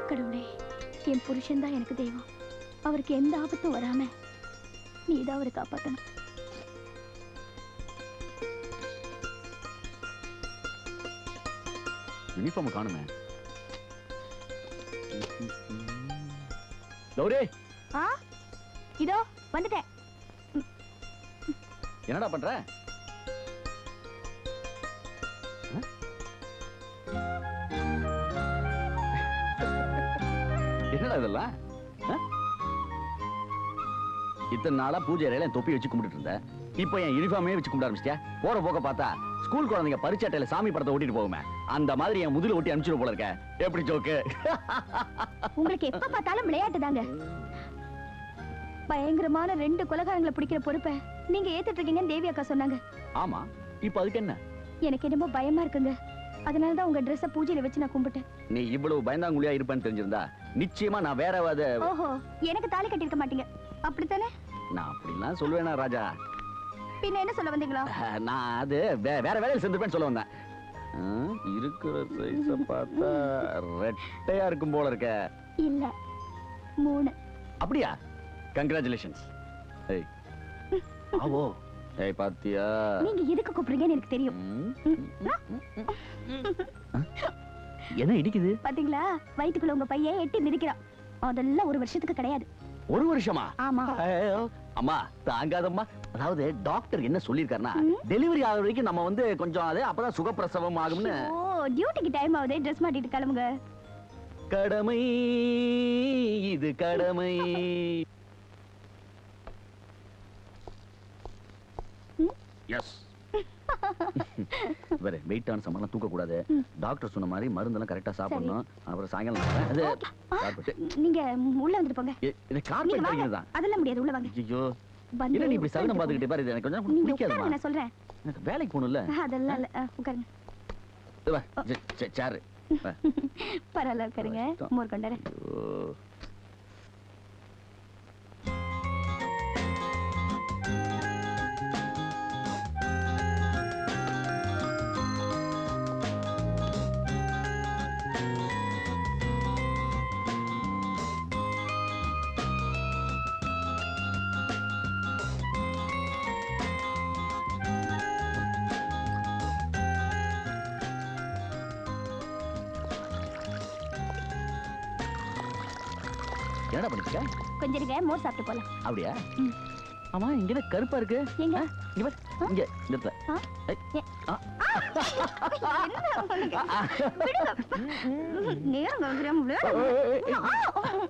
கடவுளே என் புருஷன் தான் எனக்கு தெய்வம் அவருக்கு எந்த ஆபத்தும் வராம நீ தான் அவரை காப்பாத்தணும் யூனிஃபார்ம் காணுமே கௌரி ஆ இதோ வந்துட்டேன் என்னடா பண்ற ஆ? என்னடா இதெல்லாம் ஆ? இத்தனை நாளா பூஜை அறையில என் தொப்பி வச்சு கும்பிட்டு இருந்தேன் இப்போ என் யூனிஃபார்மே வச்சு கும்பிட ஆரம்பிச்சிட்டியா போற போக்க பார்த்தா ஸ்கூல் குழந்தைங்க பரிச்சாட்டையில சாமி படத்தை ஓட்டிட்டு போகுமே அந்த மாதிரி என் முதுகுல ஒட்டி அனுப்பிச்சிடும் போல இருக்க எப்படி ஜோக்கு உங்களுக்கு எப்ப பார்த்தாலும் விளையாட்டு தாங்க பயங்கரமான ரெண்டு கொலகாரங்களை பிடிக்கிற பொறுப்பை நீங்க ஏத்துட்டு இருக்கீங்கன்னு தேவி அக்கா சொன்னாங்க ஆமா இப்போ அதுக்கு என்ன எனக்கு என்னமோ பயமா இருக்குங்க அதனால தான் உங்க ட்ரெஸ்ஸ பூஜையில வச்சு நான் கும்பிட்டேன் நீ இவ்வளவு பயந்தாங்குழியா இருப்பேன்னு தெரிஞ்சிருந்தா நிச்சயமா நான் வேற ஏதாவது ஓஹோ எனக்கு தாலி கட்டியிருக்க மாட்டீங்க அப்படித்தானே நான் அப்படிலாம் சொல்லுவேனா ராஜா பின்ன என்ன சொல்ல வந்தீங்களா அஹ், நான் அது வே- வேற வேலையில் சேர்ந்துருப்பேன்னு சொல்ல வந்தேன் ஆ, இருக்கிற சைஸ பார்த்தா ரெட்டையா இருக்கும் போல இருக்க இல்ல மூணு அப்படியா கங்க்ராச்சுலேஷன்ஸ் ஏய் ஆவோ ஏய் பாத்தியா நீங்க எதுக்கு கூப்பிடுறீங்கன்னு எனக்கு தெரியும் ம், என்ன இடிக்குது பாத்தீங்களா வயித்துக்குள்ள உங்க பையன் எட்டி மிதிக்கிறான் அதெல்லாம் ஒரு வருஷத்துக்கு கிடையாது ஒரு வருஷமா ஆமா ஐயோ, அம்மா தாங்காதம்மா அதாவது டாக்டர் என்ன சொல்லியிருக்காருன்னா ம். டெலிவரி ஆகுற வரைக்கும் நம்ம வந்து கொஞ்சம் அது அப்பதான் சுகப்பிரசவம் ஆகும்னு ஓ டியூட்டிக்கு டைம் ஆகுது ட்ரெஸ் மாட்டிட்டு கிளம்புங்க கடமை இது கடமை ம். எஸ் வேற வெயிட்டான சம்பளம் தூக்க கூடாது ம். டாக்டர் சொன்ன மாதிரி மருந்தெல்லாம் கரெக்டா சாப்பிடணும் அப்புறம் சாயங்காலம் நான் வரேன். அது கார்பெட் நீங்க உள்ள வந்துட்டு போங்க இது நீங்க கார்பெட் வாங்க வைக்கிறது தான் அதெல்லாம் முடியாது உள்ள வாங்க ஐயோ வந்து என்ன நீ இப்படி சகுனம் உட்காருங்க. பார்த்துக்கிட்டே பாரு இது எனக்கு கொஞ்சம் நீங்க பிடிக்காதுமா உட்காருங்க, நான் சொல்றேன் எனக்கு வேலைக்கு போகணும்ல அதெல்லாம் இல்ல ஆ, உட்காருங்க இது வா, சே- சே- சேரு வா. பரவாயில்ல உட்காருங்க கஷ்டம். மோர் கொண்டாரேன் ஐயோ. என்னடா பண்ணிருக்க கொஞ்சம் இருங்க மோர் சாப்பிட்டு போலாம் அப்படியா ம். ஆமா இங்க என்ன கருப்பா இருக்கு எங்க ஆ, இங்க பாரு. இங்க இந்த இடத்துல. ஆ? ஐ, ஏ- ஆ. என்ன உங்களுக்கு? விடுங்க. நேரம் வந்துடாம விளையாட ஏய், ஏய், ஏய்.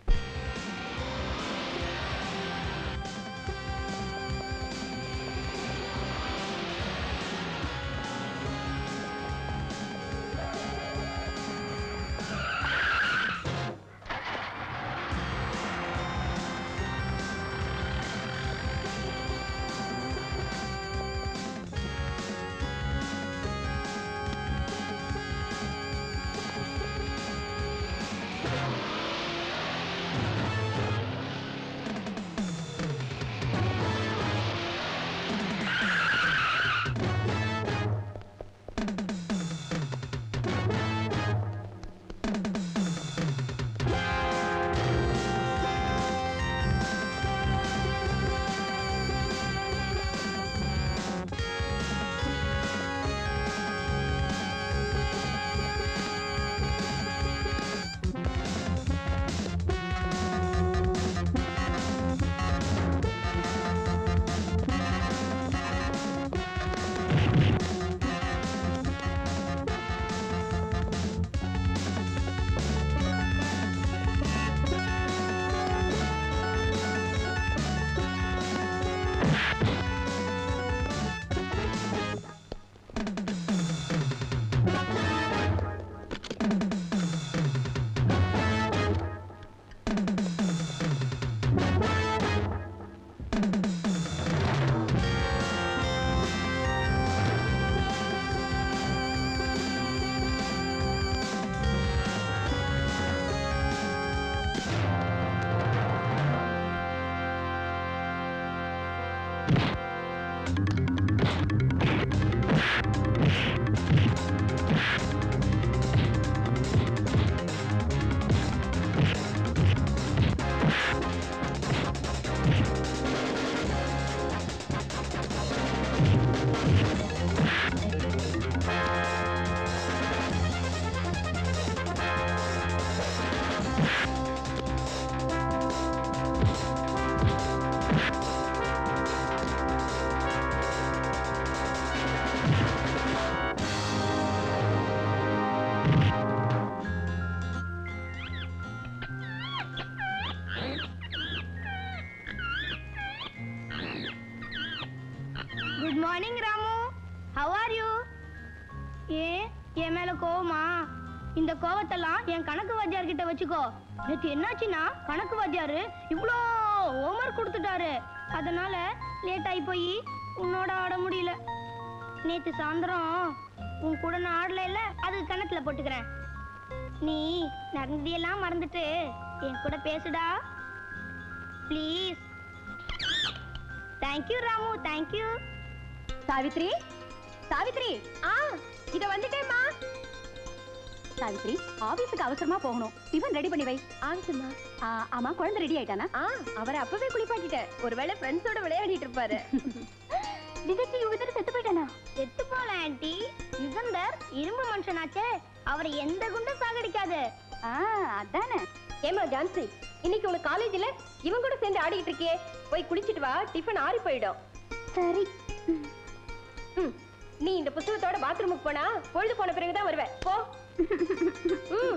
Morning Ramu how are you ஏன் என் மேல கோவமா இந்த கோவத்தெல்லாம் என் கணக்கு வாத்தியார் கிட்ட வச்சுக்கோ நேத்து என்னாச்சுன்னா கணக்கு வாத்தியாரு இவ்வளோ ஹோம்ஒர்க் கொடுத்துட்டாரு அதனால லேட் ஆகி போய் உன்னோட ஆட முடியல நேத்து சாயந்தரம் உன் கூட நான் ஆடல இல்ல அது கணக்குல போட்டுக்கிறேன் நீ நடந்ததையெல்லாம் மறந்துட்டு என் கூட பேசுடா please thank you Ramu thank you Savitri Savitri ஆ இத வந்துட்டேம்மா சாவித்ரி ஆபீஸுக்கு அவசரமா போகணும் டிஃபன் ரெடி பண்ணி வை ஆச்சுமா ஆ, ஆமா குழந்தை ரெடி ஆயிட்டானா ஆ அவரை அப்பவே குளிப்பாட்டிட்டேன் ஒருவேளை ஃப்ரெண்ட்ஸோட விளையாடிட்டு இருப்பாரு விஜய்க்கு யுகதர் செத்து போயிட்டானா செத்து போல ஆன்ட்டி யுகந்தர் இரும்பு மனுஷனாச்சே அவரை எந்த குண்டும் சாகடிக்காது ஆ அதானே ஏமா ஜான்சி இன்னைக்கு உனக்கு காலேஜ்ல இவன் கூட சேர்ந்து ஆடிட்டு இருக்கியே போய் குளிச்சிட்டு வா டிஃபன் ஆறி போயிடும் சரி ம், நீ இந்த புத்தகத்தோட பாத்ரூமுக்கு போனா பொழுது போன பிறகுதான் வருவ போ ம்.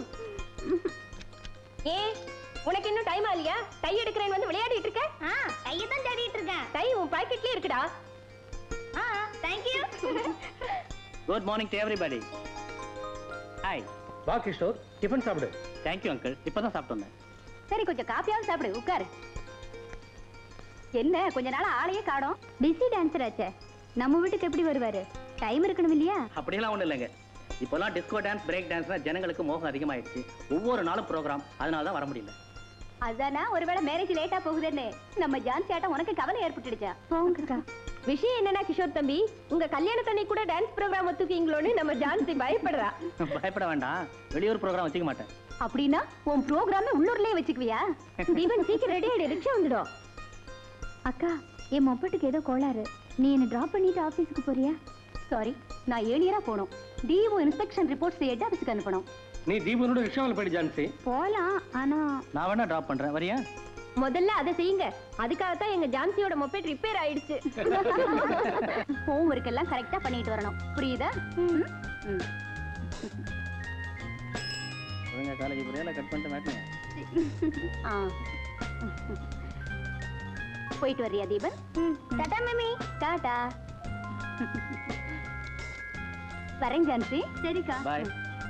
ஏன் உனக்கு இன்னும் டைம் ஆகலையா டை எடுக்கிறேன்னு வந்து விளையாடிட்டு இருக்க கையை தான் தேடிட்டு இருக்கேன் டை உன் பாக்கெட்லயே இருக்குடா ஆ thank you good morning to everybody hi வா கிஷோர் டிஃபன் சாப்பிடு தேங்க்யூ அங்கிள் இப்போ தான் சாப்பிட்டு வந்தேன் சரி கொஞ்சம் காப்பியாவது சாப்பிடு உட்காரு என்ன கொஞ்ச நாள் ஆளையே காணோம் பிஸி டான்சர் ஆச்சே நம்ம வீட்டுக்கு எப்படி வருவாரு டைம் இருக்கணும் இல்லையா அப்படியெல்லாம் ஒன்றும் இல்லைங்க இப்போல்லாம் டிஸ்கோ டான்ஸ் பிரேக் டான்ஸ்னா ஜனங்களுக்கு மோகம் அதிகமாயிடுச்சு ஒவ்வொரு நாளும் ப்ரோக்ராம் அதனால தான் வர முடியல அதானா ஒருவேளை மேரேஜ் லேட்டா போகுதுன்னு நம்ம ஜான்சி ஆட்டம் உனக்கு கவலை ஏற்பட்டுடுச்சா போங்கக்கா விஷயம் என்னன்னா கிஷோர் தம்பி உங்க கல்யாணத்தன்னை கூட டான்ஸ் ப்ரோக்ராம் ஒத்துக்கீங்களோன்னு நம்ம ஜான்சி பயப்படுறா பயப்பட வேண்டாம் வெளியூர் ப்ரோக்ராம் வச்சுக்க மாட்டேன் அப்படின்னா உன் ப்ரோக்ராமே உள்ளூர்லயே வச்சுக்குவியா தீபன் சீக்கிரம் ரெடி ஆயிடு ரிக்ஷா வந்துடும் அக்கா என் மொப்பட்டுக்கு ஏதோ கோளாறு நீ என்ன டிராப் பண்ணிட்டு ஆபீஸ்க்கு போறியா சாரி நான் ஏழியரா போகணும் டிஓ இன்ஸ்பெக்ஷன் ரிப்போர்ட்ஸ் ஹெட் ஆஃபீஸ்க்கு அனுப்பணும் நீ தீபனோட ரிக்ஷாவில் போயிடு ஜான்சி போலாம் ஆனா நான் வேணா ட்ராப் பண்றேன் வரியா முதல்ல அதை செய்யுங்க அதுக்காகத்தான் எங்க ஜான்சியோட மொபைல் ரிப்பேர் ஆயிடுச்சு ஹோம் ஒர்க் எல்லாம் கரெக்டா பண்ணிட்டு வரணும் புரியுதா ம்? ம். ஒழுங்கா காலேஜ் போறியா கட் பண்ணிட்டு மாட்டேங்க ஆ. போயிட்டு வர்றியா தீபன் டாடா மம்மி டாடா வரேன் ஜான்சி சரிக்கா பாய்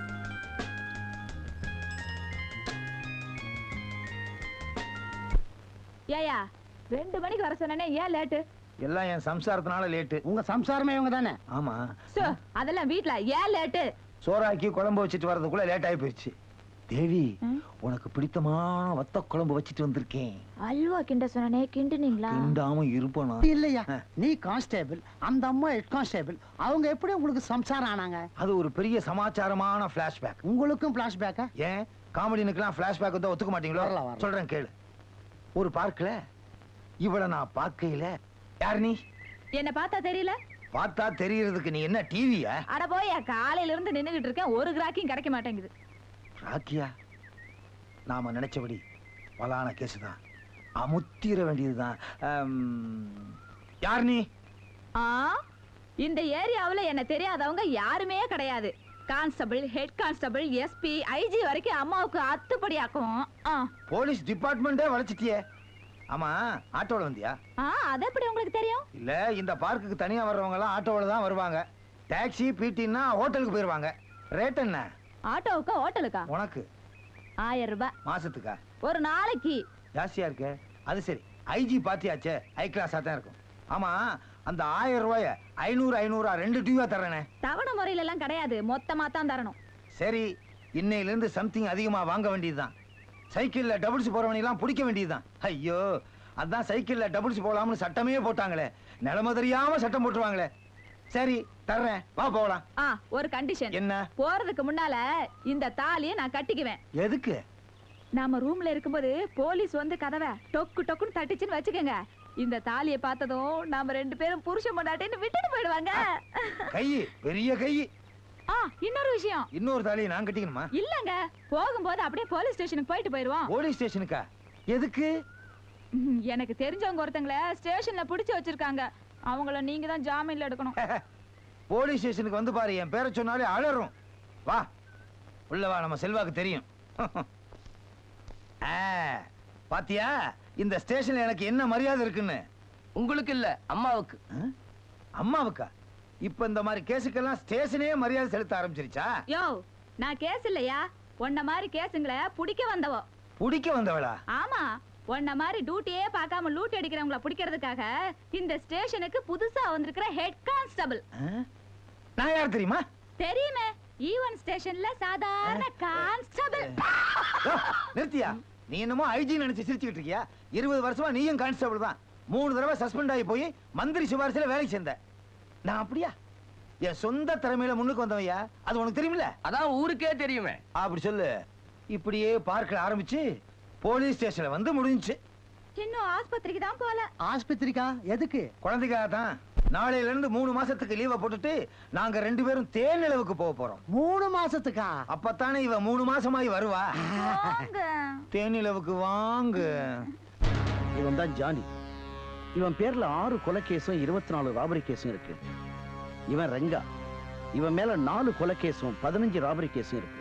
ஏயா ரெண்டு மணிக்கு வர சொன்னேனே ஏன் லேட்டு எல்லாம் என் சம்சாரத்தினால லேட்டு உங்க சம்சாரமே இவங்க தானே ஆமா சோ அதெல்லாம் வீட்ல ஏன் லேட்டு சோறாக்கி குழம்பு வச்சுட்டு வர்றதுக்குள்ள லேட் ஆகி போயிடுச்சு தேவி ம்? உனக்கு பிடித்தமான வத்த குழம்பு வச்சுட்டு வந்திருக்கேன் அல்வா கிண்ட சொன்னனே கிண்டுனீங்களா கிண்டாம இருப்பனா இல்லையா நீ கான்ஸ்டேபிள் அந்த அம்மா ஹெட் கான்ஸ்டேபிள் அவங்க எப்படி உங்களுக்கு சம்சாரம் ஆனாங்க அது ஒரு பெரிய சமாச்சாரமான பிளாஷ்பேக் உங்களுக்கும் பிளாஷ்பேக்கா ஏன் காமெடினுக்கெல்லாம் பிளாஷ்பேக் வந்து ஒத்துக்க மாட்டீங்களோ வரலாம், வரலாம். சொல்றேன் கேளு ஒரு பார்க்கல இவள நான் பார்க்கையில யார் நீ என்ன பார்த்தா தெரியல பார்த்தா தெரியறதுக்கு நீ என்ன டிவியா அட போயா காலையில இருந்து நின்னுகிட்டு இருக்கேன் ஒரு கிராக்கியும் கிடைக்க மாட்டேங்குது ராக்கியா நாம நினைச்சபடி பலான கேஸ் தான் அமுத்திர வேண்டியதுதான் ஆம், யார் நீ ஆ இந்த ஏரியாவுல என்ன தெரியாதவங்க யாருமே கிடையாது constable head constable SP IG வரைக்கும் அம்மாவுக்கு அத்துப்படி ஆக்கும் ஆ போலீஸ் டிபார்ட்மெண்டே வளைச்சிட்டியே ஆமா ஆட்டோல வந்தியா ஆ அது எப்படி உங்களுக்கு தெரியும் இல்ல இந்த பார்க்குக்கு தனியா வர்றவங்க எல்லாம் ஆட்டோல தான் வருவாங்க டாக்ஸி பிடின்னா ஹோட்டலுக்கு போயிருவாங்க ரேட் என்ன ஆட்டோவுக்கா ஹோட்டலுக்கா உனக்கு ஆயிரம் ரூபாய் மாசத்துக்கா ஒரு நாளைக்கு ஜாஸ்தியா இருக்கே அது சரி ஐஜி பாத்தியாச்சே ஹை கிளாஸா தான் இருக்கும் ஆமா அந்த ஆயிரம் ரூபாய ஐநூறு ஐநூறா ரெண்டு டியூவா தர்றேனே தவணை முறையில எல்லாம் கிடையாது மொத்தமா தான் தரணும் சரி இன்னையில இருந்து சம்திங் அதிகமா வாங்க வேண்டியதுதான் சைக்கிள்ல டபுள்ஸ் போறவனெல்லாம் பிடிக்க வேண்டியதுதான் ஐயோ அதான் சைக்கிள்ல டபுள்ஸ் போலாம்னு சட்டமே போட்டாங்களே நிலைமை தெரியாம சட்டம் போட்டுருவாங்களே சரி தர்றேன் வா போகலாம் ஆ ஒரு கண்டிஷன் என்ன போறதுக்கு முன்னால இந்த தாலியை நான் கட்டிக்குவேன் எதுக்கு நாம ரூம்ல இருக்கும்போது போலீஸ் வந்து கதவை டொக்கு டொக்குன்னு தட்டிச்சுன்னு வச்சுக்கோங்க இந்த தாலியை பார்த்ததும் நாம ரெண்டு பேரும் புருஷன் பொண்டாட்டின்னு விட்டுட்டு போயிடுவாங்க கை பெரிய கை ஆ இன்னொரு விஷயம் இன்னொரு தாலியை நான் கட்டிக்கணுமா இல்லங்க போகும்போது அப்படியே போலீஸ் ஸ்டேஷனுக்கு போயிட்டு போயிடுவோம் போலீஸ் ஸ்டேஷனுக்கா எதுக்கு ம், எனக்கு தெரிஞ்சவங்க ஒருத்தங்கள ஸ்டேஷன்ல பிடிச்சு வச்சிருக்காங்க அவங்கள நீங்க தான் ஜாமீன்ல எடுக்கணும் போலீஸ் ஸ்டேஷனுக்கு வந்து பாரு என் பேரை சொன்னாலே அலறும் வா உள்ள வா நம்ம செல்வாக்கு தெரியும் ஆ, பாத்தியா இந்த ஸ்டேஷன்ல எனக்கு என்ன மரியாதை இருக்குன்னு உங்களுக்கு இல்ல அம்மாவுக்கு ஆ? அம்மாவுக்கா இப்ப இந்த மாதிரி கேஸுக்கெல்லாம் ஸ்டேஷனே மரியாதை செலுத்த ஆரம்பிச்சிருச்சா யோ நான் கேஸ் இல்லையா உன்ன மாதிரி கேஸுங்களை புடிக்க வந்தவோ பிடிக்க வந்தவளா ஆமா உன்ன மாதிரி டியூட்டியே பார்க்காம லூட் அடிக்கிறவங்கள பிடிக்கிறதுக்காக இந்த ஸ்டேஷனுக்கு புதுசா வந்திருக்கிற ஹெட் கான்ஸ்டபிள் ஆ? நான் யார் தெரியுமா தெரியுமே ஈவன் ஸ்டேஷன்ல சாதாரண கான்ஸ்டபிள் யோ, நிறுத்தியா நீ என்னமோ ஐஜி நினைச்சு சிரிச்சுக்கிட்டு இருக்கியா இருபது வருஷமா நீயும் கான்ஸ்டபிள் தான் மூணு தடவை சஸ்பெண்ட் ஆகி போய் மந்திரி சிபாரிசுல வேலைக்கு சேர்ந்த நான் அப்படியா என் சொந்த திறமையில முன்னுக்கு வந்தவையா அது உனக்கு தெரியுமில்ல அதான் ஊருக்கே தெரியுமே அப்படி சொல்லு இப்படியே பார்க்க ஆரம்பிச்சு போலீஸ் ஸ்டேஷன்ல வந்து முடிஞ்சுச்சு இன்னும் ஆஸ்பத்திரிக்கு தான் போல ஆஸ்பத்திரிக்கா எதுக்கு குழந்தைக்காக தான் நாளையில இருந்து மூணு மாசத்துக்கு லீவை போட்டுட்டு நாங்க ரெண்டு பேரும் தேனிலவுக்கு போக போறோம் மூணு மாசத்துக்கா அப்பத்தானே இவ மூணு மாசமாயி வருவா போங்க. தேனிலவுக்கு வாங்க இவன் தான் ஜானி இவன் பேர்ல ஆறு கொலை கேஸும் இருபத்தி நாலு ராபரி கேஸும் இருக்கு இவன் ரங்கா இவன் மேல நாலு கொலை கேஸும் பதினஞ்சு ராபரி கேஸும் இருக்கு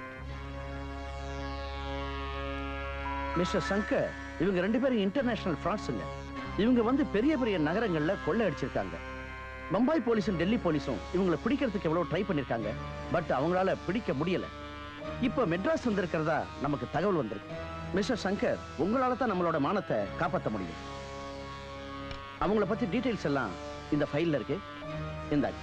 மிஸ்டர் சங்கர் இவங்க ரெண்டு பேரும் இன்டர்நேஷனல் ஃப்ராட்ஸுங்க இவங்க வந்து பெரிய பெரிய நகரங்கள்ல கொள்ளை அடிச்சிருக்காங்க பம்பாய் போலீஸும் டெல்லி போலீஸும் இவங்களை பிடிக்கிறதுக்கு எவ்வளவு ட்ரை பண்ணிருக்காங்க பட் அவங்களால பிடிக்க முடியல இப்ப மெட்ராஸ் வந்திருக்கிறதா நமக்கு தகவல் வந்திருக்கு மிஸ்டர் சங்கர் உங்களால தான் நம்மளோட மானத்தை காப்பாற்ற முடியும் அவங்கள பத்தி டீடைல்ஸ் எல்லாம் இந்த ஃபைல்ல இருக்கு இந்தாங்க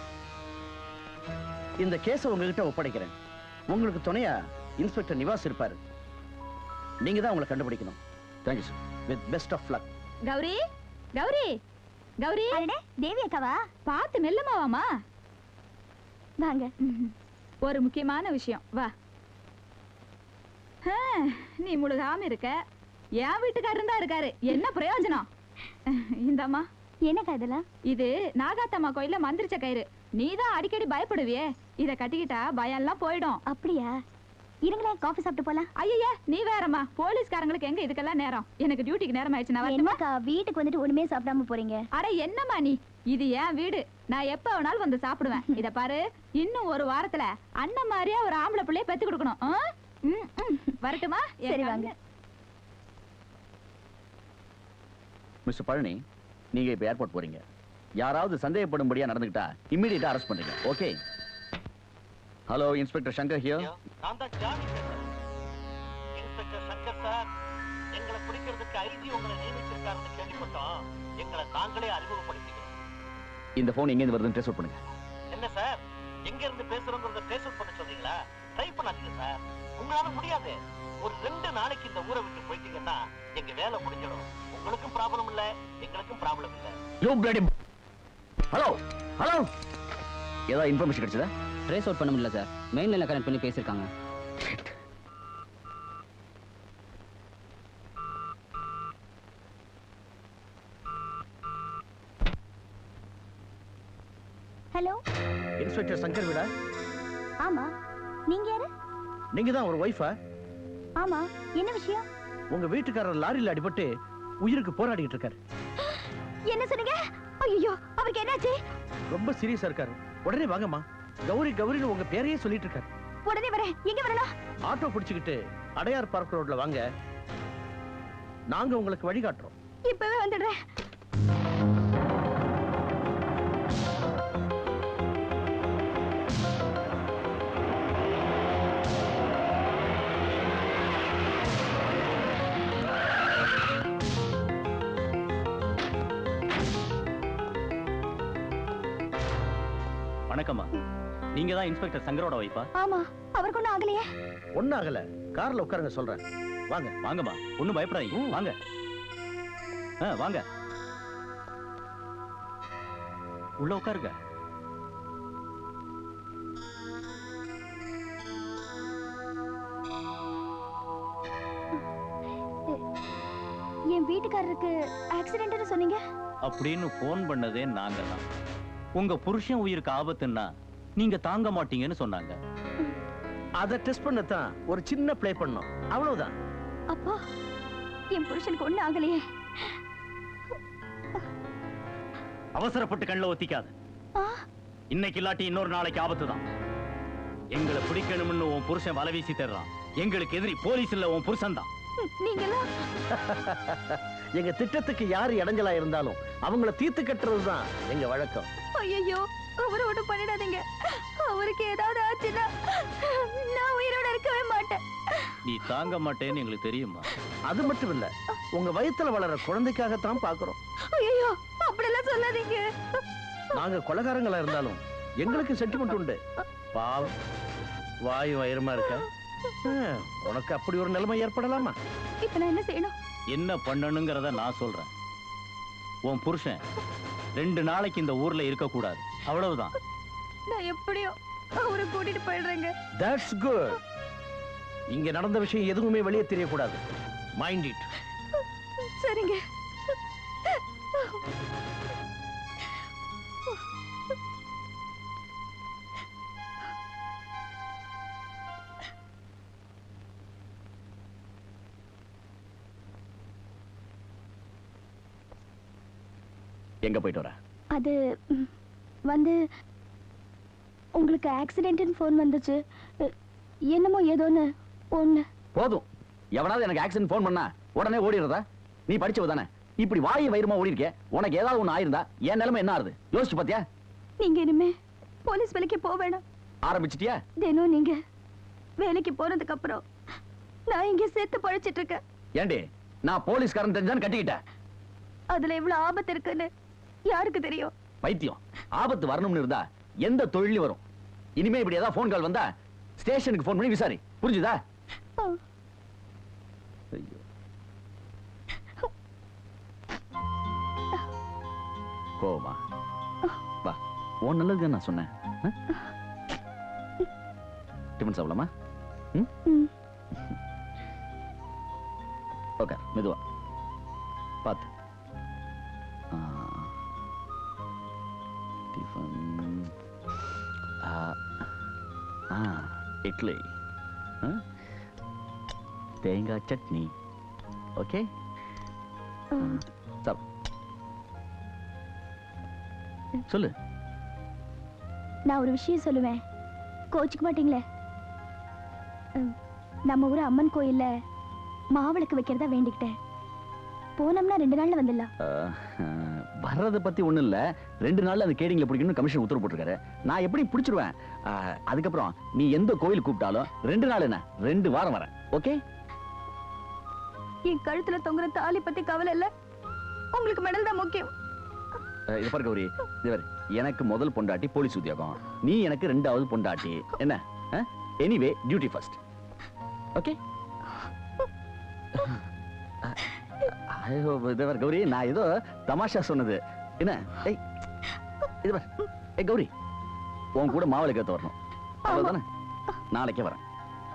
இந்த கேஸை உங்ககிட்ட ஒப்படைக்கிறேன் உங்களுக்கு துணையா இன்ஸ்பெக்டர் நிவாஸ் இருப்பாரு நீங்க தான் அவங்களை கண்டுபிடிக்கணும் thank you sir with best of luck Gauri Gauri Gauri அடடே தேவி அக்காவா பார்த்து மெல்லமாவாமா வாங்க ஒரு முக்கியமான விஷயம் வா ஆ, நீ முழுகாம இருக்க என் வீட்டுக்காரர் தான் இருக்காரு என்ன பிரயோஜனம் இந்தம்மா என்னக்கா இதெல்லாம் இது நாகாத்தம்மா கோயில்ல மந்திரிச்ச கயிறு நீ தான் அடிக்கடி பயப்படுவியே இத கட்டிக்கிட்டா பயம் எல்லாம் போயிடும் அப்படியா இருங்களேன் காஃபி சாப்பிட்டு போலாம் ஐயா நீ வேறம்மா போலீஸ்காரங்களுக்கு எங்க இதுக்கெல்லாம் நேரம் எனக்கு டியூட்டிக்கு நேரம் ஆயிடுச்சு நான் வரட்டுமா? என்னக்கா வீட்டுக்கு வந்துட்டு ஒண்ணுமே சாப்பிடாம போறீங்க அட என்னம்மா நீ இது என் வீடு நான் எப்ப வேணாலும் வந்து சாப்பிடுவேன் இத பாரு இன்னும் ஒரு வாரத்துல அண்ணன் மாதிரியா ஒரு ஆம்பளை பிள்ளைய பெத்து கொடுக்கணும் ஆ? ம், ம். வரட்டுமா என் சரி, கண்ணு. வாங்க. மிஸ்டர் பழனி நீங்க இப்ப ஏர்போர்ட் போறீங்க யாராவது சந்தேகப்படும்படியா நடந்துக்கிட்டா இம்மிடியட்டா அரெஸ்ட் பண்றீங்க okay hello inspector Shankar here நான் தான் ஜானி பேசுறேன் இன்ஸ்பெக்டர் சங்கர் சார் எங்களை பிடிக்கிறதுக்கு ஐஜி உங்களை நியமிச்சிருக்காருன்னு கேள்விப்பட்டோம் எங்களை தாங்களே அறிமுகப்படுத்திக்கிறோம் இந்த போன் எங்க இருந்து வருதுன்னு ட்ரேஸ் அவுட் பண்ணுங்க என்ன சார் எங்க இருந்து பேசுறோங்கிறத பேஸ் பண்ண சொல்றீங்களா ட்ரை பண்ணாதீங்க சார் உங்களால முடியாது ஒரு ரெண்டு நாளைக்கு இந்த ஊரை விட்டு போயிட்டீங்கன்னா எங்க வேலை முடிஞ்சிடும் உங்களுக்கும் ப்ராப்ளம் இல்ல எங்களுக்கும் ப்ராப்ளம் இல்ல யூ பிளடி ஹலோ ஹலோ ஏதாவது இன்ஃபர்மேஷன் கிடைச்சதா ட்ரேஸ் அவுட் பண்ண முடியல சார் மெயின் லைன்ல கனெக்ட் பண்ணி பேசியிருக்காங்க ஹலோ இன்ஸ்பெக்டர் சங்கர் விடா ஆமா நீங்க யாரு நீங்க தான் ஒரு ஒய்ஃபா ஆமா என்ன விஷயம் உங்க வீட்டுக்காரர் லாரியில அடிபட்டு உயிருக்கு போராடிட்டு இருக்காரு என்ன சொன்னீங்க ஐயோ அவருக்கு என்னாச்சு ரொம்ப சீரியஸா இருக்காரு உடனே வாங்கம்மா கௌரி கௌரின்னு உங்க பேரையே சொல்லிட்டு இருக்காரு உடனே வரேன் எங்க வரணும் ஆட்டோ பிடிச்சுக்கிட்டு அடையார் பார்க் ரோட்ல வாங்க நாங்க உங்களுக்கு வழிகாட்டுறோம் இப்பவே வந்துடுறேன் வணக்கம்மா நீங்க தான் இன்ஸ்பெக்டர் சங்கரோட வைப்பா ஆமா அவருக்கு ஒண்ணும் ஆகலையே ஒன்னும் ஆகல கார்ல உட்காருங்க சொல்றேன் வாங்க வாங்கம்மா ஒண்ணும் பயப்படாதீங்க ம். வாங்க ஆ வாங்க உள்ள உட்காருங்க என் வீட்டுக்காரருக்கு ஆக்சிடென்ட்னு சொன்னீங்க அப்படின்னு போன் பண்ணதே நாங்க தான் உங்க புருஷன் உயிருக்கு ஆபத்துன்னா நீங்க தாங்க மாட்டீங்கன்னு சொன்னாங்க அதை டெஸ்ட் பண்ணத்தான் ஒரு சின்ன ப்ளே பண்ணோம் அவ்வளவுதான் அப்பா என் புருஷனுக்கு ஒண்ணும் ஆகலையே அவசரப்பட்டு கண்ணில் ஒத்திக்காத ஆ, இன்னைக்கு இல்லாட்டி இன்னொரு நாளைக்கு ஆபத்து தான் எங்களை பிடிக்கணும்னு உன் புருஷன் வலை வீசி தர்றான் எங்களுக்கு எதிரி போலீஸ் இல்ல உன் புருஷன் தான் நீங்கெல்லாம் எங்க திட்டத்துக்கு யார் இடைஞ்சலா இருந்தாலும் அவங்கள தீர்த்து கட்டுறதுதான் எங்க வழக்கம் ஐயோ அவரை ஒன்றும் பண்ணிடாதீங்க அவருக்கு ஏதாவது ஆச்சுன்னா நான் உயிரோட இருக்கவே மாட்டேன் நீ தாங்க மாட்டேன்னு எங்களுக்கு தெரியுமா அது மட்டும் இல்ல உங்க வயித்துல வளர குழந்தைக்காகத்தான் பாக்குறோம் ஐயோ அப்படியெல்லாம் சொல்லாதீங்க நாங்க கொலகாரங்களா இருந்தாலும் எங்களுக்கு சென்டிமெண்ட் உண்டு பாவம் வாயு வயிறுமா இருக்க ஆ, உனக்கு அப்படி ஒரு நிலைமை ஏற்படலாமா இப்ப நான் என்ன செய்யணும் என்ன பண்ணணுங்கிறத நான் சொல்றேன் உன் புருஷன் ரெண்டு நாளைக்கு இந்த ஊர்ல இருக்கக்கூடாது அவ்வளவுதான் நான் எப்படியோ அவரை கூட்டிட்டு போயிடுறேங்க தட்ஸ் குட் இங்க நடந்த விஷயம் எதுவுமே வெளியே தெரியக்கூடாது மைண்ட் இட் சரிங்க எங்க போயிட்டு வர அது ம், வந்து உங்களுக்கு ஆக்சிடென்ட்னு ஃபோன் வந்துச்சு எ- என்னமோ ஏதோன்னு ஒன்று போதும் எவனாவது எனக்கு ஆக்சிடென்ட் ஃபோன் பண்ணா உடனே ஓடிடுறதா நீ படிச்சவ தானே இப்படி வாய் வயிறுமா ஓடி இருக்கே உனக்கு ஏதாவது ஒண்ணு ஆயிருந்தா என் நிலைமை என்ன ஆறுது யோசிச்சு பாத்தியா நீங்க இனிமே போலீஸ் வேலைக்கு போக வேணாம் ஆரம்பிச்சிட்டியா தினம் நீங்க வேலைக்கு போனதுக்கு அப்புறம் நான் இங்க சேர்த்து பழைச்சிட்டு இருக்கேன் ஏண்டி நான் போலீஸ்காரன் தெரிஞ்சான்னு கட்டிக்கிட்டேன் அதுல எவ்வளவு ஆபத்து இருக்குன்னு யாருக்கு தெரியும் பைத்தியம் ஆபத்து வரணும்னு இருந்தா எந்த தொழிலும் வரும் இனிமே இப்படி ஏதாவது ஃபோன் கால் வந்தா ஸ்டேஷனுக்கு ஃபோன் பண்ணி விசாரி புரிஞ்சுதா ஆ. ஐயோ கோவமா வா உன் நல்லதுக்கு நான் சொன்னேன் ஆ? டிஃபன் சாப்பிடலாமா ம் ம். ஓகே மெதுவா பார்த்து ஆ. டிஃபன் ஆ ஆ இட்லி ஆ? தேங்காய் சட்னி ஓகே ம். சாப் சொல்லு நான் ஒரு விஷயம் சொல்லுவேன் கோச்சுக்க மாட்டீங்களே ம், நம்ம ஊர் அம்மன் கோயில்ல மாவிளக்கு வைக்கிறதா வேண்டிக்கிட்டேன் போனோம்னா ரெண்டு நாள்ல வந்துடலாம் அஹ், அஹ், வர்றதை பத்தி ஒண்ணும் இல்ல ரெண்டு நாள்ல அந்த கேடிங்ல பிடிக்கணும்னு கமிஷன் உத்தரவு போட்டிருக்காரு நான் எப்படி பிடிச்சிருவேன் அஹ், அதுக்கப்புறம் நீ எந்த கோயில் கூப்பிட்டாலும் ரெண்டு நாள் என்ன ரெண்டு வாரம் வரேன் ஓகே என் கழுத்துல தொங்குற தாலி பத்தி கவலை இல்ல உங்களுக்கு மெடல் தான் முக்கியம் இது பாரு கௌரி இது பாரு எனக்கு முதல் பொண்டாட்டி போலீஸ் உத்தியோகம் நீ எனக்கு ரெண்டாவது பொண்டாட்டி என்ன எனிவே டியூட்டி ஃபர்ஸ்ட் ஓகே ஐயோ இது பாரு கௌரி நான் ஏதோ தமாஷா சொன்னது என்ன ஏய் இது பாரு ஏய் கௌரி உன் கூட மாவளுக்கு ஏத்த வரணும் அவ்வளவுதானே நாளைக்கே வரேன்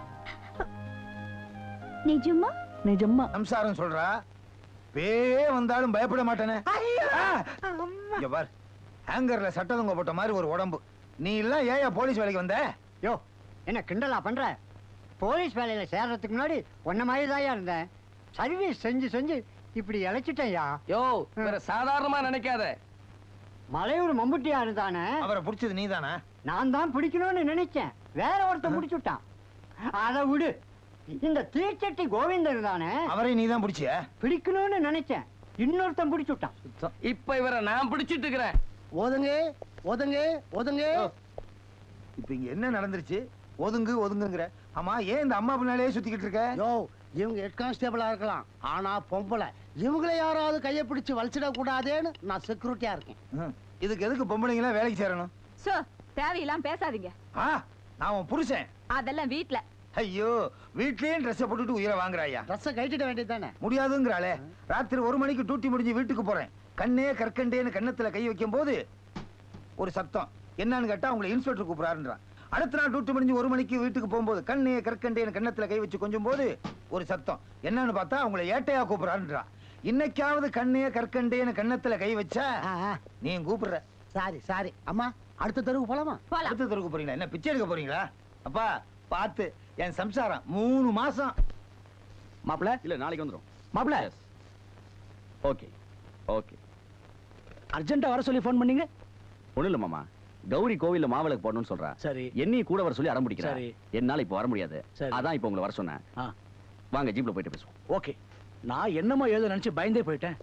நிஜமா நிஜமா சம்சாரம் சொல்றா பேயே வந்தாலும் பயப்பட மாட்டேனே ஆ! இங்க பார் ஹேங்கர்ல சட்டதங்க போட்ட மாதிரி ஒரு உடம்பு நீ எல்லாம் ஏயா போலீஸ் வேலைக்கு வந்த யோ என்ன கிண்டலா பண்ற போலீஸ் வேலையில சேர்றதுக்கு முன்னாடி உன்ன மாதிரி தாயா இருந்தேன் சர்வீஸ் செஞ்சு செஞ்சு இப்படி இழைச்சிட்டேயா யோ வேற சாதாரணமா நினைக்காத மலையூர் மம்புட்டியா இருந்தானே அவரை பிடிச்சது நீதானா நான் தான் பிடிக்கணும்னு நினைச்சேன் வேற ஒருத்தன் பிடிச்சு விட்டான் அதை விடு இந்த தீச்சட்டி கோவிந்தன் இருந்தானே அவரை நீதான் பிடிச்சிய பிடிக்கணும்னு நினைச்சேன் இன்னொருத்தன் பிடிச்சு விட்டான் இப்ப இவரை நான் பிடிச்சிட்டு இருக்கிறேன் ஒதுங்க ஒதுங்க ஒதுங்க இப்ப இங்க என்ன நடந்துருச்சு ஒதுங்கு ஒதுங்குங்கிற ஆமா ஏன் இந்த அம்மா பின்னாலே சுத்திக்கிட்டு இருக்க யோ இவங்க ஹெட் கான்ஸ்டபிளா இருக்கலாம் ஆனா பொம்பளை இவங்களை யாராவது கையை பிடிச்சு வலிச்சிட கூடாதேன்னு நான் செக்யூரிட்டியா இருக்கேன் ம், இதுக்கு எதுக்கு பொம்பளைங்க எல்லாம் வேலைக்கு சேரணும் சோ தேவையெல்லாம் பேசாதீங்க ஆ நான் உன் புருஷன் அதெல்லாம் வீட்ல ஐயோ வீட்லயே ட்ரெஸ் போட்டுட்டு உயிரை வாங்குறாயா ட்ரெஸ்ஸை கட்டிட வேண்டியது தானே முடியாதுங்கிறாளே ராத்திரி ஒரு மணிக்கு டியூட்டி முடிஞ்சு வீட்டுக்கு போறேன் கண்ணே கற்கண்டேன்னு கன்னத்துல கை வைக்கும் போது ஒரு சத்தம் என்னன்னு கேட்டா உங்களை இன்ஸ்பெக்டர் கூப்பிடாருன்றான் அடுத்த நாள் டியூட்டி முடிஞ்சு ஒரு மணிக்கு வீட்டுக்கு போகும்போது கண்ணே கற்கண்டேன்னு கன்னத்துல கை வச்சு கொஞ்சம் போது ஒரு சத்தம் என்னன்னு பார்த்தா உங்களை ஏட்டையா கூப்பிடுறாருன்றா இன்னைக்காவது கண்ணே கற்கண்டேன்னு கன்னத்துல கை வச்சா நீ கூப்பிடுற சாரி சாரி அம்மா அடுத்த தெருவுக்கு போலாமா போலாம் அடுத்த தெருக்கு போறீங்களா என்ன பிச்சை எடுக்க போறீங்களா அப்பா பார்த்து என் சம்சாரம் மூணு மாசம் மாப்பிள இல்ல நாளைக்கு வந்துரும் மாப்பிள ஓகே ஓகே அர்ஜென்ட்டா வர சொல்லி ஃபோன் பண்ணீங்க ஒண்ணும் இல்ல மாமா கௌரி கோவில்ல மாவிளக்கு போடணும்னு சொல்றா சரி என்னையும் கூட வர சொல்லி அடம் பிடிக்கிறா சரி. என்னால இப்ப வர முடியாது சரி. அதான் இப்ப உங்களை வர சொன்னேன் ஆ வாங்க ஜீப்ல போயிட்டு பேசுவோம் ஓகே நான் என்னமோ ஏதோ நினைச்சு பயந்தே போயிட்டேன்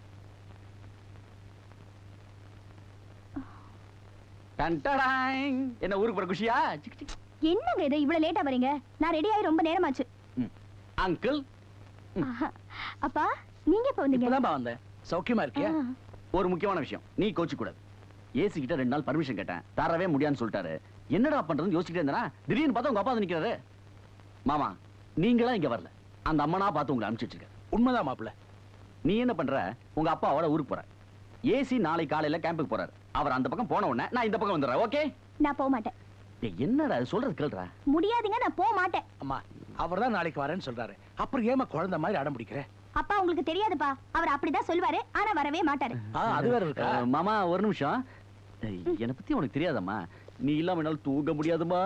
டன்டடாய். என்ன ஊருக்கு போற குஷியா என்னங்க இது இவ்வளவு லேட்டா வரீங்க நான் ரெடி ஆகி ரொம்ப நேரமாச்சு அங்கிள் ஆஹா. அப்பா நீங்க எப்ப வந்தீங்க இப்பதான்பா வந்தேன் சௌக்கியமா இருக்கியா ஆ. ஒரு முக்கியமான விஷயம் நீ கோச்சு கூடாது ஏசி கிட்ட ரெண்டு நாள் பர்மிஷன் கேட்டேன் தரவே முடியாதுன்னு சொல்லிட்டாரு என்னடா பண்றதுன்னு யோசிச்சுட்டே இருந்தேனா திடீர்னு பார்த்தா உங்க அப்பா வந்து நிக்கிறாரு மாமா நீங்களா இங்க வரல அந்த அம்மனா பார்த்து உங்களை அனுப்பிச்சு வச்சிருக்க உண்மைதான் மாப்பிள்ள நீ என்ன பண்ற உங்க அப்பாவோட ஊருக்கு போற ஏசி நாளை காலையில கேம்புக்கு போறாரு அவர் அந்த பக்கம் போன உடனே நான் இந்த பக்கம் வந்துடுறேன் ஓகே நான் போக மாட்டேன் என்னடா இது சொல்றது கேள்றா முடியாதுங்க நான் போக மாட்டேன் அம்மா அவர் தான் நாளைக்கு வரேன்னு சொல்றாரு அப்புறம் ஏமா குழந்தை மாதிரி அடம் பிடிக்கிற அப்பா உங்களுக்கு தெரியாதுப்பா அவர் அப்படிதான் சொல்லுவாரு ஆனா வரவே மாட்டாரு ஆ, அது வேற இருக்கா அஹ், மாமா ஒரு நிமிஷம் ஏய், என்னை பத்தி உனக்கு தெரியாதம்மா நீ இல்லாம என்னால தூங்க முடியாதுமா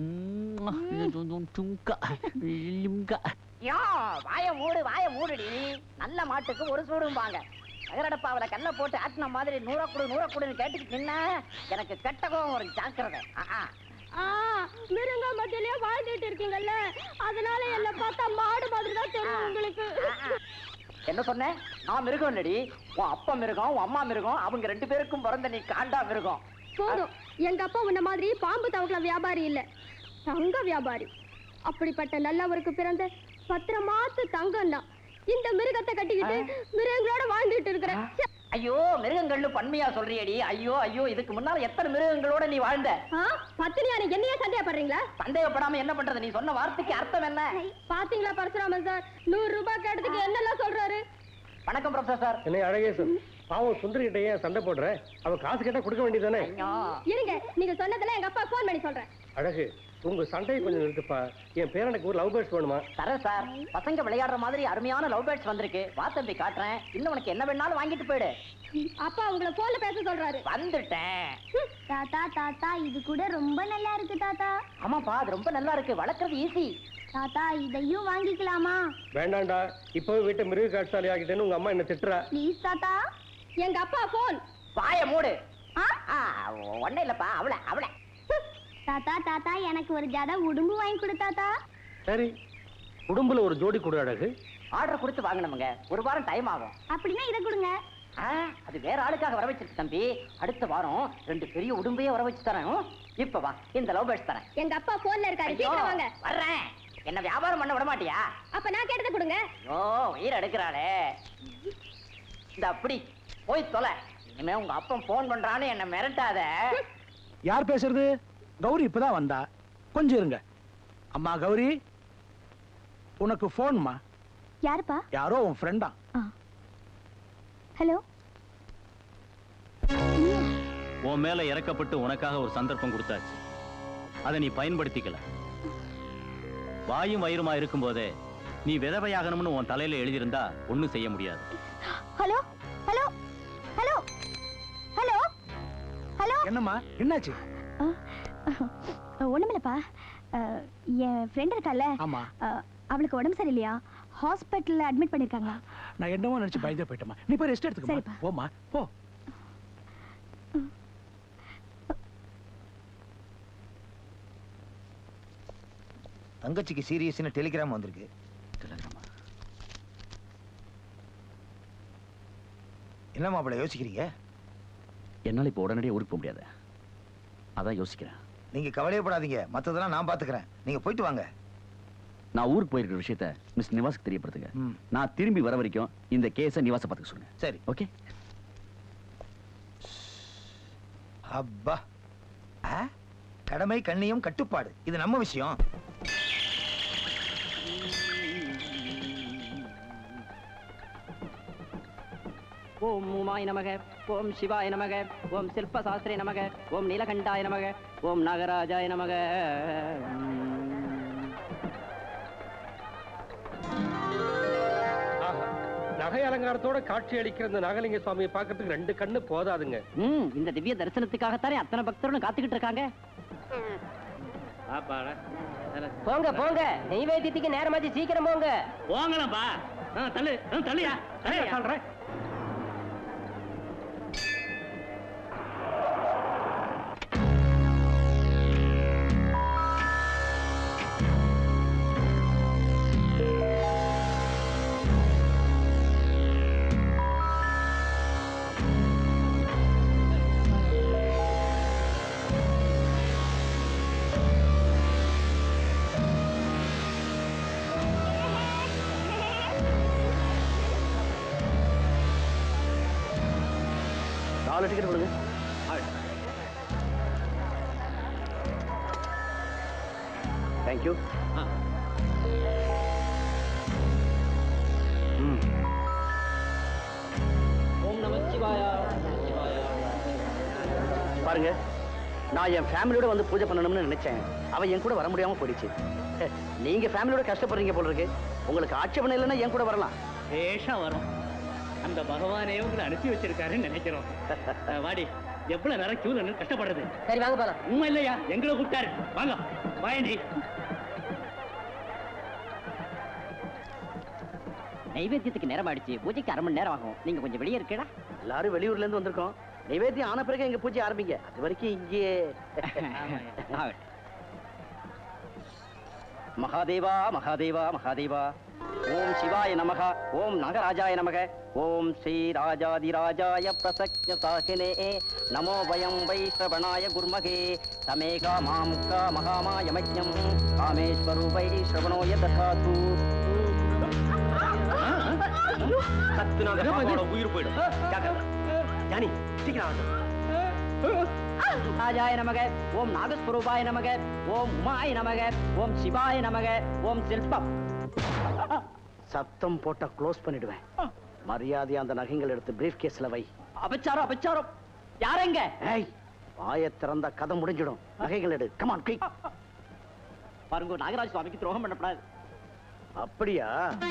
உம், துங்கா, லிம்கா. யோ வாய மூடு வாய மூடுடி நல்ல மாட்டுக்கு ஒரு சூடும்பாங்க நகரடப்பாவில கல்ல போட்டு ஆட்டின மாதிரி நூறக்குடு நூறக்குடுன்னு கேட்டுக்கிட்டு நின்னா எனக்கு கெட்ட கோவம் ஒரு ஜாக்கிரதை ஆ, ஆ. மிருங்க மத்தியிலேயே வாழ்ந்துட்டு இருக்கீங்கல்ல அதனால என்ன பார்த்தா மாடு மாதிரி தான் தெரியும் உங்களுக்கு என்ன சொன்ன நான் மிருகம் இல்லடி உன் அப்பா மிருகம் உன் அம்மா மிருகம் அவங்க ரெண்டு பேருக்கும் பிறந்த நீ காண்டா மிருகம் போதும் எங்க அப்பா உன்ன மாதிரி பாம்பு தவக்கல வியாபாரி இல்ல தங்க வியாபாரி அப்படிப்பட்ட நல்லவருக்கு பிறந்த பத்திரமாத்து தங்கம் தான் இந்த மிருகத்தை கட்டிக்கிட்டு மிருகங்களோட வாழ்ந்துட்டு இருக்கிறேன் ச்சே. ஐயோ மிருகங்கள்னு பன்மையா சொல்றியடி ஐயோ ஐயோ இதுக்கு முன்னால எத்தனை மிருகங்களோட நீ வாழ்ந்த ஆ, பத்தினியா நீ என்னையே சந்தேகப்படுறீங்களா சந்தேகப்படாம என்ன பண்றது நீ சொன்ன வார்த்தைக்கு அர்த்தம் என்ன பாத்தீங்களா பரசுராமன் சார் நூறு ரூபாய் கேட்டதுக்கு என்னெல்லாம் சொல்றாரு வணக்கம் ப்ரொஃபசர் என்ன அழகேசன் பாவம் சுந்தரி கிட்ட ஏன் சண்டை போடுற அவ காசு கேட்டா கொடுக்க வேண்டியதானே ஐயோ இருங்க நீங்க சொன்னதெல்லாம் எங்க அப்பா ஃபோன் பண்ணி சொல்றேன் அழகு உங்க சண்டையை கொஞ்சம் நிறுத்துப்பா என் பேரனுக்கு ஒரு லவ் பேர்ட்ஸ் வேணுமா தரேன் சார் பசங்க விளையாடுற மாதிரி அருமையான லவ் பேர்ட்ஸ் வந்திருக்கு வா தம்பி காட்டுறேன் இன்னும் உனக்கு என்ன வேணாலும் வாங்கிட்டு போயிடு அப்பா உங்களை போன்ல பேச சொல்றாரு வந்துட்டேன் தாத்தா தாத்தா இது கூட ரொம்ப நல்லா இருக்கு தாத்தா ஆமாப்பா அது ரொம்ப நல்லா இருக்கு வளர்க்கறது ஈஸி தாத்தா இதையும் வாங்கிக்கலாமா வேண்டாம்டா இப்பவே வீட்டை மிருக காட்சாலி ஆகிட்டேன்னு உங்க அம்மா என்ன திட்டுறா ப்ளீஸ் தாத்தா எங்க அப்பா போன் வாய மூடு ஆ? ஆ ஒன்னும் இல்லப்பா அவளை அவளை தாத்தா தாத்தா எனக்கு ஒரு ஜத உடும்பு வாங்கி கொடு தாத்தா சரி உடம்புல ஒரு ஜோடி கொடு அழகு ஆர்டர் கொடுத்து வாங்கணுமுங்க ஒரு வாரம் டைம் ஆகும் அப்படின்னா இதை கொடுங்க ஆ, அது வேற ஆளுக்காக வர வச்சிருக்கு தம்பி அடுத்த வாரம் ரெண்டு பெரிய உடும்பையே வர வச்சு தரேன் இப்ப வா இந்த லவ் பேர்ட்ஸ் தரேன் எங்க அப்பா போன்ல இருக்காரு ஐயோ, சீக்கிரம் வாங்க வர்றேன் என்ன வியாபாரம் பண்ண விட மாட்டியா அப்ப நான் கேட்டதை கொடுங்க ஓ உயிர் எடுக்கிறாளே இந்த அப்படி போய் தொலை இனிமே உங்க அப்பன் போன் பண்றான்னு என்ன மிரட்டாத யார் பேசுறது கௌரி இப்பதான் வந்தா கொஞ்சம் இருங்க அம்மா கௌரி உனக்கு போன்மா யாருப்பா யாரோ உன் ஃப்ரெண்டா ஹலோ உன் மேல இறக்கப்பட்டு உனக்காக ஒரு சந்தர்ப்பம் கொடுத்தாச்சு அதை நீ பயன்படுத்திக்கல வாயும் வயிறுமா இருக்கும்போதே நீ விதவையாகணும்னு உன் தலையில எழுதியிருந்தா ஒண்ணும் செய்ய முடியாது hello hello hello hello hello என்னம்மா என்னாச்சு ஒண்ணுமில்லப்பா அஹ், என் ஃப்ரெண்ட் இருக்கால ஆமா அஹ், அவளுக்கு உடம்பு சரியில்லையா ஹாஸ்பிட்டல்ல அட்மிட் பண்ணிருக்காங்களா நான் என்னமோ நினைச்சு பயந்தே போயிட்டேம்மா நீ போய் ரெஸ்ட் எடுத்துக்கமா சரிப்பா. போம்மா போ தங்கச்சிக்கு சீரியஸ்னு டெலிகிராம் வந்திருக்கு என்ன மாப்பிள்ள யோசிக்கிறீங்க என்னால இப்ப உடனடியே ஊருக்கு போக முடியாது அதான் யோசிக்கிறேன் நீங்க கவலையப்படாதீங்க மத்ததெல்லாம் நான் பாத்துக்கிறேன் நீங்க போயிட்டு வாங்க நான் ஊருக்கு போயிருக்கிற விஷயத்த மிஸ் நிவாஸுக்கு தெரியப்படுத்துங்க ம். நான் திரும்பி வர வரைக்கும் இந்த கேஸை நிவாச பார்த்துக்க சொல்லுங்க சரி ஓகே அப்பா ஆ? கடமை கண்ணியம் கட்டுப்பாடு இது நம்ம விஷயம் ஓம் உமாய் நமக ஓம் சிவாய நமக ஓம் சிற்ப சாஸ்திரே நமக ஓம் நீலகண்டாய நமக ஓம் நாகராஜாய நமக ஆஹா நகை அலங்காரத்தோட காட்சி அளிக்கிற இந்த நாகலிங்க சுவாமியை பார்க்கறதுக்கு ரெண்டு கண்ணு போதாதுங்க ம் இந்த திவ்ய தரிசனத்துக்காகத்தானே அத்தனை பக்தர்களும் காத்துக்கிட்டு இருக்காங்க போங்க போங்க நெய்வேத்தியத்துக்கு நேரமாச்சு சீக்கிரம் போங்க போங்களாம்பா தள்ளு தள்ளியா சொல்றேன் நாலு டிக்கெட் கொடுங்க தேங்க்யூ ஓம் நம சிவாயா பாருங்க நான் என் ஃபேமிலியோட வந்து பூஜை பண்ணணும்னு நினைச்சேன் அவ என் கூட வர முடியாம போயிடுச்சு ஹே, நீங்க ஃபேமிலியோட கஷ்டப்படுறீங்க போல இருக்கு உங்களுக்கு ஆட்சேபணம் இல்லைன்னா என் கூட வரலாம் பேஷா வரும் அந்த பகவானே உங்களை அனுப்பி வச்சிருக்காருன்னு நினைக்கிறோம் அஹ் வாடி எவ்வளவு நேரம் கியூல நின்னு கஷ்டப்படுறது சரி வாங்க போலாம் உண்மை இல்லையா எங்களை கூப்பிட்டாரு வாங்க வாயண்டி நைவேத்தியத்துக்கு நேரம் ஆயிடுச்சு பூஜைக்கு அரை மணி நேரம் ஆகும் நீங்க கொஞ்சம் வெளியே இருக்கடா எல்லாரும் வெளியூர்ல இருந்து வந்திருக்கோம் நைவேத்தியம் ஆன பிறகு எங்க பூஜை ஆரம்பிங்க அது வரைக்கும் இங்கே மகாதேவா மகாதேவா மகாதேவா ஓம் சிவாய நமக ஓம் நாகராஜாய நமக ஓம் ஸ்ரீ ராஜாதிராஜாய பிரசக்ய சாகினே நமோ வயம் வை ஸ்ரவணாய குர்மகே தமேகா மாம் கா மகாமாயமஜ்ஞம் காமேஸ்வரூபை ஸ்ரவணோய ததாது கத்துனா அந்த பாப்பாவோட உயிர் போயிடும் ஜானி சீக்கிரம் ராஜாய நமக ஓம் நாகஸ்வரூபாய நமக ஓம் உமாய நமக ஓம் சிவாய நமக ஓம் சில்பம் சத்தம் போட்டா க்ளோஸ் பண்ணிடுவேன் மரியாதையா அந்த நகைகள் எடுத்து பிரீஃப் கேஸ்ல வை அபச்சாரம் அபச்சாரம் யாரெங்க ஏய் வாயை திறந்தா கதை முடிஞ்சிடும் நகைகள் எடு கமான் குயிக் பாருங்க நாகராஜ சுவாமிக்கு துரோகம் பண்ணப்படாது அப்படியா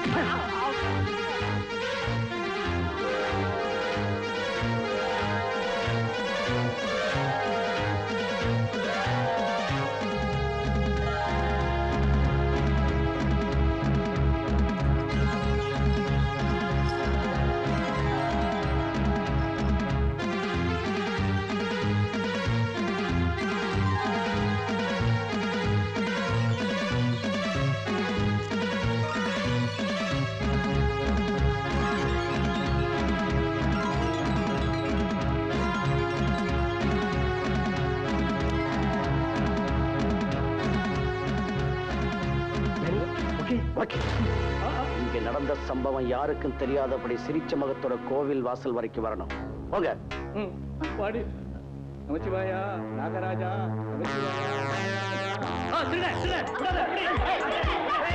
ஓகே ஓகே இங்க நடந்த சம்பவம் யாருக்கும் தெரியாதபடி சிரிச்ச முகத்தோட கோவில் வாசல் வரைக்கும் வரணும் போங்க வாடி நமச்சிவாயா நாகராஜா நமச்சிவாயா ஆ, திருட, திருட, விடாத, பிடி.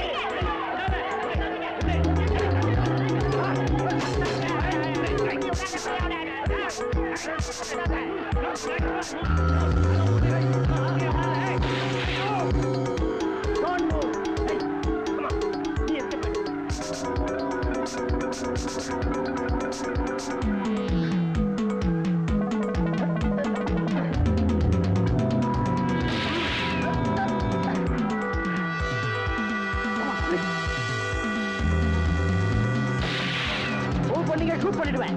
மூவ் பண்ணீங்க ஷூட் பண்ணிடுவேன்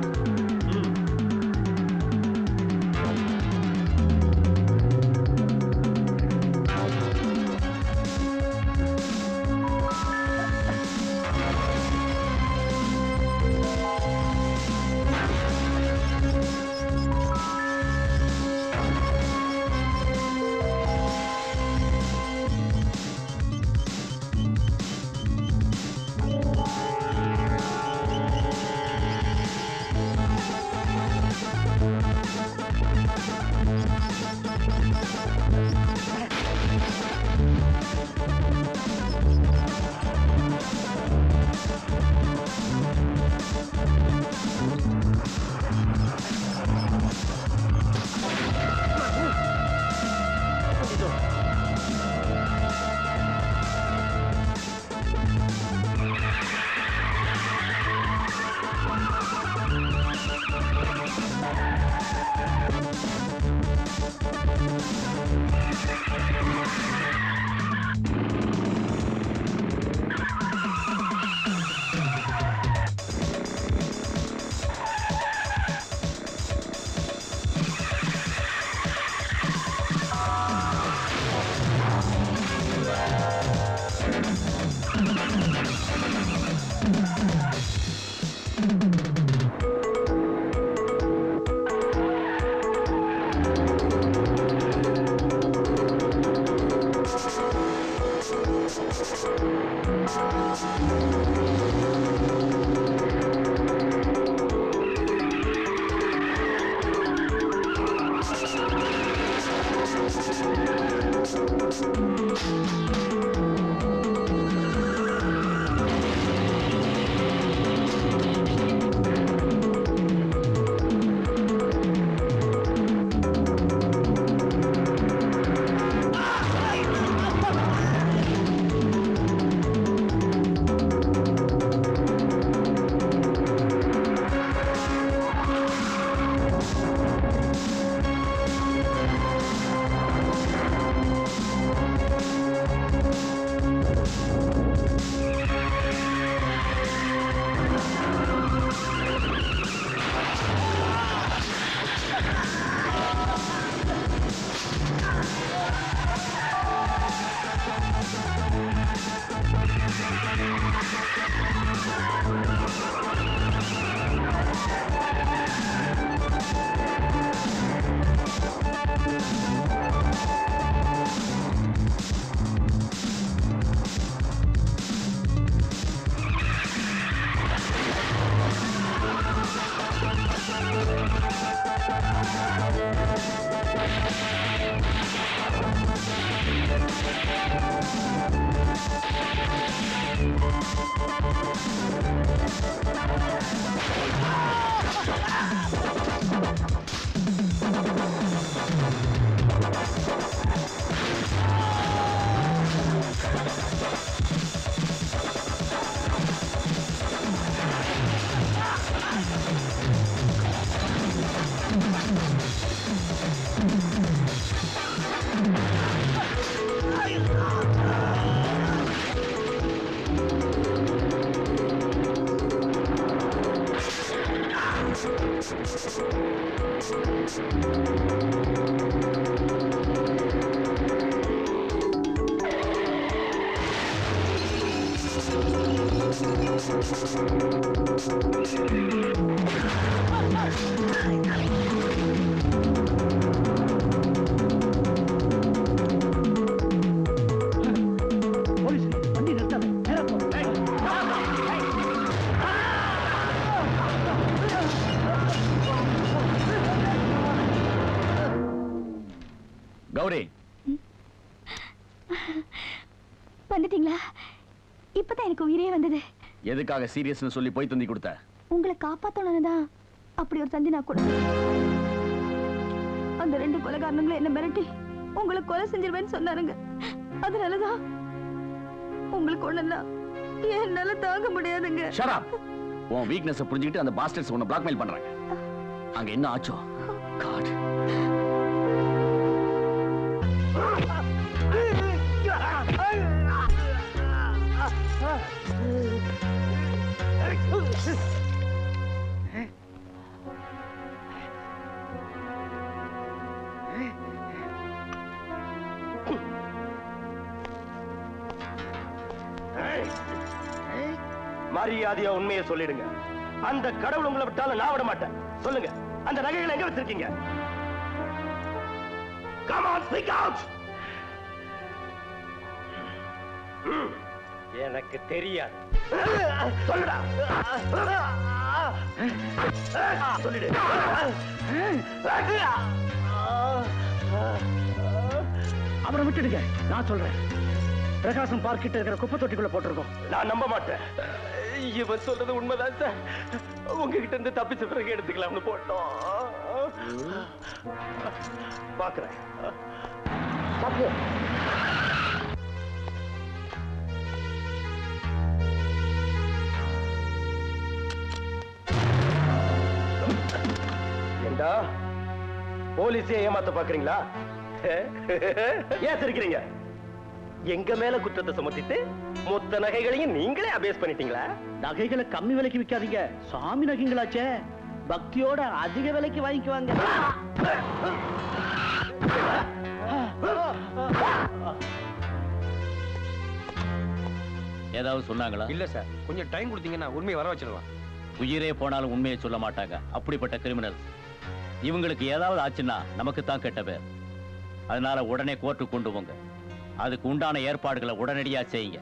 போலீஸ் வண்டி நிறுத்தாத நேரா போ. கௌரி வந்துட்டீங்களா இப்பதான் எனக்கு உயிரே வந்தது எதுக்காக சீரியஸ்னு சொல்லி போய் தந்தி கொடுத்த உங்களை காப்பாத்தணும்னு தான் அப்படி ஒரு தந்தி நான் கூட அந்த ரெண்டு கொலைகாரனுங்களும் என்ன மிரட்டி உங்களை கொலை செஞ்சிருவேன்னு சொன்னாருங்க அதனாலதான் உங்களுக்கு ஒண்ணுன்னா என்னால தாங்க முடியாதுங்க ஷட் அப் உன் வீக்னஸ் புரிஞ்சுக்கிட்டு அந்த பாஸ்டர்ஸ் உன்னை பிளாக்மெயில் பண்றாங்க அங்க என்ன ஆச்சோ காட் மரியாதையா உண்மையை சொல்லிடுங்க அந்த கடவுள் உங்களை விட்டாலும் நான் விட மாட்டேன் சொல்லுங்க அந்த நகைகளை எங்க வச்சிருக்கீங்க Come on, speak out! ம், எனக்கு தெரியாது சொல்லுடா சொல்லிடு அவரை விட்டுடுங்க நான் சொல்றேன் பிரகாசம் பார்க் கிட்ட இருக்கிற குப்பை தொட்டிக்குள்ள போட்டிருக்கோம் நான் நம்ப மாட்டேன் இவன் சொல்றது உண்மைதான் சார் உங்ககிட்ட இருந்து தப்பிச்ச பிறகு எடுத்துக்கலாம்னு போட்டோம் பாக்குறேன் பாப்போம் ஏண்டா போலீஸே ஏமாத்த பாக்குறீங்களா ஏன் சிரிக்கிறீங்க எங்க மேல குற்றத்தை சுமத்திட்டு மொத்த நகைகளையும் நீங்களே அபேஸ் பண்ணிட்டீங்களா நகைகளை கம்மி விலைக்கு விற்காதீங்க சாமி நகைங்களாச்சே பக்தியோட அதிக விலைக்கு வாங்கிக்குவாங்க ஏதாவது சொன்னாங்களா இல்ல சார் கொஞ்சம் டைம் கொடுத்தீங்கன்னா உண்மையை வர வச்சிடலாம் உயிரே போனாலும் உண்மையை சொல்ல மாட்டாங்க அப்படிப்பட்ட கிரிமினல் இவங்களுக்கு ஏதாவது ஆச்சுன்னா நமக்கு தான் கெட்ட பேர் அதனால உடனே கோர்ட்டுக்கு கொண்டு போங்க அதுக்கு உண்டான ஏற்பாடுகளை உடனடியா செய்யுங்க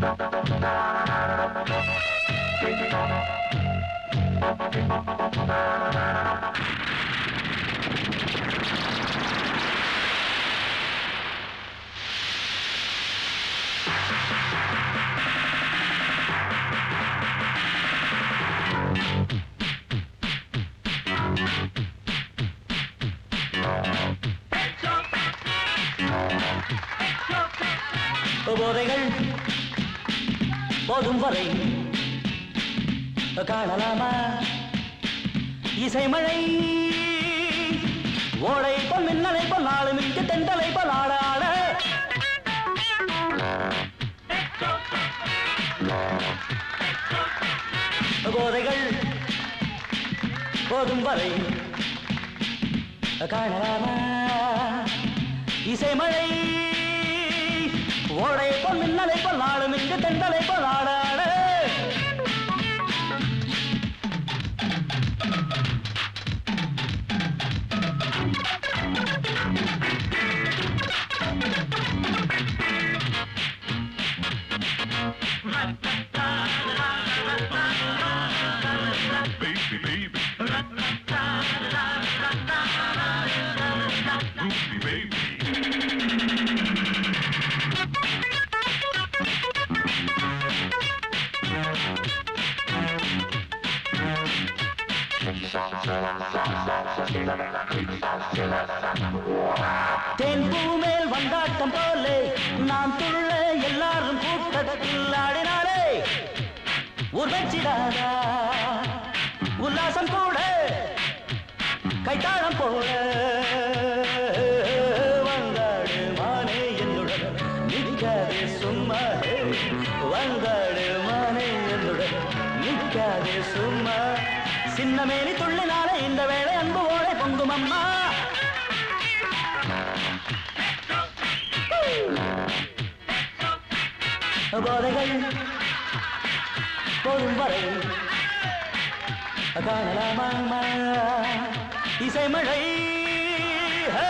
போதைகள் போதும் வரை காணலாமா இசைமழை ஓடை போல் மின்னலை போல் நாலு மிக்க தெண்டலை போல் ஆடாட போதைகள் போதும் வரை காணலாமா இசைமழை ஓடை போல் மின்னலை போல் நாடு மிக்க தெண்டலை போல் ஆடாட தேன் பூ மேல் வந்தாட்டம் போலே நான் துள்ள எல்லாரும் கூட்டத்தில் ஆடினாலே உருவச்சிடாதா உல்லாசம் கூட கைத்தாளம் போல வந்தாடு மானே என்னுடன் நிற்காதே சும்மா வந்தாடு மானே என்னுடன் நிற்காதே சும்மா சின்ன மேனி துள்ளினாலே இந்த வேளை அன்பு ஓடை பொங்கும் அம்மா போதைகள் போதும் வரை காணலாமா இசைமழை ஹே!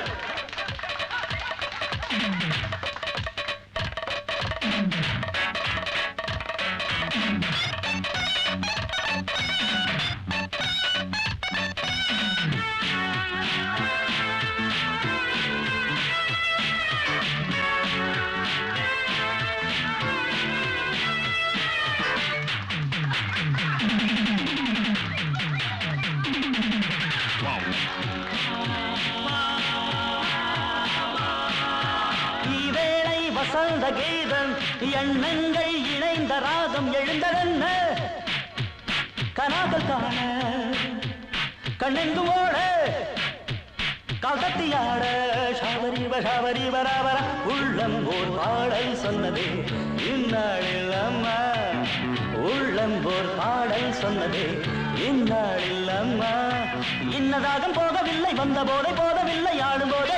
இவேளை வசந்த கீதம் எண்ணங்கள் இணைந்த ராகம் எழுந்ததென்ன கனாக்கள் காண கண்ணெங்கு ஓட காகத்தியாட ஷாவரி ஷாவரி பராபர உள்ளம் ஓர் பாடல் சொன்னதே இந்நாளில் அம்மா உள்ளம் ஓர் பாடல் சொன்னதே இந்நாளில் அம்மா இன்னதாகம் போகவில்லை வந்த போதை போதவில்லை ஆடும் போதே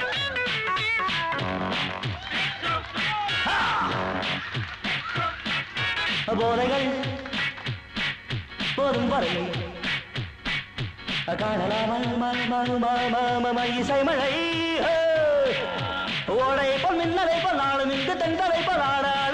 போதைகள் போதும் வரை காணலாமா இசைமழை ஹே! ஓடை போல் மின்னலை போல் நாளும் இங்கு தென்றலை போல் ஆடாட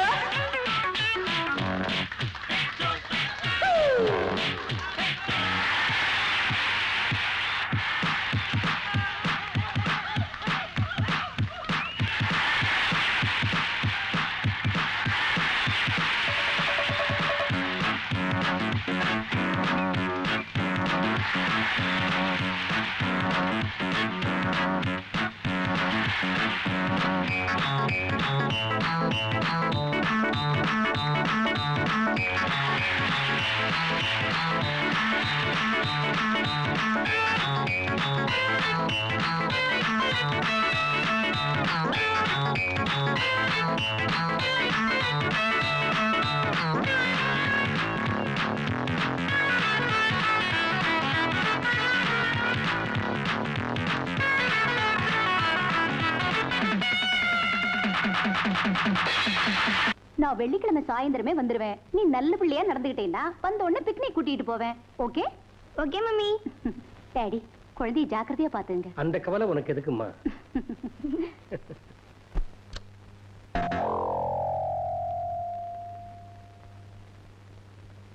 நான் வெள்ளிக்கிழமை சாயந்தரமே வந்துருவேன் நீ நல்ல பிள்ளையா நடந்துகிட்டேன்னா வந்த உடனே பிக்னிக் கூட்டிட்டு போவேன் ஓகே ஓகே மம்மி டாடி குழந்தைய ஜாக்கிரதையா பாத்துங்க அந்த கவலை உனக்கு எதுக்குமா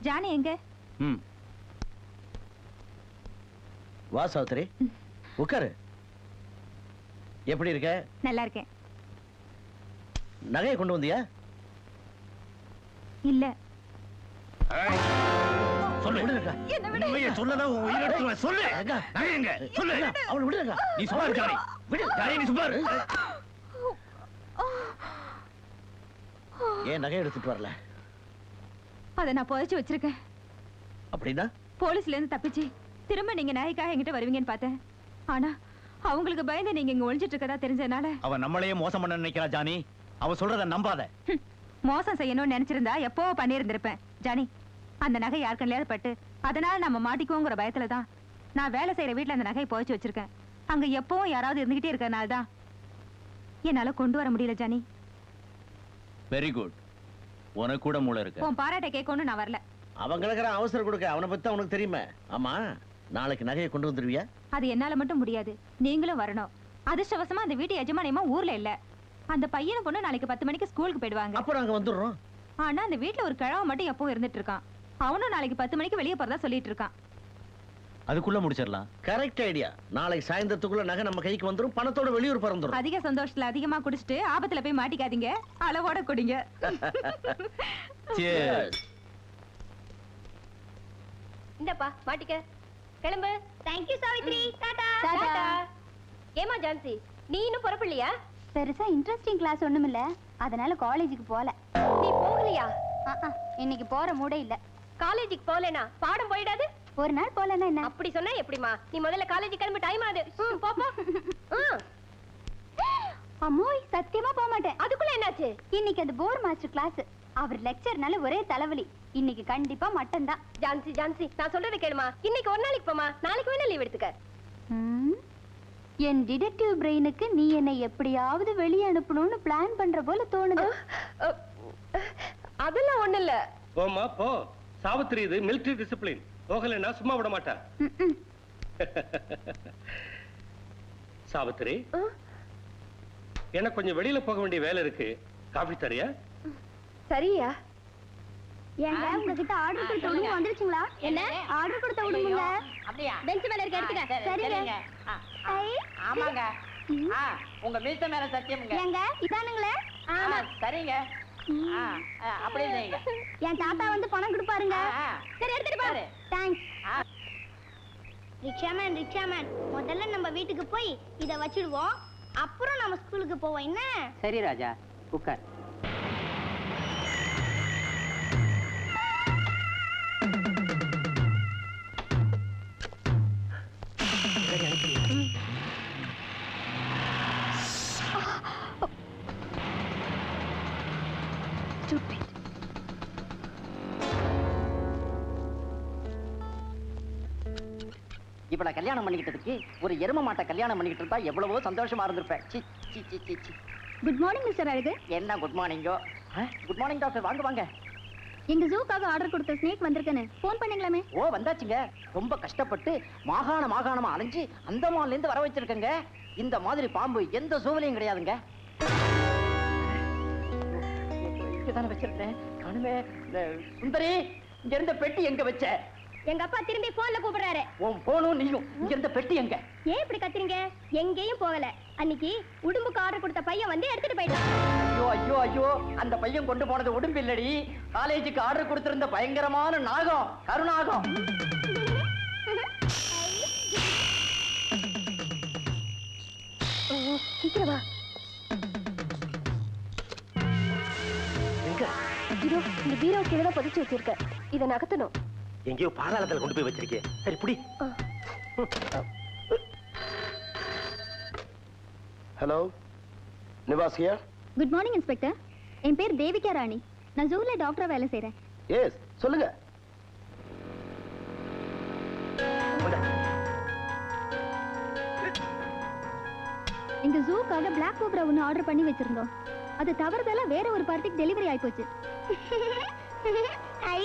ஜானி எங்க ம் வா சாவித்திரி உட்காரு எப்படி இருக்க நல்லா இருக்கேன் நகையை கொண்டு வந்தியா இல்ல சொல்லு விடுங்க என்ன விடு. உண்மையை சொல்லதான் உன் உயிரை எடுத்துருவேன். சொல்லு நகை எங்க சொல்லு அவனை விடுங்க நீ சும்மா இரு ஜானி விடு ஜானி நீ சும்மா இரு ஏன் நகை எடுத்துட்டு வரல அதை நான் புதைச்சு வச்சிருக்கேன் அப்படின்னா போலீஸ்ல இருந்து தப்பிச்சு திரும்ப நீங்க நகைக்காக என்கிட்ட வருவீங்கன்னு பார்த்தேன் ஆனா அவங்களுக்கு பயந்து நீங்க இங்க ஒளிஞ்சிட்டு இருக்கதா தெரிஞ்சதுனால அவன் நம்மளையே மோசம் பண்ண நினைக்கிறா ஜானி அவ சொல்றத நம்பாத ஹம், மோசம் செய்யணும்னு நினைச்சிருந்தா எப்போ பண்ணியிருந்திருப்பேன் ஜானி அந்த நகை யார் கண்ணிலையாவது பட்டு அதனால நம்ம மாட்டிக்குவோங்கிற பயத்துல தான் நான் வேலை செய்யற வீட்ல அந்த நகையை புதைச்சு வச்சிருக்கேன் அங்க எப்பவும் யாராவது இருந்துகிட்டே இருக்கறனால தான் என்னால கொண்டு வர முடியல ஜானி வெரி குட் உனக்கு கூட மூளை இருக்கு உன் பாராட்ட கேட்கணும்னு நான் வரல அவன் கிடக்குற அவசரம் கொடுக்க அவனை பத்தி தான் உனக்கு தெரியுமே ஆமா நாளைக்கு நகையை கொண்டு வந்துருவியா அது என்னால மட்டும் முடியாது நீங்களும் வரணும் அதிர்ஷ்டவசமா அந்த வீட்டு எஜமானியமா ஊர்ல இல்ல அந்த பையனை பொண்ணு நாளைக்கு பத்து மணிக்கு ஸ்கூலுக்கு போயிடுவாங்க அப்ப நாங்க வந்துடுறோம் ஆனா அந்த வீட்ல ஒரு கிழவன் மட்டும் எப்பவும் இருந்துட்டு இருக்கான் அவனும் நாளைக்கு பத்து மணிக்கு வெளியே போறதா சொல்லிட்டு இருக்கான் அதுக்குள்ள முடிச்சிடலாம் கரெக்ட் ஐடியா நாளைக்கு சாயந்தரத்துக்குள்ள நகை நம்ம கைக்கு வந்துரும் பணத்தோட வெளியூர் பறந்துரும் அதிக சந்தோஷத்துல அதிகமா குடிச்சிட்டு ஆபத்துல போய் மாட்டிக்காதீங்க அளவோட குடிங்க Cheers. இந்தப்பா மாட்டிக்க கிளம்பு thank you Savitri tata tata. Tata ஏமா ஜான்சி நீ இன்னும் புறப்படலையா பெருசா இன்ட்ரெஸ்டிங் கிளாஸ் ஒண்ணும் இல்ல அதனால காலேஜுக்கு போல நீ போகலையா ஆ, ஆ, இன்னைக்கு போற மூடே இல்ல காலேஜுக்கு போகலனா பாடம் போயிடாது ஒரு நாள் போலன்னா என்ன அப்படி சொன்னா எப்படிமா நீ முதல்ல காலேஜ் கிளம்பி டைம் ஆகுது ம், போ போ ம். அம்மோய் சத்தியமா போக மாட்டேன் அதுக்குள்ள என்னாச்சு இன்னைக்கு அது போர் மாஸ்டர் கிளாஸ் அவர் லெக்சர்னால ஒரே தலைவலி இன்னைக்கு கண்டிப்பா மட்டன் தான் ஜான்சி ஜான்சி நான் சொல்றதை கேளுமா இன்னைக்கு ஒரு நாளைக்கு போமா நாளைக்கு வேணா லீவ் எடுத்துக்க ம், என் டிடெக்டிவ் பிரெயினுக்கு நீ என்னை எப்படியாவது வெளியே அனுப்பணும்னு பிளான் பண்ற போல தோணுது அதெல்லாம் ஒண்ணு இல்ல போம்மா போ சாவித்திரி இது மிலிட்டரி டிசிப்ளின் போகலைன்னா சும்மா விட மாட்டா ம், ம். சாவித்திரி எனக்கு கொஞ்சம் வெளியில போக வேண்டிய வேலை இருக்கு காஃபி தரியா சரியா ஏங்க உங்ககிட்ட ஆர்டர் கொடுத்த உடம்பு வந்துருச்சுங்களா என்ன ஆர்டர் கொடுத்த உடம்புங்க அப்படியா பெஞ்ச் மேல இருக்க எடுத்துக்க சரி, சரிங்க சரிங்க. ஆ, ஆ, ஐ. ஆமாங்க ஆ, உங்க மீச மேல சத்தியம்ங்க ஏங்க இதானுங்களே ஆமா சரிங்க ஆ, ஆ, அப்படியே செய்யுங்க என் தாத்தா வந்து பணம் கொடுப்பாருங்க ஆ, ஆ. சரி எடுத்துட்டு சரி. போ தேங்க்ஸ் ஆ. ரிக்ஷாமேன் ரிக்ஷாமேன் முதல்ல நம்ம வீட்டுக்கு போய் இத வச்சிடுவோம் அப்புறம் நம்ம ஸ்கூலுக்கு போவோம் என்ன சரி ராஜா உட்கார் இவளை கல்யாணம் பண்ணிக்கிட்டதுக்கு ஒரு எரும மாட்டை கல்யாணம் பண்ணிக்கிட்டு இருந்தா எவ்வளவோ சந்தோஷமா இருந்திருப்பேன் சி சி சி சி சி குட் மார்னிங் மிஸ்டர் அழகு என்ன குட் மார்னிங்கோ குட் மார்னிங் டாக்டர் வாங்க வாங்க எங்க ஜூக்காக ஆர்டர் கொடுத்த ஸ்னேக் வந்திருக்கேன்னு ஃபோன் பண்ணீங்களாமே ஓ வந்தாச்சுங்க ரொம்ப கஷ்டப்பட்டு மாகாண மாகாணமா அலைஞ்சு அந்தமான்ல இருந்து வர வச்சிருக்கேங்க இந்த மாதிரி பாம்பு எந்த சூழலையும் கிடையாதுங்க இங்கதானே வச்சிருக்கேன் காணுமே இந்த சுந்தரி இங்க இருந்த பெட்டி எங்க வச்ச எங்க அப்பா திரும்பி போன்ல கூப்பிடுறாரு உன் போனும் நீயும் இங்க இருந்த பெட்டி எங்க ஏன் இப்படி கத்துறீங்க எங்கேயும் போகல அன்னைக்கு உடும்புக்கு ஆர்டர் கொடுத்த பையன் வந்து எடுத்துட்டு போயிட்டான் ஐயோ ஐயோ ஐயோ அந்த பையன் கொண்டு போனது உடும்பு இல்லடி காலேஜுக்கு ஆர்டர் கொடுத்திருந்த பயங்கரமான நாகம் கருநாகம் சீக்கிரம் வா எங்க இதோ இந்த பீரோ கீழே தான் பதிச்சு வச்சிருக்க இதை நகர்த்தணும் எங்கேயோ பாதாளத்துல கொண்டு போய் வச்சிருக்கேன் சரி புடி hello Nivas here good morning inspector என் பேர் தேவிகா ராணி நான் ஜூல டாக்டரா வேலை செய்றேன் எஸ் சொல்லுங்க எங்க ஜூக்காக பிளாக் கோப்ரா ஒன்று ஆர்டர் பண்ணி வச்சிருந்தோம் அது தவறுதலா வேற ஒரு பார்ட்டிக்கு டெலிவரி ஆயிப்போச்சு ஐ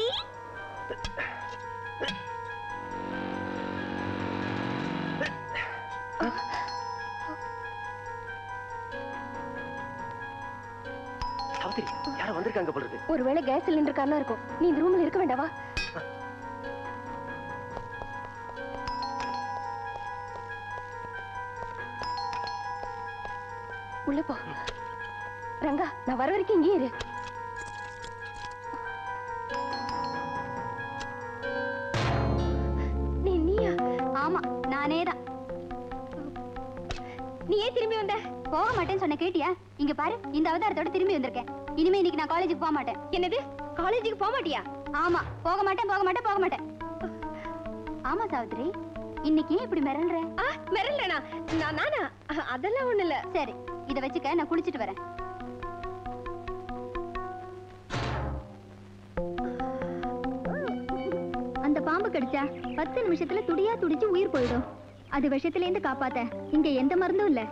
சாவித்திரி யாரோ வந்திருக்காங்க போல இருக்கு ஒருவேளை கேஸ் சிலிண்டர் காரணம் இருக்கும் நீ இந்த ரூம்ல இருக்க வேண்டாவா உள்ள போ ரங்கா நான் வர வரைக்கும் இங்கே இரு நீ நீயா ஆமா நானே தான் நீ ஏன் திரும்பி வந்த போக மாட்டேன்னு சொன்ன கேட்டியா இங்க பாரு இந்த அவதாரத்தோட திரும்பி வந்திருக்கேன் இனிமே இன்னைக்கு நான் காலேஜுக்கு போக மாட்டேன் என்னது காலேஜுக்கு போக மாட்டியா ஆமா போக மாட்டேன் போக மாட்டேன் போக மாட்டேன் ஆமா சாவித்ரி இன்னைக்கு ஏன் இப்படி மிரள்ற ஆ மிரண்டனா நான் நானா அ- அதெல்லாம் ஒண்ணு இல்ல சரி இத வச்சுக்க நான் குளிச்சிட்டு வரேன் அந்த பாம்பு கடிச்சா பத்து நிமிஷத்துல துடியா துடிச்சு உயிர் போயிடும் அது விஷத்துல இருந்து காப்பாத்த இங்க எந்த மருந்தும் இல்ல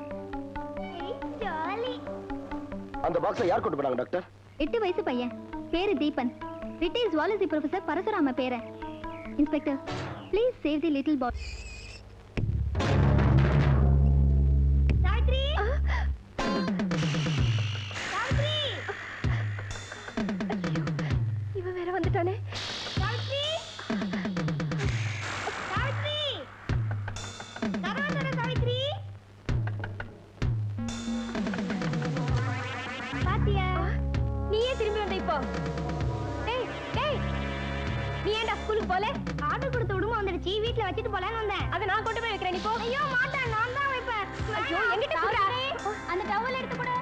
அந்த பாக்ஸை யார் கொண்டு போனாங்க டாக்டர் எட்டு வயசு பையன் பேரு Deepan retired zoology professor Parasurama பேரன் inspector please save the little boy Savitri Savitri இவன் வேற வந்துட்டானே சாவித்ரி சாவித்ரி கதவை திற, சாவித்ரி பாத்தியா நீ ஏன் திரும்பி வந்த இப்போ டேய் டேய் நீ ஏன்டா ஸ்கூலுக்கு போல ஆர்டர் கொடுத்த உடம்பு வந்துடுச்சு வீட்ல வச்சுட்டு போலான்னு வந்தேன் அதை நான் கொண்டு போய் வைக்கிறேன் நீ போ ஐயோ மாட்டேன் நான் தான் வைப்பேன் ஐயோ எங்கிட்ட குடுறா அந்த டவல் எடுத்து கூட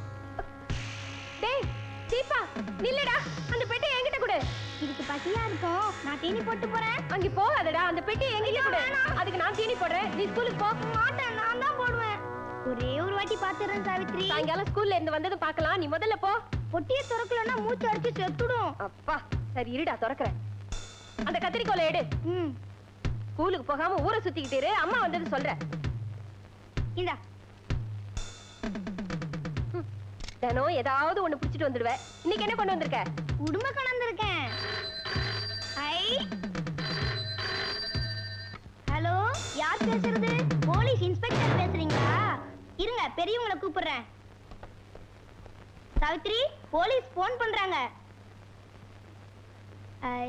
டேய் தீபா நில்லுடா அந்த பெட்டி என்கிட்ட கொடு இதுக்கு பசியா இருக்கும் நான் தீனி போட்டு போறேன் அங்க போகாதடா அந்த பெட்டி என்கிட்ட கொடு அதுக்கு நான் தீனி போடுறேன் நீ ஸ்கூலுக்கு போ மாட்டேன் நான் தான் போடுவேன் ஒரே ஒரு வாட்டி பாத்துறேன் சாவித்ரி சாயங்காலம் ஸ்கூல்ல இருந்து வந்ததும் பார்க்கலாம் நீ முதல்ல போ பொட்டியை திறக்கலன்னா மூச்சு அடிச்சு செத்துடும் அப்பா சரி இருடா திறக்கிறேன் அந்த கத்திரிக்கோலை எடு ம் ஸ்கூலுக்கு போகாம ஊரை சுத்திக்கிட்டு இரு அம்மா வந்தது சொல்றேன் இந்தா தினம் ஏதாவது ஒண்ணு புடிச்சிட்டு வந்துடுவேன் இன்னைக்கு என்ன கொண்டு வந்திருக்க உடுமை கலந்துருக்கேன் ஐ ஹலோ யார் பேசுறது போலீஸ் இன்ஸ்பெக்டர் பேசுறீங்களா இருங்க பெரியவங்களை கூப்பிடுறேன் சாவித்ரி போலீஸ் போன் பண்றாங்க ஐ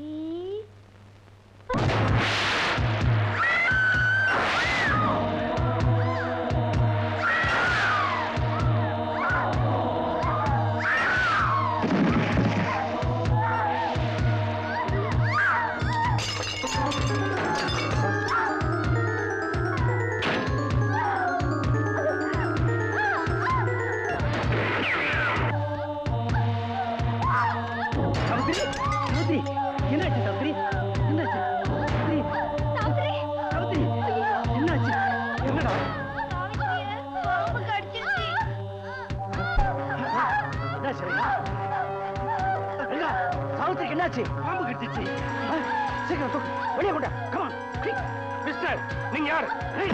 சாவித்ரி சாவித்ரி என்னாச்சு சாவித்ரி என்னாச்சு சாவித்ரி சாவித்ரி என்னாச்சு என்னடா பாம்பு கடிச்சிருச்சு என்னாச்சு ரங்கா? ரங்கா, சாவித்திரிக்கு என்னாச்சு பாம்பு கடிச்சிச்சு ஆ, சீக்கிரம் தூக்கு வெளியே கொண்டா கமான் மிஸ்டர் நீங்க யாரு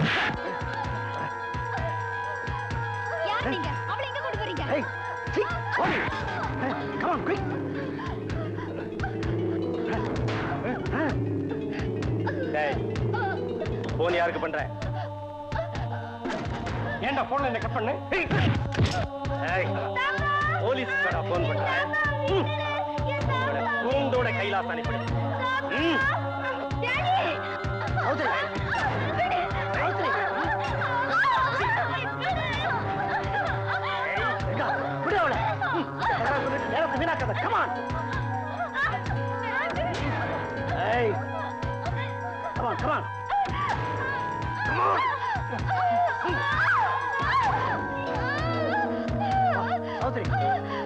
யார் நீங்க அவளை எங்க கொண்டு போறீங்க Hey, see, ஓடி Hey, come on, quick. டேய் போன் யாருக்கு பண்ற ஏன்டா போன்ல என்ன கட் பண்ணு ஏய். ஏய், போலீஸ் கடா போன் பண்ற ம். உங்களோட கூண்டோட கைலாசம் அனுப்பிடு ம். சாவித்திரி, சாவித்திரி. ரங்கா, விடு அவளை. ம், நேரத்தை விட்டு நேரத்தை வீணாக்காத கமான் ஏய் கமான் கமான் சாவித்திரி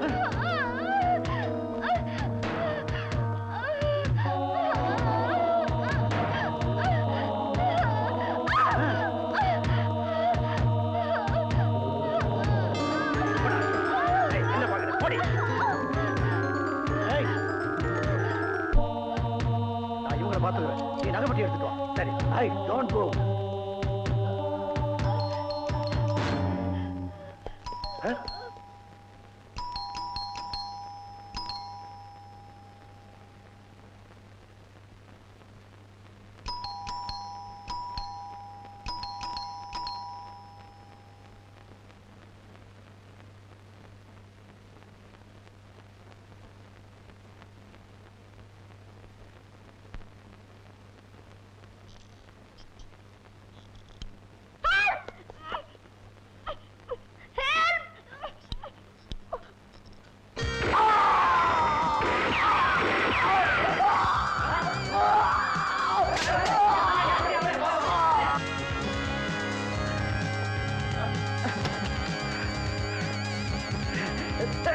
ஏய், என்ன பாக்குற போடி ஏய் நான் இவங்கள பாத்துக்கிறேன் நீ நகைப்பட்டி எடுத்துட்டு வா சரி ஐ டோன்ட் கோ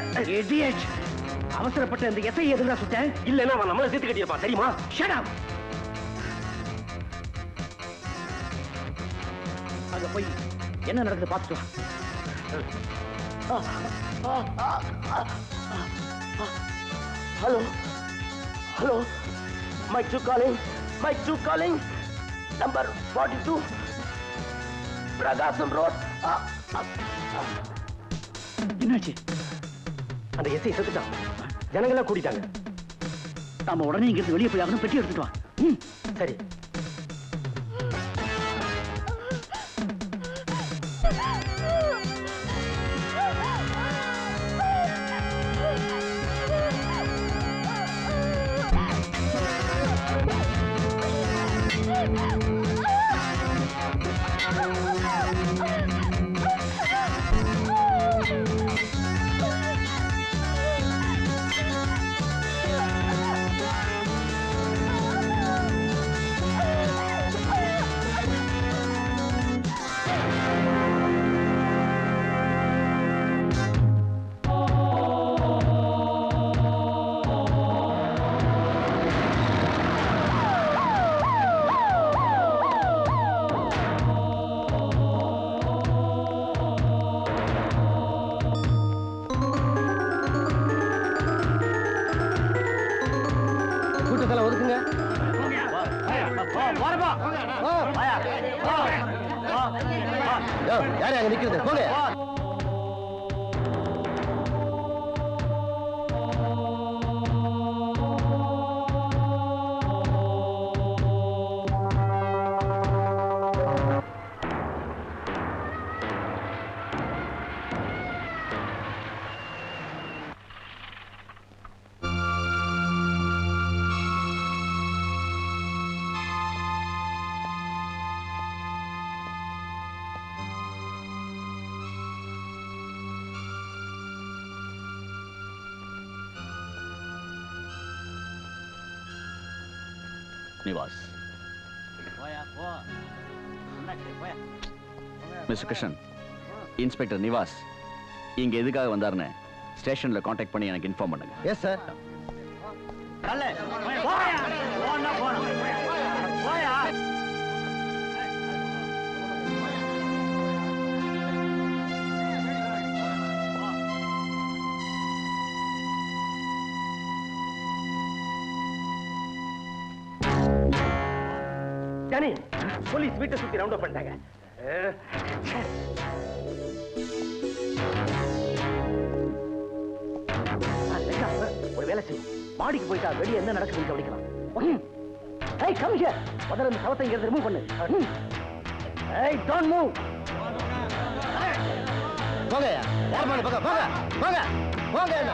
Idiot. அவசரப்பட்ட இந்த எஸ்ஐ எதுனா சுட்டேன் இல்லைன்னா அவன் நம்மளை சேர்த்து கட்டியிருப்பான் தெரியுமா Shut up. அங்க போய் என்ன நடக்குது பார்த்துட்டு hello hello mike two calling mike two calling number forty two Prakasam road என்னாச்சு அந்த எஸ்ஐ செத்துட்டான் ஜனங்களாம் கூட்டிட்டாங்க நாம உடனே இங்கிருந்து வெளியே போய் ஆகணும் பெட்டி எடுத்துட்டு வா ம், சரி கூட்டத்தில் ஒதுக்குங்க யாரு அங்க நிக்கிறது போங்க நிவாஸ் மிஸ்டர் கிருஷ்ணன் இன்ஸ்பெக்டர் நிவாஸ் இங்க எதுக்காக வந்தாருன்னு ஸ்டேஷன்ல காண்டாக்ட் பண்ணி எனக்கு இன்ஃபார்ம் பண்ணுங்க எஸ் சார் ஜானி போலீஸ் வீட்டை சுத்தி ரவுண்ட் அப் பண்ணிட்டாங்க அஹ், ஆ, லலிதா, ஒரு வேலை செய்யும் மாடிக்கு போயிட்டா வெளியே என்ன நடக்குதுன்னு கவனிக்கலாம் ஓகே ஏய் கம் ஹியர் முதல்ல இந்த சவத்தை இங்க ரிமூவ் பண்ணு ம். ஏய் டோன்ட் மூவ் போங்க யார் மேல போங்க போங்க போங்க போங்க என்ன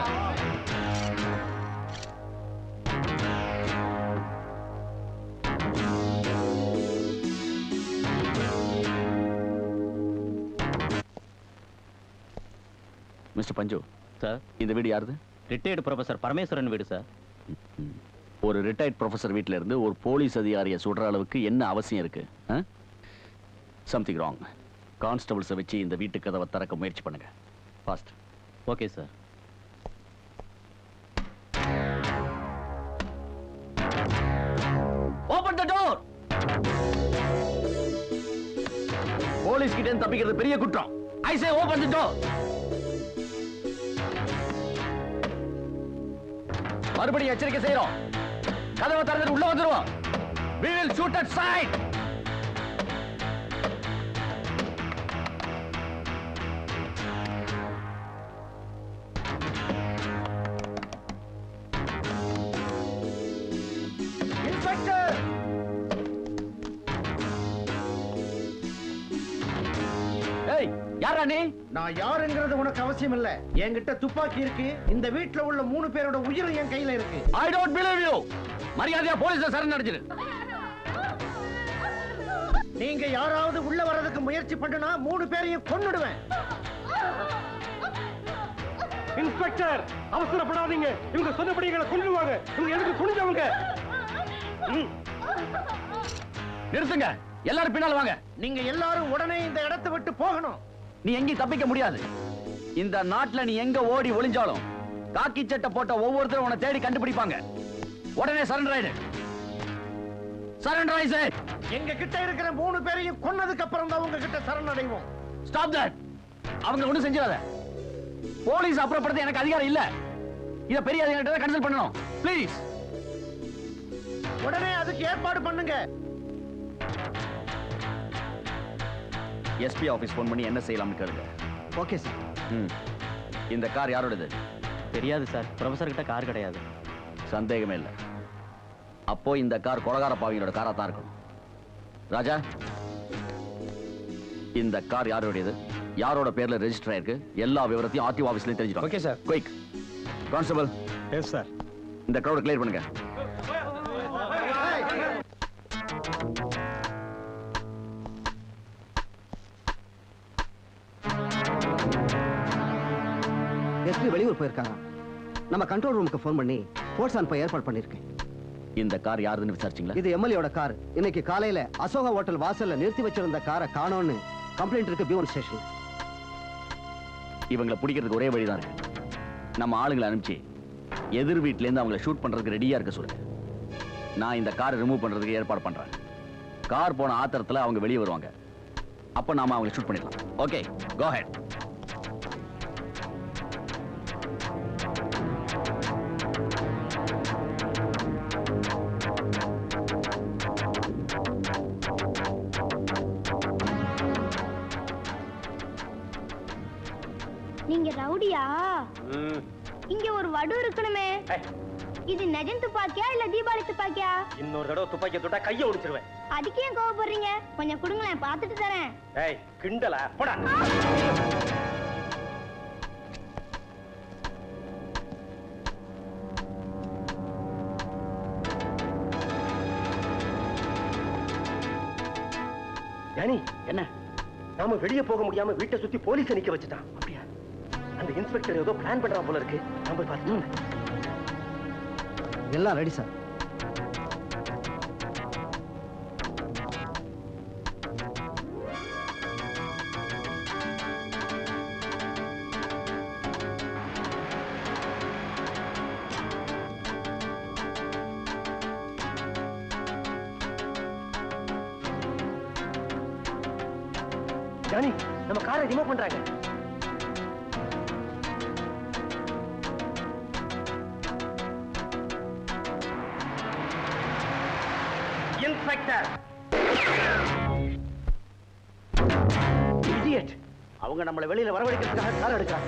மிஸ்டர் பஞ்சு சார் இந்த வீடு யாருது ரிட்டையர்டு ப்ரொஃபசர் பரமேஸ்வரன் வீடு சார் ஒரு ரிட்டையர்ட் ப்ரொஃபசர் வீட்ல இருந்து ஒரு போலீஸ் அதிகாரியை சுடுற அளவுக்கு என்ன அவசியம் இருக்கு சம்திங் ராங் கான்ஸ்டபிள்ஸை வச்சு இந்த வீட்டு கதவை திறக்க முயற்சி பண்ணுங்க fast okay sir open the door police கிட்ட இருந்து தப்பிக்கிறது பெரிய குற்றம் ஐ சே ஓபன் த டோர் மறுபடியும் எச்சரிக்கை செய்யறோம் கதவை திறந்துட்டு உள்ள வந்துருவோம் we will shoot at sight inspector ஏய் யாரா நீ நான் யாருங்கிறது உனக்கு அவசியம் இல்ல என்கிட்ட துப்பாக்கி இருக்கு இந்த வீட்ல உள்ள மூணு பேரோட உயிரும் என் கையில இருக்கு ஐ டோன்ட் பிலீவ் யூ மரியாதையா போலீஸ்ல சரண் அடைஞ்சிரு நீங்க யாராவது உள்ள வர்றதுக்கு முயற்சி பண்ணுனா மூணு பேரையும் கொன்னுடுவேன் இன்ஸ்பெக்டர் அவசரப்படாதீங்க இவங்க சொன்னபடி எங்களை கொல்லுவாங்க இவங்க எதுக்கு துணிஞ்சவங்க ம். நிறுத்துங்க எல்லாரும் பின்னால வாங்க நீங்க எல்லாரும் உடனே இந்த இடத்தை விட்டு போகணும் நீ எங்கேயும் தப்பிக்க முடியாது இந்த நாட்டுல நீ எங்க ஓடி ஒளிஞ்சாலும் காக்கி சட்டை போட்ட ஒவ்வொருத்தரும் உன்னை தேடி கண்டுபிடிப்பாங்க உடனே சரண்டர் ஆயிடு சரண்டர் ஆயிசே எங்க கிட்ட இருக்கிற மூணு பேரையும் கொன்னதுக்கு அப்புறம் தான் உங்க கிட்ட சரணடைவோம் ஸ்டாப் தட் அவங்க ஒண்ணும் செஞ்சிடாத போலீஸ் அப்புறப்படுத்த எனக்கு அதிகாரம் இல்ல இத பெரிய அதிகாரிட்ட கன்சல்ட் பண்ணணும் ப்ளீஸ் உடனே அதுக்கு ஏற்பாடு பண்ணுங்க எஸ்பி ஆபீஸ் ஃபோன் பண்ணி என்ன செய்யலாம்னு கேளுங்க ஓகே சார் ம். இந்த கார் யாரோடது தெரியாது சார் ப்ரொஃபசர் கிட்ட கார் கிடையாது சந்தேகமே இல்லை அப்போ இந்த கார் கொலகார பாவிங்களோட காரா தான் இருக்கும் ராஜா இந்த கார் யாருடையது யாரோட பேர்ல ரெஜிஸ்டர் ஆயிருக்கு எல்லா விவரத்தையும் ஆர்டிஓ ஆபீஸ்லயும் தெரிஞ்சிடும் okay sir quick constable yes sir இந்த crowd கிளியர் பண்ணுங்க எஸ்பி வெளியூர் போயிருக்காங்க நம்ம கண்ட்ரோல் ரூமுக்கு ஃபோன் பண்ணி போர்ட்ஸ் அனுப்ப ஏற்பாடு பண்ணிருக்கேன் இந்த கார் யாருதுன்னு விசாரிச்சிங்களா இது எம்எல்ஏட கார் இன்னைக்கு காலையில அசோகா ஹோட்டல் வாசல்ல நிறுத்தி வச்சிருந்த காரை காணோம்னு கம்ப்ளைண்ட் இருக்கு பியூன் ஸ்டேஷன் இவங்களை பிடிக்கிறதுக்கு ஒரே வழிதான் இருக்கு நம்ம ஆளுங்களை அனுப்பிச்சு எதிர் வீட்ல இருந்து அவங்கள ஷூட் பண்றதுக்கு ரெடியா இருக்க சொல்லுங்க நான் இந்த காரை ரிமூவ் பண்றதுக்கு ஏற்பாடு பண்றேன் கார் போன ஆத்திரத்துல அவங்க வெளியே வருவாங்க அப்ப நாம அவங்களை ஷூட் பண்ணிடலாம் ஓகே கோ ஹெட் நீங்க ரவுடியா இங்க ஒரு வடு இருக்கணுமே இது நெஜம் துப்பாக்கியா இல்ல தீபாவளி துப்பாக்கியா இன்னொரு தடவை துப்பாக்கிய தொட்டா கைய ஒடிச்சிருவேன் அதுக்கு ஏன் கோவப்படுறீங்க கொஞ்சம் கொடுங்களேன் பார்த்துட்டு தரேன் ஏய் கிண்டலா போடா யானி என்ன நாம வெளியே போக முடியாம வீட்டை சுத்தி போலீஸ் நிக்க வச்சுட்டான் அப்படியா அந்த இன்ஸ்பெக்டர் ஏதோ பிளான் பண்றான் போல இருக்கு நான் போய் பார்த்துட்டு எல்லாம் ரெடி சார் ஜானி நம்ம காரை ரிமூவ் பண்றாங்க இன்ஸ்பெக்டர் இடியட் அவங்க நம்மளை வெளியில வரவழைக்கிறதுக்காக கார் எடுக்கிறாங்க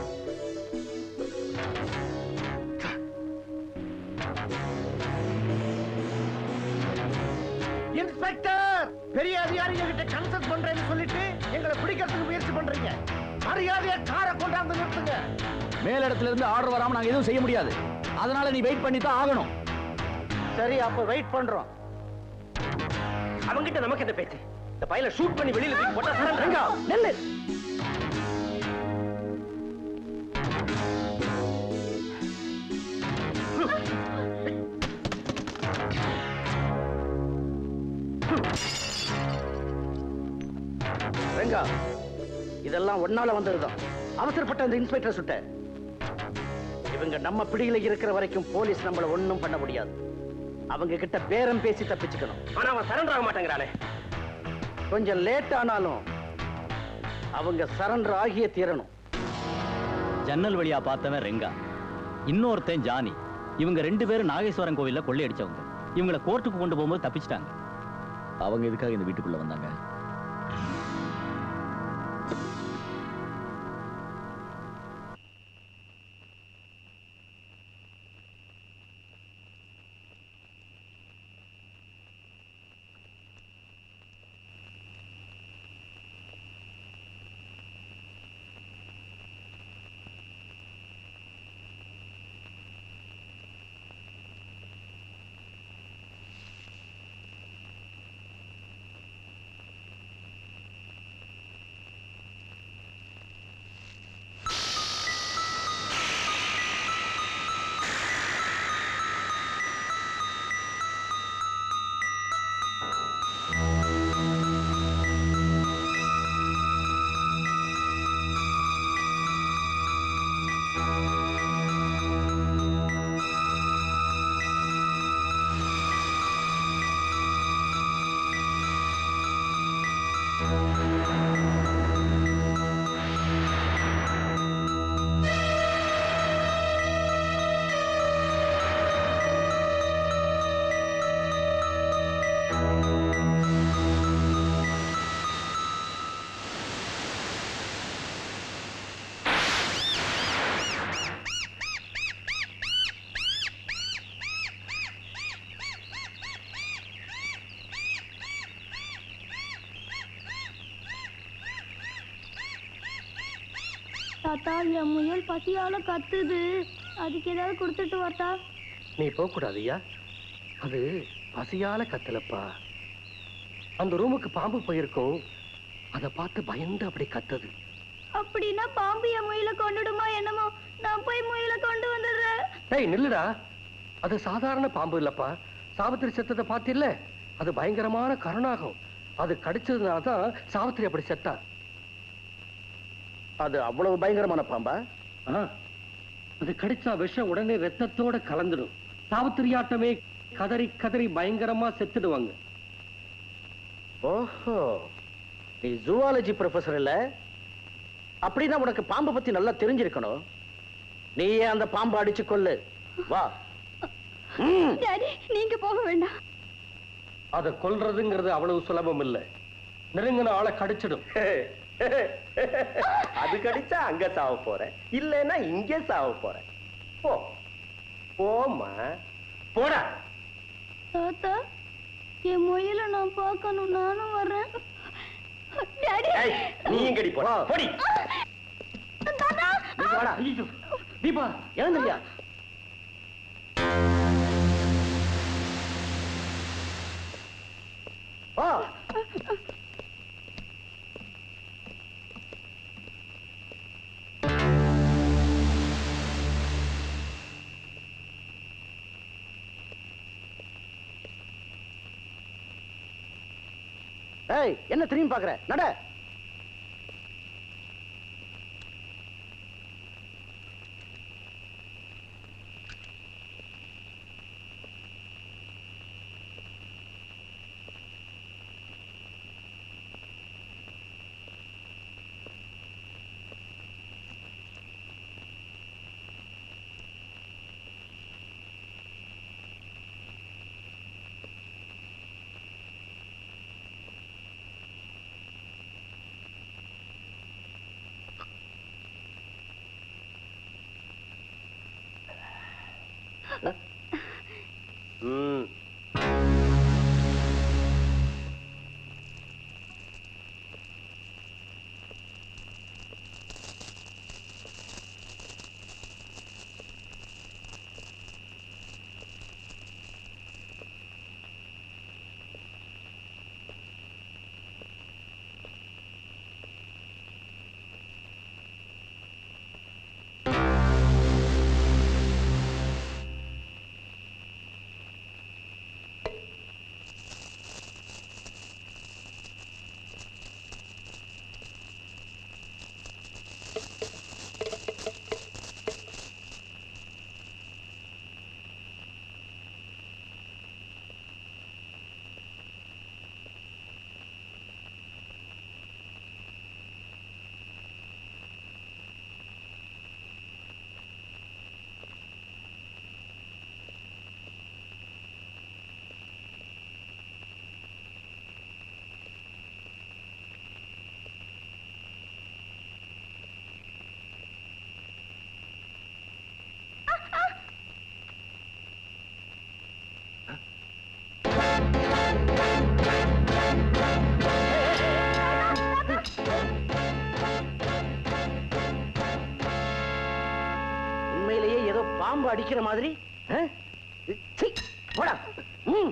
இன்ஸ்பெக்டர் பெரிய அதிகாரிங்க கிட்ட கன்சல்ட் பண்றேன்னு சொல்லிட்டு எங்களை பிடிக்கிறதுக்கு முயற்சி பண்றீங்க மரியாதையா காரை கொண்டாந்து நிறுத்துங்க மேலிடத்துல இருந்து ஆர்டர் வராம நாங்க எதுவும் செய்ய முடியாது அதனால நீ வெயிட் பண்ணி தான் ஆகணும் சரி அப்ப வெயிட் பண்றோம் அவங்கிட்ட நமக்கு என்ன பேச்சு இந்த பையல ஷூட் பண்ணி வெளியில தூக்கி போட்டா சரண்டர் ரங்கா, நெல்லு ரங்கா இதெல்லாம் ஒன்னால வந்ததுதான் அவசரப்பட்ட அந்த இன்ஸ்பெக்டர் சுட்ட இவங்க நம்ம பிடியில இருக்கிற வரைக்கும் போலீஸ் நம்மள ஒண்ணும் பண்ண முடியாது அவங்க கிட்ட பேரம் பேசி தப்பிச்சுக்கணும் ஆனா அவன் சரண்டர் ஆக மாட்டேங்கிறானே கொஞ்சம் லேட் ஆனாலும் அவங்க சரண்டர் ஆகிய தீரணும் ஜன்னல் வழியா பார்த்தவன் ரெங்கா இன்னொருத்தன் ஜானி இவங்க ரெண்டு பேரும் நாகேஸ்வரன் கோவில்ல கொள்ளையடிச்சவங்க இவங்கள கோர்ட்டுக்கு கொண்டு போகும்போது தப்பிச்சிட்டாங்க அவங்க எதுக்காக இந்த வீட்டுக்குள்ள வந்தாங்க தாத்தா என் முயல் பசியால கத்துது அதுக்கு ஏதாவது கொடுத்துட்டு வரட்டா நீ போக கூடாதுயா அது பசியால கத்தலப்பா அந்த ரூமுக்கு பாம்பு போயிருக்கும் அதை பார்த்து பயந்து அப்படி கத்துது அப்படின்னா பாம்பு என் முயலை கொண்டுடுமா என்னமோ நான் போய் முயலை கொண்டு வந்துடுறேன் ஏய் நில்லுடா அது சாதாரண பாம்பு இல்லப்பா சாவித்திரி செத்ததை பார்த்தில்ல அது பயங்கரமான கருணாகம் அது கடிச்சதுனால தான் சாவித்திரி அப்படி செத்தா அது அவ்வளவு பயங்கரமான பாம்பா ஆ, அது கடிச்சா விஷம் உடனே ரத்தத்தோட கலந்துடும் சாவித்திரியாட்டமே கதறி கதறி பயங்கரமா செத்துடுவாங்க ஓஹோ நீ ஜூவாலஜி ப்ரொஃபசர் இல்ல அப்படின்னா உனக்கு பாம்பை பத்தி நல்லா தெரிஞ்சிருக்கணும் நீயே அந்த பாம்பை அடிச்சு கொள்ளு வா ம். டாடி நீங்க போக வேண்டாம் அதை கொல்றதுங்கிறது அவ்வளவு சுலபம் இல்ல நெருங்கின ஆளை கடிச்சிடும் அது கடிச்சா அங்க சாவ போறேன் இல்லைன்னா இங்க சாவ போறேன் போ போமா போடா தாத்தா என் முயலை நான் பார்க்கணும் நானும் வர்றேன் டாடி ஏய், நீ எங்கடி போற போடி தாத்தா நீ வாடா ஐயோ தீபா எழுந்துறியா வா ஏய் என்ன திரும்பி பாக்குற நட ம் உண்மையிலேயே ஏதோ பாம்பு அடிக்கிற மாதிரி ஆ? சீ, போடா ம்.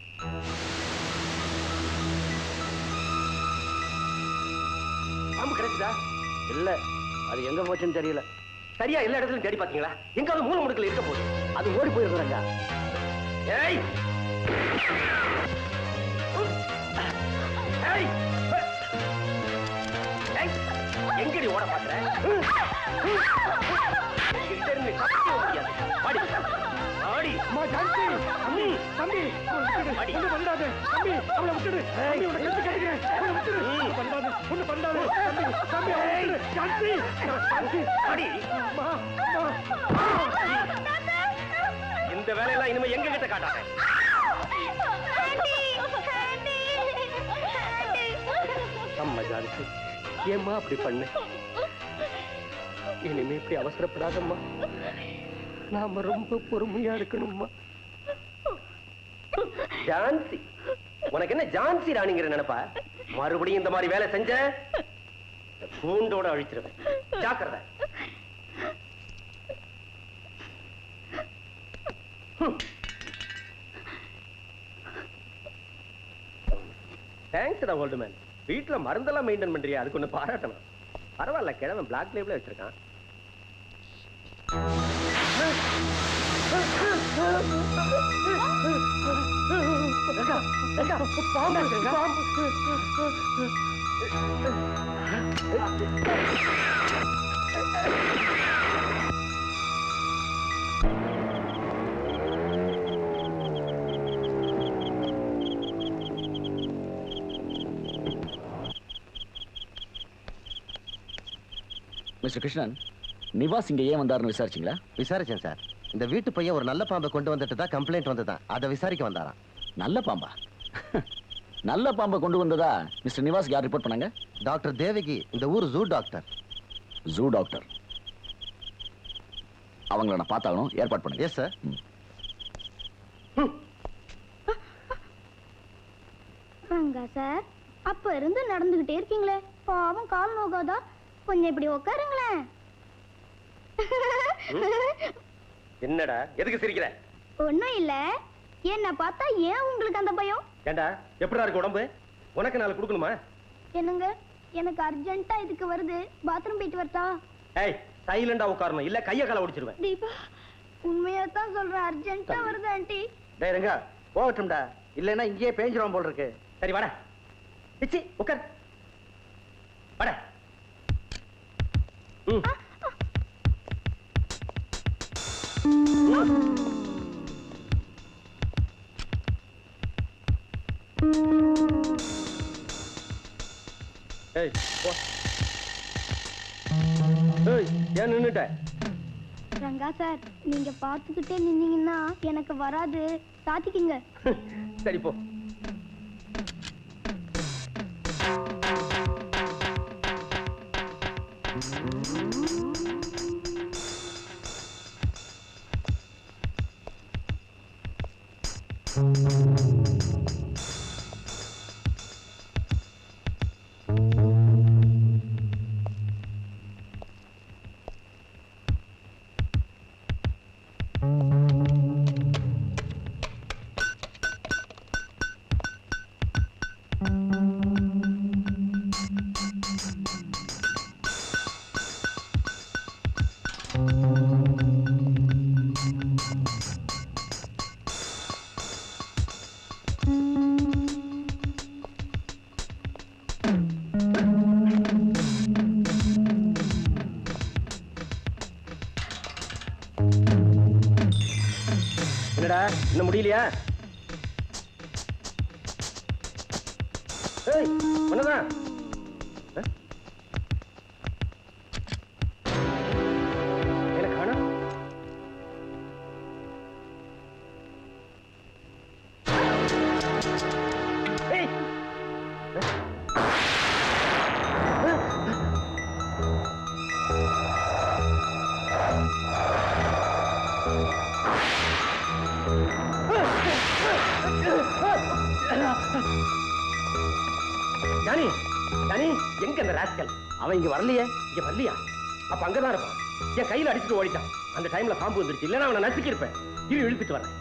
பாம்பு கிடைச்சதா இல்ல அது எங்க போச்சுன்னு தெரியல சரியா எல்லா இடத்துலயும் தேடி பாத்தீங்களா எங்காவது மூல முடுக்கல இருக்க போகுது அது ஓடி போயிருக்கிறாங்க ஏய் ஏய் ஏய், எங்கடி ஓட பாக்குற எங்கிட்ட இருந்து தப்பிக்க முடியாது ஆடி ஆடி தம்பி தம்பி அடி. ஒண்ணு பண்ணாத தம்பி அவளை விட்டுடு தம்பி உன்னை கெடுத்து கேட்கிறேன் அவளை விட்டுடு ஒண்ணு பண்ணாத ஒண்ணு பண்ணாத தம்பி தம்பி அவளை விட்டுடு ஜான்சி ஜான்சி அடி அம்மா, அம்மா. இந்த வேலையெல்லாம் இனிமே எங்க கிட்ட காட்டாத அம்மா ஜான்சி ஏம்மா அப்படி பண்ணு இனிமே இப்படி அவசரப்படாதம்மா நாம ரொம்ப பொறுமையா இருக்கணும்மா ஜான்சி உனக்கு என்ன ஜான்சி ராணிங்கிற நினைப்பா மறுபடியும் இந்த மாதிரி வேலை செஞ்ச இந்த கூண்டோட அழிச்சிருவேன் ஜாக்கிரதை தேங்க்ஸ்டா ஓல்டு மேன் வீட்டுல மருந்தெல்லாம் மெயின்டைன் பண்றியா அதுக்கு ஒண்ணு பாராட்டணும் பரவாயில்ல கிழவன் பிளாக் லேபிள வச்சிருக்கான் ஏக்கா, ஏக்கா, பாம்பு, பாம்பு. மிஸ்டர் கிருஷ்ணன் நிவாஸ் இங்க ஏன் வந்தாருன்னு விசாரிச்சீங்களா விசாரிச்சேன் சார் இந்த வீட்டு பையன் ஒரு நல்ல பாம்பை கொண்டு வந்துட்டு தான் கம்ப்ளைண்ட் வந்ததான் அதை விசாரிக்க வந்தாராம் நல்ல பாம்பா நல்ல பாம்பை கொண்டு வந்ததா மிஸ்டர் நிவாஸ் யார் ரிப்போர்ட் பண்ணாங்க டாக்டர் தேவகி இந்த ஊர் ஜூ டாக்டர் ஜூ டாக்டர் அவங்கள நான் பார்த்தாகணும் ஏற்பாடு பண்ணுங்க எஸ் சார் ரங்கா சார் அப்ப இருந்து நடந்துகிட்டே இருக்கீங்களே பாவம் கால் நோகாதா கொஞ்சம் இப்படி உட்காருங்களேன் என்னடா எதுக்கு சிரிக்கிற ஒண்ணும் இல்ல என்ன பார்த்தா ஏன் உங்களுக்கு அந்த பயம் ஏண்டா எப்படிடா இருக்கு உடம்பு உனக்கு நாளை கொடுக்கணுமா என்னங்க எனக்கு அர்ஜென்ட்டா இதுக்கு வருது பாத்ரூம் போயிட்டு வரட்டா ஏய் சைலண்டா உட்காரணும் இல்ல கைய கால ஒடிச்சிருவேன் தீபா உண்மையா தான் சொல்றேன் அர்ஜென்ட்டா வருது ஆண்டி டேய் ரங்கா போகட்டும்டா இல்லைன்னா இங்கேயே பேஞ்சிரும் போல் இருக்கு சரி வாடா பிச்சி உட்கார் வாடா ம் ஏய் போ ஏய் ஏன் நின்னுட்ட ரங்கா சார் நீங்க பார்த்துக்கிட்டே நின்னீங்கன்னா எனக்கு வராது சாத்திக்கிங்க சரி போ என்னடா இன்னும் முடியலையா ஏய் ஒண்ணுதான் ஆ? எனக்கு காணோம் ஏய் ஜானி ஜானி எங்க அந்த ராஸ்கல் அவன் இங்க வரலையே இங்க வரலையா அப்ப அங்கதான் இருப்பான் என் கையில அடிச்சுட்டு ஓடிட்டான் அந்த டைம்ல பாம்பு வந்துருச்சு இல்லைன்னா அவனை நசுக்கி இருப்பேன் இரு இழுத்துட்டு வரேன்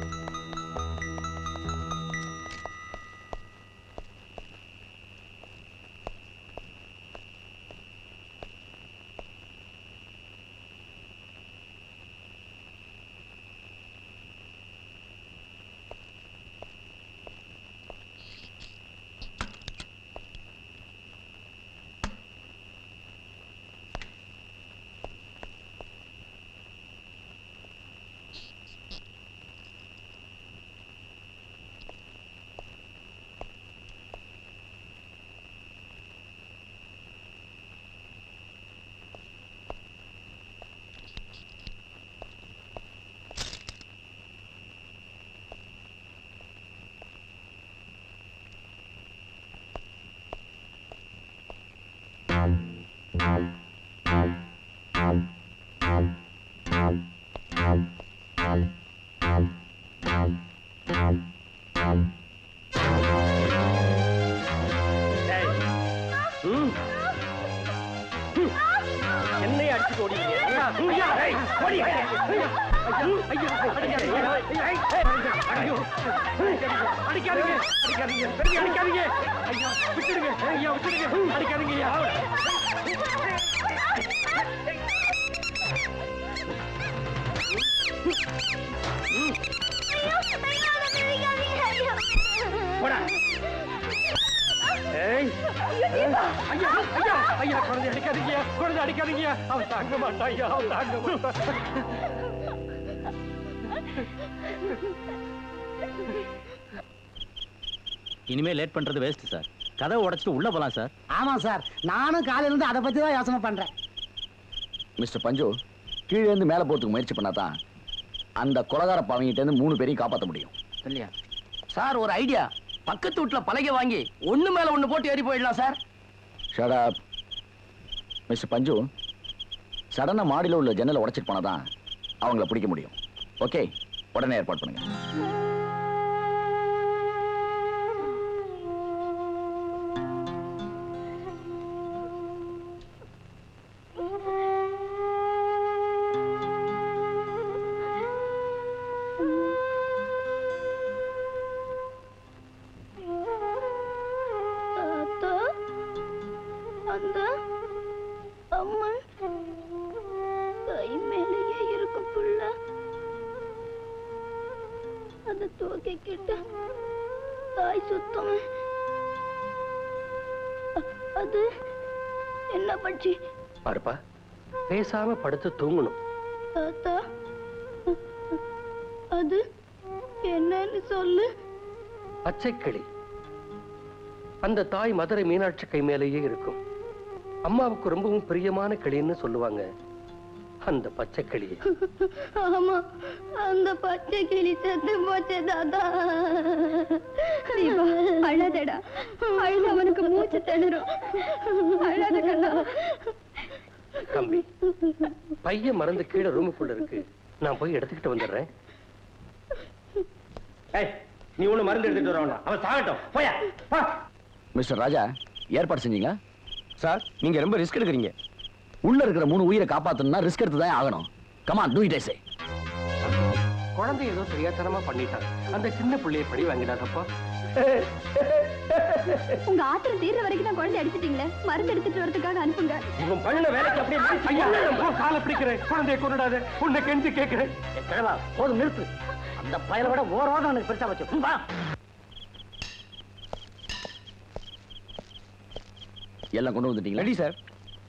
டேய். ம். ம். என்னைய அடிச்சுட்டு ஓடிக்கிறீங்க? ம், யா, டேய், ஓடியா. ஐயா, அடிக்காதீங்க. ஐயா, ஐயோ. அடிக்காதீங்க, அடிக்காதீங்க, பெரிய அடிக்காதீங்க. ஐயா, விட்டுடுங்க, ஐயா, விட்டுடுங்க. அடிக்காதீங்க, ஐயா. போடா. ஏய். ஐயா, ஐயா, ஐயா, குழந்தை அடிக்காதீங்க, குழந்தை அடிக்காதீங்க. அவன் தாங்க மாட்டான், ஐயா, அவன் தாங்க மாட்டான். இனிமே லேட் பண்றது வேஸ்ட் சார் கதவை உடைச்சிட்டு உள்ள போலாம் சார் ஆமா சார் நானும் காலையில இருந்து அதை பத்தி தான் யோசனை பண்றேன் மிஸ்டர் பஞ்சு கீழே இருந்து மேலே போறதுக்கு முயற்சி பண்ணாதான் அந்த கொலகார பாவங்கிட்ட இருந்து மூணு பேரையும் காப்பாற்ற முடியும் இல்லையா சார் ஒரு ஐடியா பக்கத்து வீட்டுல பலகை வாங்கி ஒண்ணு மேல ஒண்ணு போட்டு ஏறி போயிடலாம் சார் ஷட் அப் மிஸ்டர் பஞ்சு சடனா மாடியில் உள்ள ஜன்னலை உடைச்சிட்டு போனாதான் அவங்கள பிடிக்க முடியும் ஓகே உடனே ஏற்பாடு பண்ணுங்க தாத்தா அந்த அம்மன் கை மேலேயே இருக்கும் புள்ள அதை தூக்கிக்கிட்டு தாய் சுத்தம் அ- அது என்ன பட்சி பாருப்பா பேசாம படுத்து தூங்கணும் தாத்தா அது என்னன்னு சொல்லு பச்சைக்கிளி அந்த தாய் மதுரை மீனாட்சி கை மேலேயே இருக்கும் அம்மாவுக்கு ரொம்பவும் பிரியமான கிளின்னு சொல்லுவாங்க அந்த பச்சை கிளியை ஆமா அந்த பச்சை கிளி செத்து போச்சு தாத்தா தீபா அழாதடா அழுது அவனுக்கு மூச்சு திணறும் அழாத கண்ணா தம்பி பையன் மறந்து கீழே ரூமுக்குள்ள இருக்கு நான் போய் எடுத்துக்கிட்டு வந்துடுறேன் ஏய் நீ ஒண்ணு மருந்து எடுத்துட்டு வர வேண்டாம் அவன் சாகட்டும் போயா போ. மிஸ்டர் ராஜா ஏற்பாடு செஞ்சீங்களா சார் நீங்க ரொம்ப ரிஸ்க் எடுக்கிறீங்க உள்ள இருக்கிற மூணு உயிரை காப்பாத்தணும்னா ரிஸ்க் எடுத்து தான் ஆகணும் கமான் டூ இட் ஐசே குழந்தை ஏதோ தெரியாத்தனமா பண்ணிட்டான் அந்த சின்ன பிள்ளைய படி வாங்கிடாதப்பா உங்க ஆத்திரம் தீர்ற வரைக்கும் தான் குழந்தை அடிச்சிட்டீங்களே மருந்து எடுத்துட்டு வரதுக்காக அனுப்புங்க இவன் பண்ண வேலைக்கு அப்படியே ஐயா போ, காலை பிடிக்கிறேன் குழந்தைய கொண்டுடாத உன்னை கெஞ்சி கேட்கிறேன் கிழவா போதும் நிறுத்து அந்த பயலை விட ஓரோட எனக்கு பெருசா வச்சு ம், வா எல்லாம் கொண்டு வந்துட்டீங்களா ரெடி சார்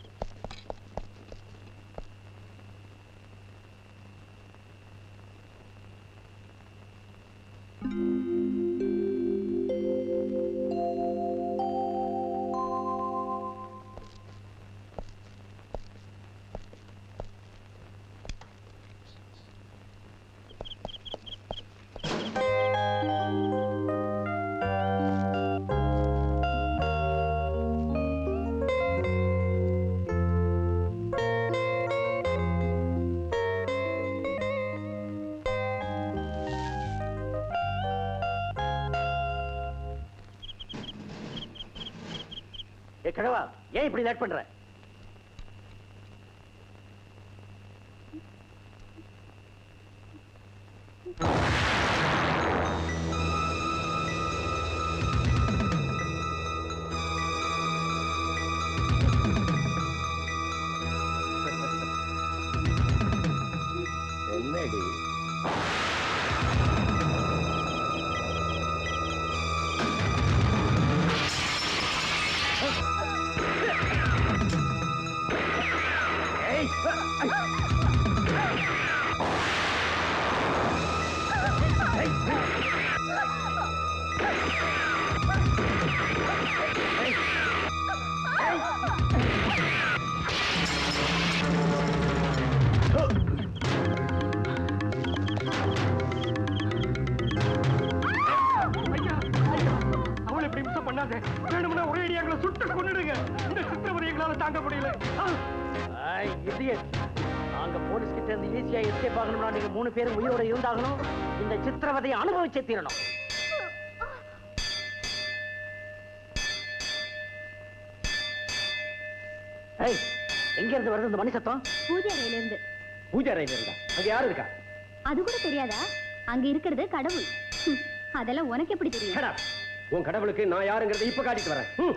ஏ கிழவா ஏன் இப்படி லேட் பண்ற என்னடி அவளை இப்படி மிஸ் பண்ணாத வேணும்னா ஒரே அடி எங்களை சுட்டு கொண்டுடுங்க இந்த சித்திரவதை எங்களால தாங்க முடியல ஆ. நாங்க போலீஸ் கிட்ட இருந்து ஈஸியா எஸ்கேப் ஆகணும்னா நீங்க மூணு பேரும் உயிரோட இருந்தாகணும் இந்த சித்திரவதையை அனுபவிச்சே தீரணும் ஏய், எங்க இருந்து வருது இந்த மணி சத்தம் பூஜை அறையில இருந்து பூஜை அறையில இருந்தா அங்க யாரு இருக்கா அது கூட தெரியாதா அங்க இருக்கிறது கடவுள் ஹம், அதெல்லாம் உனக்கு எப்படி தெரியும் Shut up. உன் கடவுளுக்கு நான் யாருங்கிறதை இப்ப காட்டிட்டு வரேன் ம்.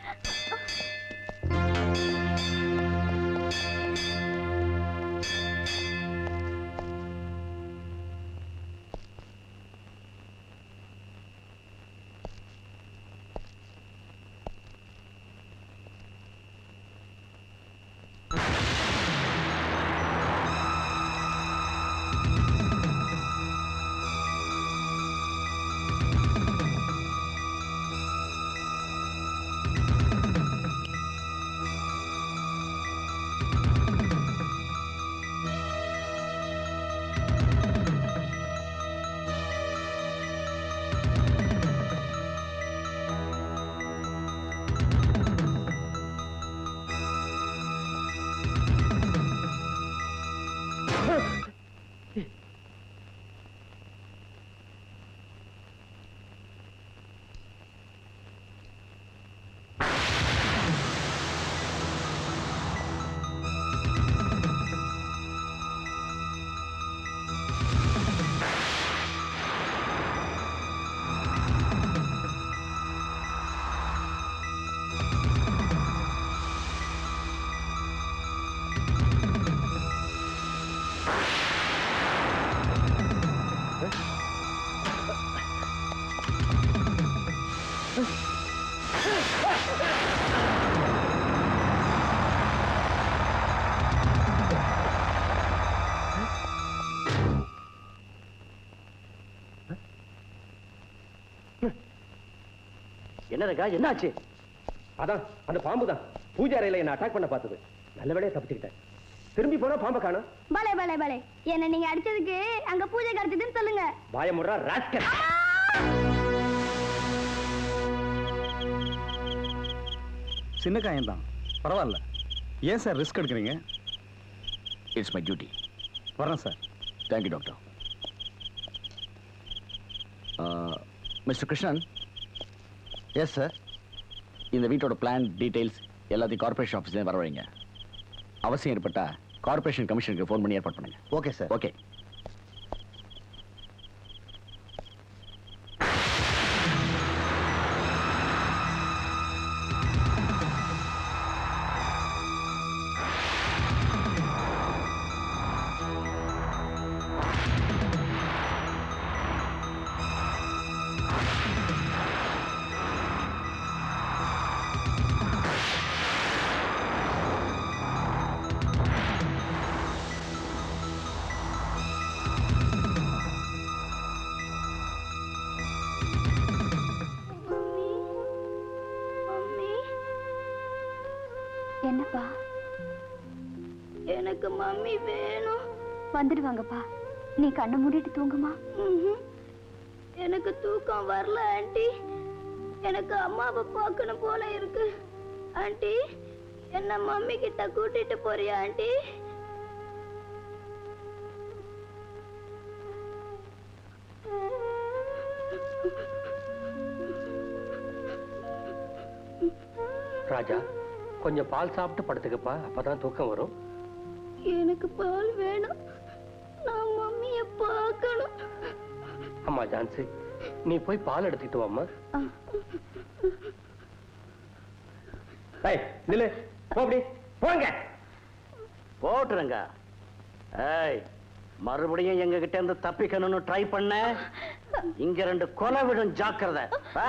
என்ன இருக்கா என்னாச்சு அதான் அந்த பாம்பு தான் பூஜை அறையில என்ன அட்டாக் பண்ண பார்த்தது நல்ல வேலையா தப்பிச்சுக்கிட்டேன் திரும்பி போனா பாம்பை காணும் பலே பலே பலே என்ன நீங்க அடிச்சதுக்கு அங்க பூஜை கிடைச்சதுன்னு சொல்லுங்க வாய முடுறா ராஸ்கல் சின்ன காயம் தான் பரவாயில்ல ஏன் சார் ரிஸ்க் எடுக்கிறீங்க இட்ஸ் மை டியூட்டி வரேன் sir thank you doctor mister Krishnan yes sir இந்த வீட்டோட பிளான் டீடைல்ஸ் எல்லாத்தையும் கார்பரேஷன் ஆஃபீஸ்லேயும் வர வைங்க அவசியம் ஏற்பட்டா கார்பரேஷன் கமிஷனுக்கு ஃபோன் பண்ணி ஏற்பாடு பண்ணுங்க ஓகே சார் ஓகே மம்மி என்னப்பா எனக்கு மம்மி வேணும் வந்துடுவாங்கப்பா நீ கண்ணை மூடிட்டு தூங்குமா ம்ஹும். எனக்கு தூக்கம் வரல ஆண்டி எனக்கு அம்மாவை பார்க்கணும் போல இருக்கு ஆண்டி என்ன மம்மி கிட்ட கூட்டிட்டு போறியா ஆண்டி ராஜா கொஞ்சம் பால் சாப்பிட்டு படுத்துக்கப்பா அப்பதான் தூக்கம் வரும் எனக்கு பால் வேணும் நான் மம்மிய பார்க்கணும் அம்மா ஜான்சி நீ போய் பால் எடுத்துக்கிட்டு வாம்மா ஏய் நில்லு போ அப்படி போங்க போட்டுருங்க ஏய் மறுபடியும் எங்க கிட்ட இருந்து தப்பிக்கணும்னு ட்ரை பண்ண இங்க ரெண்டு கொலை விடும் ஜாக்கிரதை ஆ.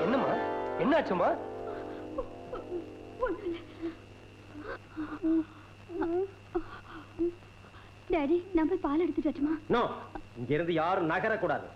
என்னம்மா என்னாச்சுமா டாடி நான் போய் பால் எடுத்துட்டு வரட்டுமா நோ இங்க இருந்து யாரும் நகரக்கூடாது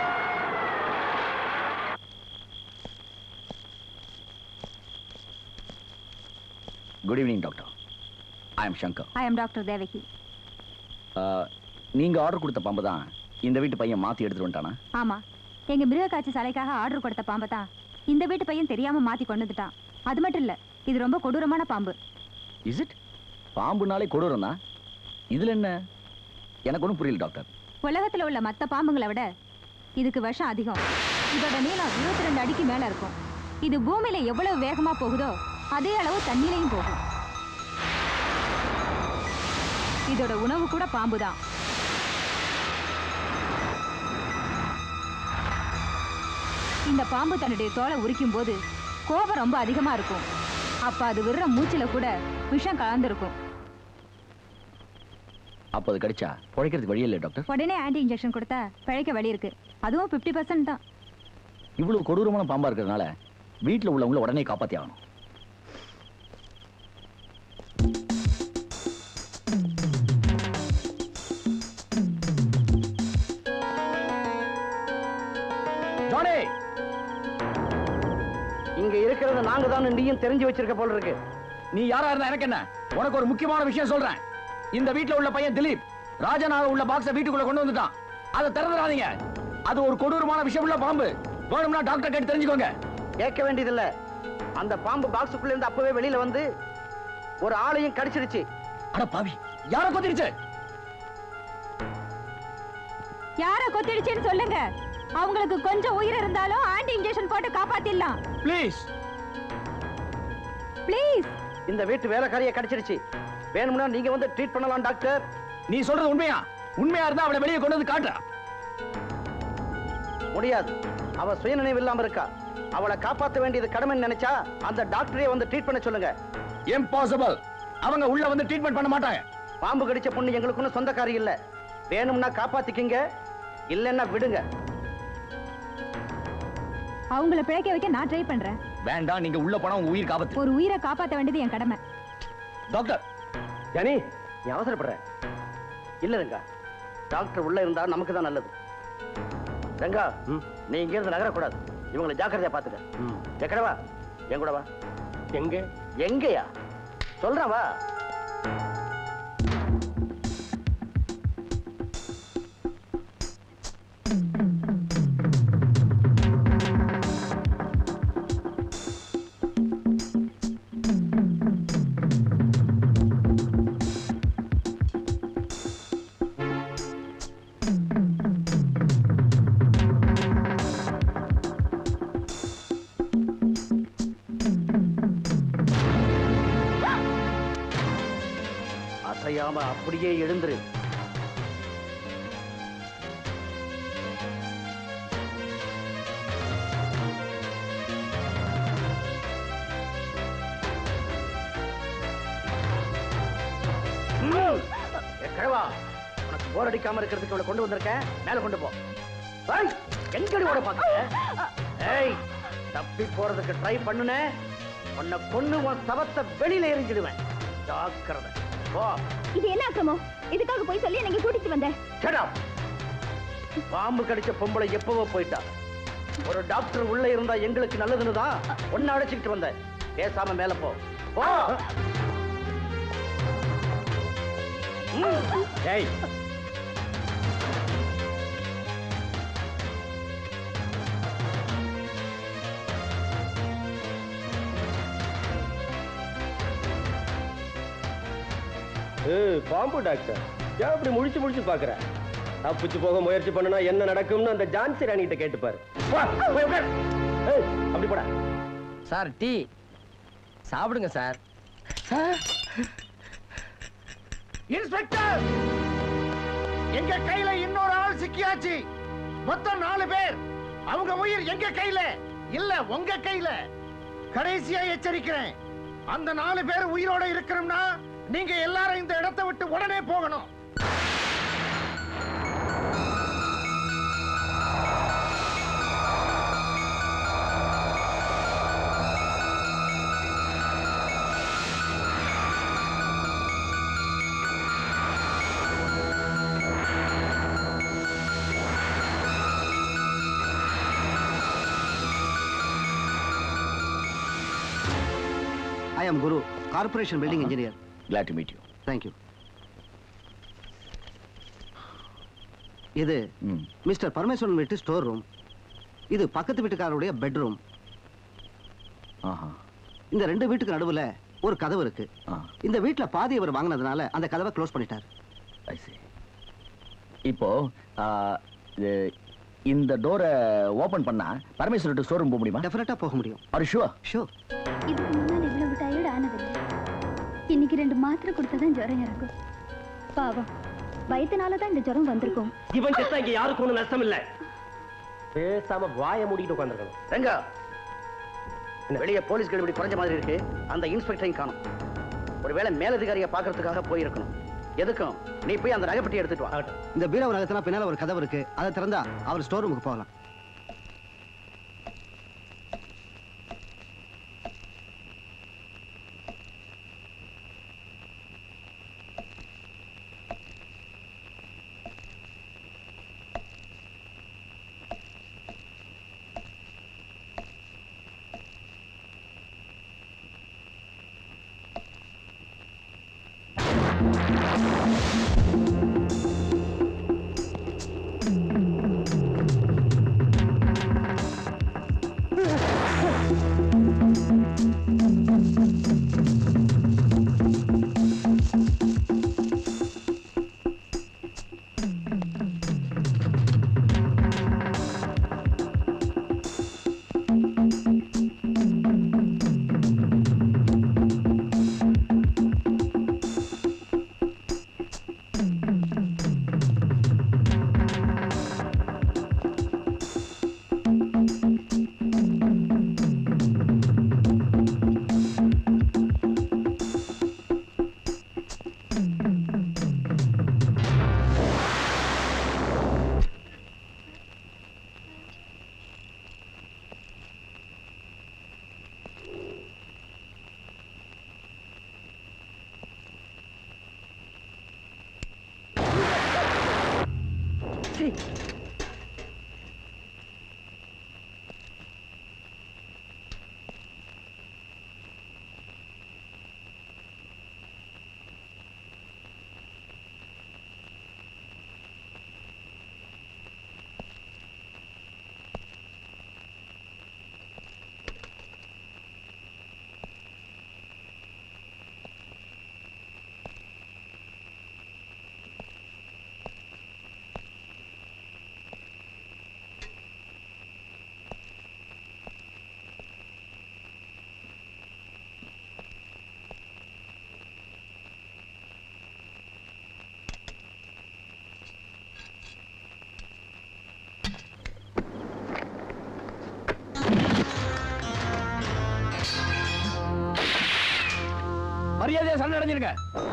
good evening doctor I am Shankar I am doctor Devaki நீங்க ஆர்டர் கொடுத்த பாம்பு தான் இந்த வீட்டு பையன் மாத்தி எடுத்துட்டு வந்துட்டானா ஆமா எங்க மிருக காட்சி சாலைக்காக ஆர்டர் கொடுத்த பாம்பை தான் இந்த வீட்டு பையன் தெரியாம மாத்தி கொண்டு வந்துட்டான் அது மட்டும் இல்ல இது ரொம்ப கொடூரமான பாம்பு இஸ் இட் பாம்புனாலே கொடூரம் தான் இதுல என்ன எனக்கு ஒன்றும் புரியல டாக்டர் உலகத்துல உள்ள மத்த பாம்புங்களை விட இதுக்கு விஷம் அதிகம் இதோட நீளம் இருபத்தி ரெண்டு அடிக்கு மேல இருக்கும் இது பூமியில எவ்வளவு வேகமா போகுதோ அதே அளவு தண்ணீரையும் போகும் இதோட உணவு கூட பாம்பு தான் இந்த பாம்பு தன்னுடைய தோலை உரிக்கும் போது கோபம் ரொம்ப அதிகமா இருக்கும் அப்ப அது விடுற மூச்சுல கூட விஷம் கலந்துருக்கும் அப்போ அது கடிச்சா பிழைக்கிறதுக்கு வழி இல்லை டாக்டர் உடனே ஆன்டி இன்ஜெக்ஷன் கொடுத்தா பிழைக்க வழி இருக்கு அதுவும் 50% பர்சன்ட் தான் இவ்வளவு கொடூரமான பாம்பா இருக்கிறதுனால வீட்டில் உள்ளவங்கள உடனே காப்பாத்தி ஆகணும் ஜானி இங்க இருக்கிறது நாங்க தான் நீயும் தெரிஞ்சு வச்சிருக்க போல இருக்கு நீ யாரா இருந்தா எனக்கு என்ன உனக்கு ஒரு முக்கியமான விஷயம் சொல்றேன் இந்த வீட்ல உள்ள பையன் திலீப் ராஜனாக உள்ள பாக்ஸ வீட்டுக்குள்ள கொண்டு வந்துட்டான் அதை திறந்துடாதீங்க அது ஒரு கொடூரமான விஷயம் உள்ள பாம்பு வேணும்னா டாக்டர் கேட்டு தெரிஞ்சுக்கோங்க கேட்க வேண்டியதில்ல அந்த பாம்பு பாக்ஸுக்குள்ள இருந்து அப்பவே வெளியில வந்து ஒரு ஆளையும் கடிச்சிருச்சு அட பாவி யார கொத்திருச்சு யார கொத்திடுச்சுன்னு சொல்லுங்க அவங்களுக்கு கொஞ்சம் உயிர் இருந்தாலும் ஆன்டி இன்ஜெக்ஷன் போட்டு காப்பாத்திடலாம் ப்ளீஸ் ப்ளீஸ் இந்த வீட்டு வேலைக்காரியை கடிச்சிருச்சு வேணும்னா நீங்க வந்து ட்ரீட் பண்ணலாம் டாக்டர் நீ சொல்றது உண்மையா உண்மையா இருந்தா அவளை வெளியே கொண்டு வந்து காட்டுற முடியாது அவ சுயநினைவு இல்லாம இருக்கா அவளை காப்பாத்த வேண்டியது கடமைன்னு நினைச்சா அந்த டாக்டரே வந்து ட்ரீட் பண்ண சொல்லுங்க இம்பாசிபிள் அவங்க உள்ள வந்து ட்ரீட்மெண்ட் பண்ண மாட்டாங்க பாம்பு கடிச்ச பொண்ணு எங்களுக்கு ஒன்றும் சொந்தக்காரி இல்ல வேணும்னா காப்பாத்திக்கிங்க இல்லைன்னா விடுங்க அவங்கள பிழைக்க வைக்க நான் ட்ரை பண்றேன் வேண்டாம் நீங்க உள்ள போனா உங்க உயிர் காப்பத்து ஒரு உயிரை காப்பாத்த வேண்டியது என் கடமை டாக்டர் ஜானி நீ அவசரப்படுற இல்ல ரங்கா டாக்டர் உள்ள இருந்தா நமக்கு தான் நல்லது ரங்கா நீ இங்க இருந்து நகரக்கூடாது இவங்களை ஜாக்கிரதையா பாத்துக்க எக்கடவா என் கூட வா எங்க எங்கயா சொல்றேன் வா அசையாம அப்படியே எழுந்துரு ஏ, கிழவா உனக்கு போர் அடிக்காம இருக்கிறதுக்கு இவளை கொண்டு வந்திருக்கேன் மேல கொண்டு போ ஏய், எங்கடி ஓட பாக்க ஏய் தப்பி போறதுக்கு ட்ரை பண்ணுன உன்னை கொன்னு உன் சவத்தை வெளியில எரிஞ்சிடுவேன் ஜாக்கிரதை போ இது என்ன அக்கிரமம் இதுக்காக போய் சொல்லி எனக்கு கூட்டிட்டு வந்தேன் Shut up. பாம்பு கடிச்ச பொம்பளை எப்பவோ போயிட்டா ஒரு டாக்டர் உள்ள இருந்தா எங்களுக்கு நல்லதுன்னு தான் ஒன்னு அழைச்சிக்கிட்டு வந்தேன் பேசாம மேல போ போ ம். ஏய் ஏய், பாம்பு டாக்டர் ஏன் அப்படி முழிச்சு முழிச்சு பாக்குற தப்பிச்சு போக முயற்சி பண்ணுனா என்ன நடக்கும்னு அந்த ஜான்சி ராணி கிட்ட கேட்டுப்பாரு வா, போய் உட்கார். ஏய், அப்படி போடா சார் டீ சாப்பிடுங்க சார் இன்ஸ்பெக்டர் எங்க கையில இன்னொரு ஆள் சிக்கியாச்சு மொத்தம் நாலு பேர் அவங்க உயிர் எங்க கையில இல்ல உங்க கையில கடைசியா எச்சரிக்கிறேன் அந்த நாலு பேர் உயிரோட இருக்கணும்னா நீங்க எல்லாரும் இந்த இடத்தை விட்டு உடனே போகணும் I am Guru corporation building engineer glad to meet you thank you இது மிஸ்டர் பரமேஸ்வரன் வீட்டு ஸ்டோர் ரூம் இது பக்கத்து வீட்டுக்காரருடைய பெட்ரூம் ஆஹா இந்த ரெண்டு வீட்டுக்கு நடுவுல ஒரு கதவு இருக்கு ஆ இந்த வீட்ல பாதி அவர் வாங்கினதுனால அந்த கதவை க்ளோஸ் பண்ணிட்டார் ஐ see இப்போ ஆ, இது இந்த டோரை ஓபன் பண்ணா பரமேஸ்வரன் ஸ்டோர் ரூம் போக முடியுமா டெஃபினட்டா போக முடியும் ஆர் ஷூர் ஷூர் இதுக்கு முன்னால் இவ்வளவு டயர்ட் ஆனதில்லை இன்னைக்கு ரெண்டு மாத்திரை கொடுத்ததான் ஜுரம் இறங்கும் பாவம் வயிற்றுனால தான் இந்த ஜுரம் வந்திருக்கும் இவன் செத்தா இங்க யாருக்கும் ஒண்ணும் நஷ்டம் இல்ல பேசாம வாய மூடிட்டு உட்காந்துருக்கணும் ரெங்கா வெளியே போலீஸ் கெடுபிடி குறைஞ்ச மாதிரி இருக்கு அந்த இன்ஸ்பெக்டரையும் காணும் ஒருவேளை மேலதிகாரியை பார்க்கறதுக்காக போயிருக்கணும் எதுக்கும் நீ போய் அந்த நகைப்பட்டி எடுத்துட்டு வா இந்த பீரோ நகத்துல பின்னால ஒரு கதவு இருக்கு அதை திறந்தா அவர் ஸ்டோர் ரூமுக்கு போகலாம் மரியாதையா சண்டை அடைஞ்சிருங்க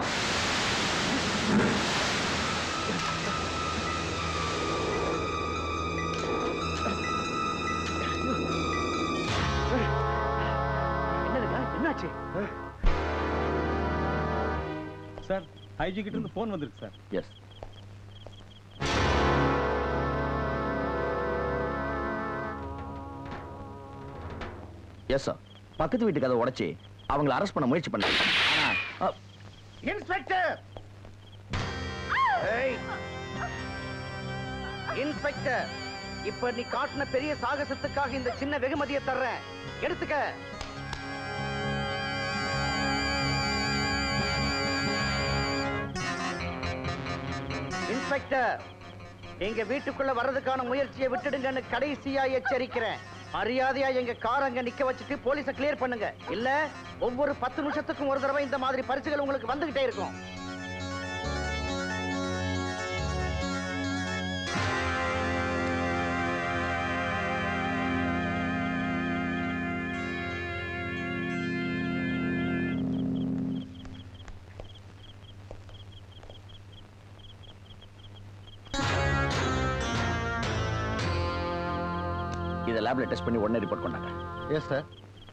என்னதுங்க என்னாச்சு சார் ஐஜி கிட்ட இருந்து போன் வந்திருக்கு சார் எஸ் எஸ் சார் பக்கத்து வீட்டு கதை உடைச்சு அவங்கள அரெஸ்ட் பண்ண முயற்சி பண்ணாங்க ஆனா அ, இன்ஸ்பெக்டர் ஏய். இன்ஸ்பெக்டர் இப்ப நீ காட்டின பெரிய சாகசத்துக்காக இந்த சின்ன வெகுமதியை தர்றேன் எடுத்துக்க இன்ஸ்பெக்டர் எங்க வீட்டுக்குள்ள வர்றதுக்கான முயற்சியை விட்டுடுங்கன்னு கடைசியா எச்சரிக்கிறேன் மரியாதையா எங்க கார் அங்க நிக்க வச்சுட்டு போலீஸ கிளியர் பண்ணுங்க இல்ல ஒவ்வொரு பத்து நிமிஷத்துக்கும் ஒரு தடவை இந்த மாதிரி பரிசுகள் உங்களுக்கு வந்துகிட்டே இருக்கும் இதை லேப்ல டெஸ்ட் பண்ணி உடனே ரிப்போர்ட் பண்ணாங்க yes sir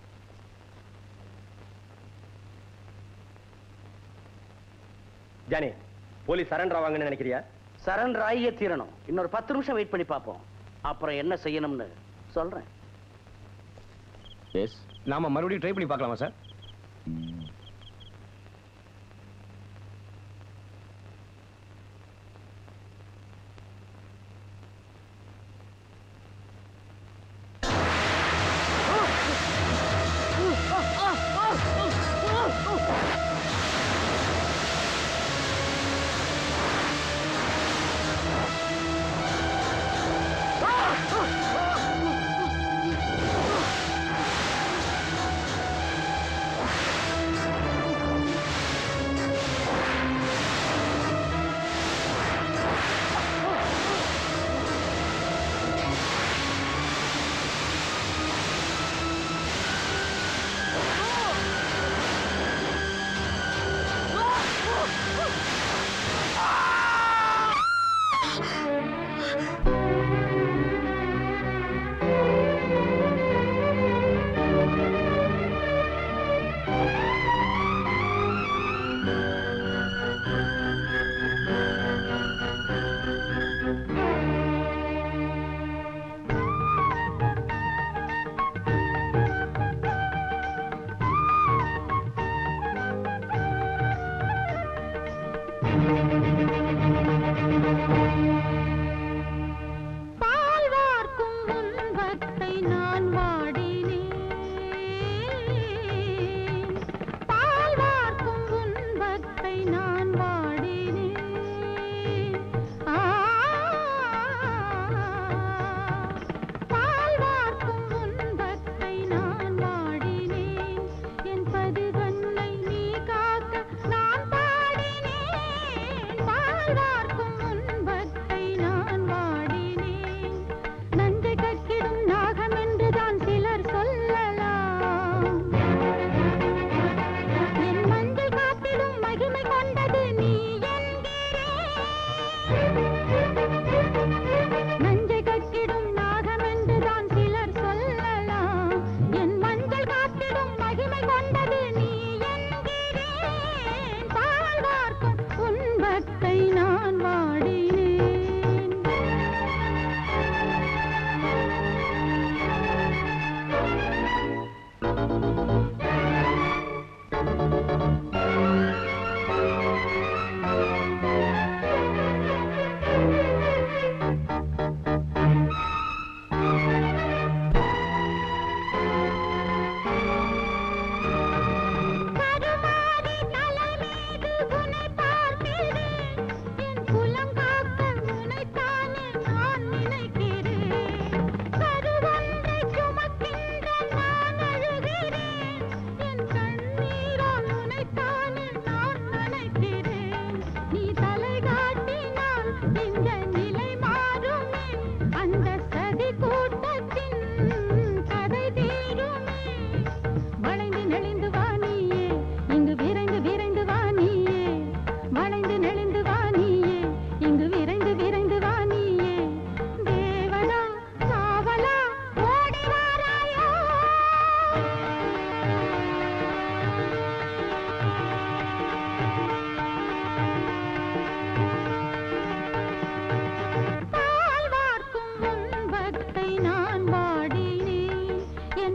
Johnny police surrender ஆவாங்கன்னு நினைக்கிறியா சரண்டர் ஆகியே தீரணும் இன்னொரு பத்து நிமிஷம் வெயிட் பண்ணி பார்ப்போம் அப்புறம் என்ன செய்யணும்னு சொல்றேன் எஸ் நாம மறுபடியும் ட்ரை பண்ணி பார்க்கலாமா சார்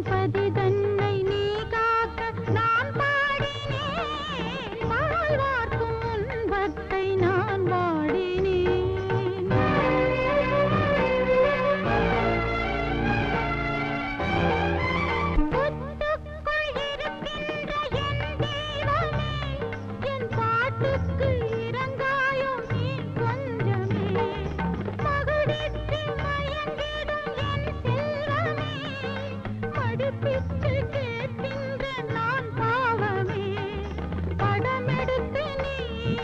பதி தன்னை நீ காக்க நான் பாடினேன் வாழ்வார்க்கும் முன்பத்தை நான் வாடினேன் புத்துக்குள் இருக்கின்ற என் தெய்வமே, என் பாட்டுக்கு இறங்காயோ நீ கொஞ்சமே மகுடித்து மயங்கிடும் என் செல்வமே மடுப்பிச்சு கேட்கின்ற நான் பாவமே படமெடுத்து நீ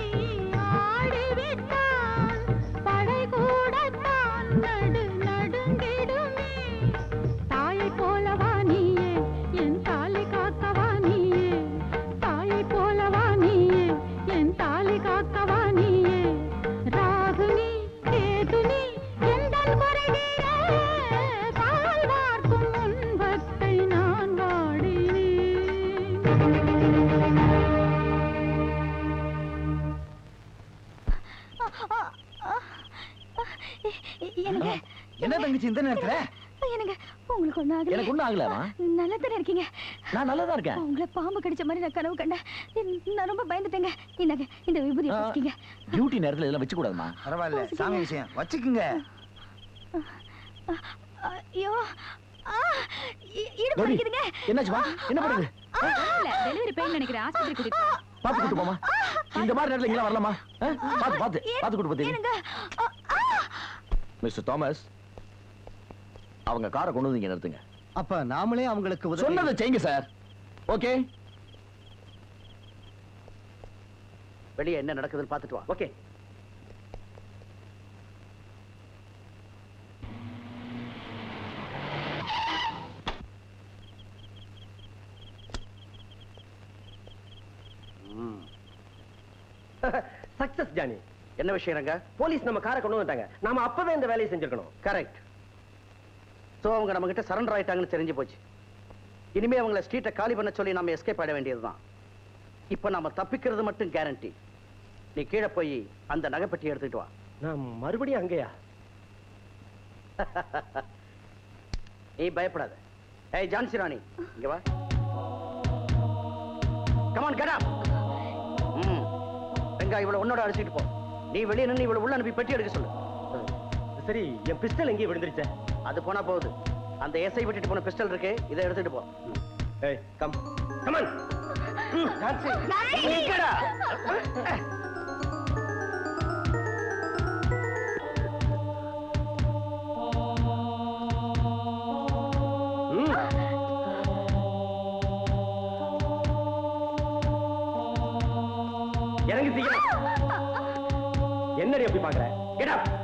ஆடிவிட்டால் படை கூடத்தான் நடு நடுங்கிடுமே தாயை போலவா நீயே என் தாலி காக்கவா நீயே தாயை போலவா நீயே என் தாலி காக்கவா நீயே ராகுனி கேதுனி எந்தன் குறைதீர பால் வார்க்கும் முன்பத்தை நான் எனக்கு என்ன தங்கச்சி இந்த நேரத்துல எனக்கு உங்களுக்கு ஒண்ணும் ஆகல எனக்கு ஒண்ணும் ஆகலம்மா. நல்லா தானே இருக்கீங்க நான் நல்லா தான் இருக்கேன் உங்களை பாம்பு கடிச்ச மாதிரி நான் கனவு கண்டேன் நான் ரொம்ப பயந்துட்டேங்க இந்தாங்க இந்த விபூதி வச்சுக்கீங்க டியூட்டி நேரத்துல இதெல்லாம் வச்சு கூடாதுமா பரவாயில்ல சாமி விஷயம் வச்சுக்குங்க ஐயோ ஆ, இ- இடுப்பு கௌரி, வலிக்குதுங்க. என்னாச்சுமா என்ன பண்ணுது டெலிவரி பெயின் நினைக்கிறேன் ஆஸ்பத்திரி கூட்டிட்டு போ. பாத்து கூட்டு போமா இந்த மாதிரி நேரத்துல இங்கெல்லாம் வரலாமா ஆ? பாத்து பாத்து பாத்து கூட்டு போத்தீங்க ஏனுங்க ஆ, ஆ. மிஸ்டர் தாமஸ் அவங்க காரை கொண்டு வந்து இங்க நிறுத்துங்க அப்ப நாமளே அவங்களுக்கு உதவி சொன்னதை செய்யுங்க சார் ஓகே வெளியே என்ன நடக்குதுன்னு பார்த்துட்டு வா ஓகே சக்சஸ் ஜானி என்ன விஷயம் ரங்க போலீஸ் நம்ம காரை கொண்டு வந்துட்டாங்க நாம அப்பவே இந்த வேலையை செஞ்சிருக்கணும் கரெக்ட் ஸோ அவங்க நம்ம கிட்ட சரண்டர் ஆயிட்டாங்கன்னு தெரிஞ்சு போச்சு இனிமே அவங்கள ஸ்ட்ரீட்டை காலி பண்ண சொல்லி நம்ம எஸ்கேப் ஆட வேண்டியதுதான் இப்போ நாம தப்பிக்கிறது மட்டும் கேரண்டி நீ கீழே போய் அந்த நகைப்பெட்டி எடுத்துட்டு வா நான் மறுபடியும் அங்கேயா நீ பயப்படாத ஏய் ஜான்சி ராணி இங்க வா கமான் கெட் அப் ம் வெங்காயம் இவ்வளவு உன்னோட அடிச்சிட்டு போ நீ வெளியே நின்று இவ்வளவு உள்ள அனுப்பி பெட்டி எடுக்க சொல்லு சரி என் பிஸ்டல் எங்கேயும் விழுந்துருச்சே அது போனா போகுது அந்த எஸ்ஐ விட்டுட்டு போன பிஸ்டல் இருக்கு இதை எடுத்துட்டு போ ஏய் கம் கமான் ஜான்சி நிக்கடா. இறங்கி சீக்கிரம் என்னடி அப்படி பாக்குற கெட் அப்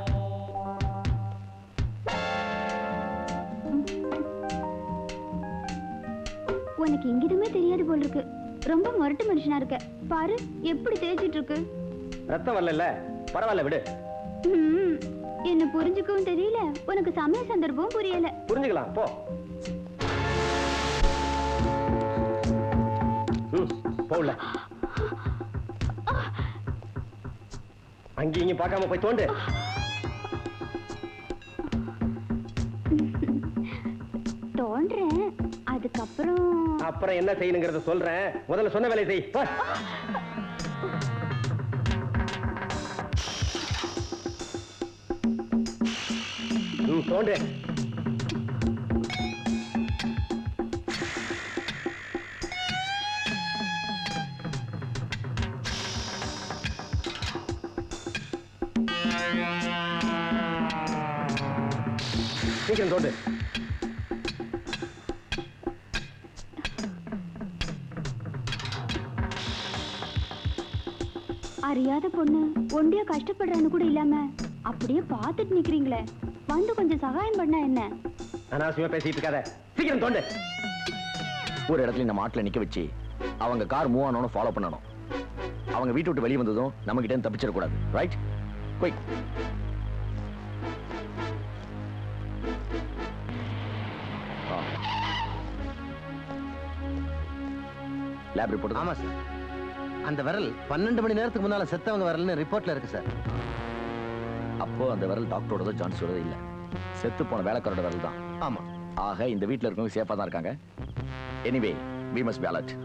உனக்கு எங்கிதுமே தெரியாது போல் இருக்கு ரொம்ப முரட்டு மனுஷனா இருக்க பாரு எப்படி தேய்ச்சிட்டு இருக்கு ரத்தம் வரல பரவாயில்ல விடு ம், என்ன புரிஞ்சுக்கவும் தெரியல உனக்கு சமய சந்தர்ப்பம் புரியல புரிஞ்சுக்கலாம் போ ம் போகல அங்கேயும் இங்கேயும் பார்க்காம போய் தோண்டு தோன்றேன் அதுக்கப்புறம் அப்புறம் என்ன செய்யணுங்கிறத சொல்றேன் முதல்ல சொன்ன வேலையை செய் போ. ம் தோண்டு சீக்கிரம் தோண்டு அறியாத பொண்ணு ஒண்டியா கஷ்டப்படுறான்னு கூட இல்லாம அப்படியே பார்த்துட்டு நிக்கிறீங்களே வந்து கொஞ்சம் சகாயம் பண்ணா என்ன அனாவசியமா பேசிட்டு இருக்காத சீக்கிரம் தோண்டு ஒரு இடத்துல நம்ம ஆட்ல நிக்க வச்சு அவங்க கார் மூவ் ஆனோன்னு ஃபாலோ பண்ணணும் அவங்க வீட்டு விட்டு வெளியே வந்ததும் நம்ம கிட்ட தப்பிச்சிட கூடாது ரைட் குயிக் லேப் ரிப்போர்ட் ஆமா சார் அந்த விரல் பன்னெண்டு மணி நேரத்துக்கு முன்னால செத்தவங்க விரல்னு ரிப்போர்ட்ல இருக்கு சார் அப்போ அந்த விரல் டாக்டரோடதோ ஜான்ஸோடதோ இல்ல செத்து போன வேலைக்காரோட விரல் தான் ஆமா ஆக இந்த வீட்ல இருக்கவங்க சேஃபா தான் இருக்காங்க anyway we must be alert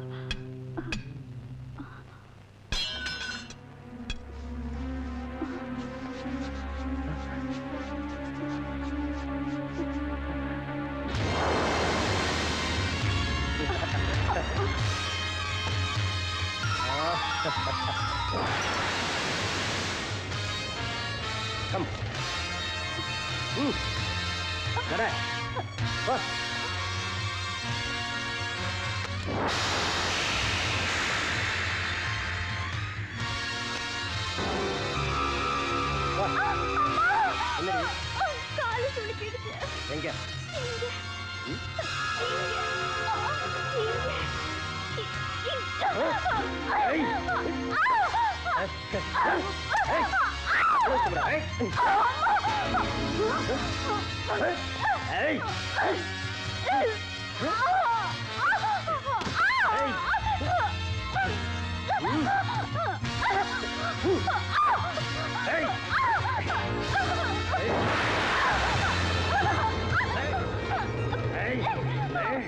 Come. Mm. Nada. Go. என்னடி காலு சுளுக்கிடுச்சு எங்க ம்? ஏய். ஏய். எவ்வளவு சொல்ற? ஏய். ஏய். ஏய். ஏய். ஏய்.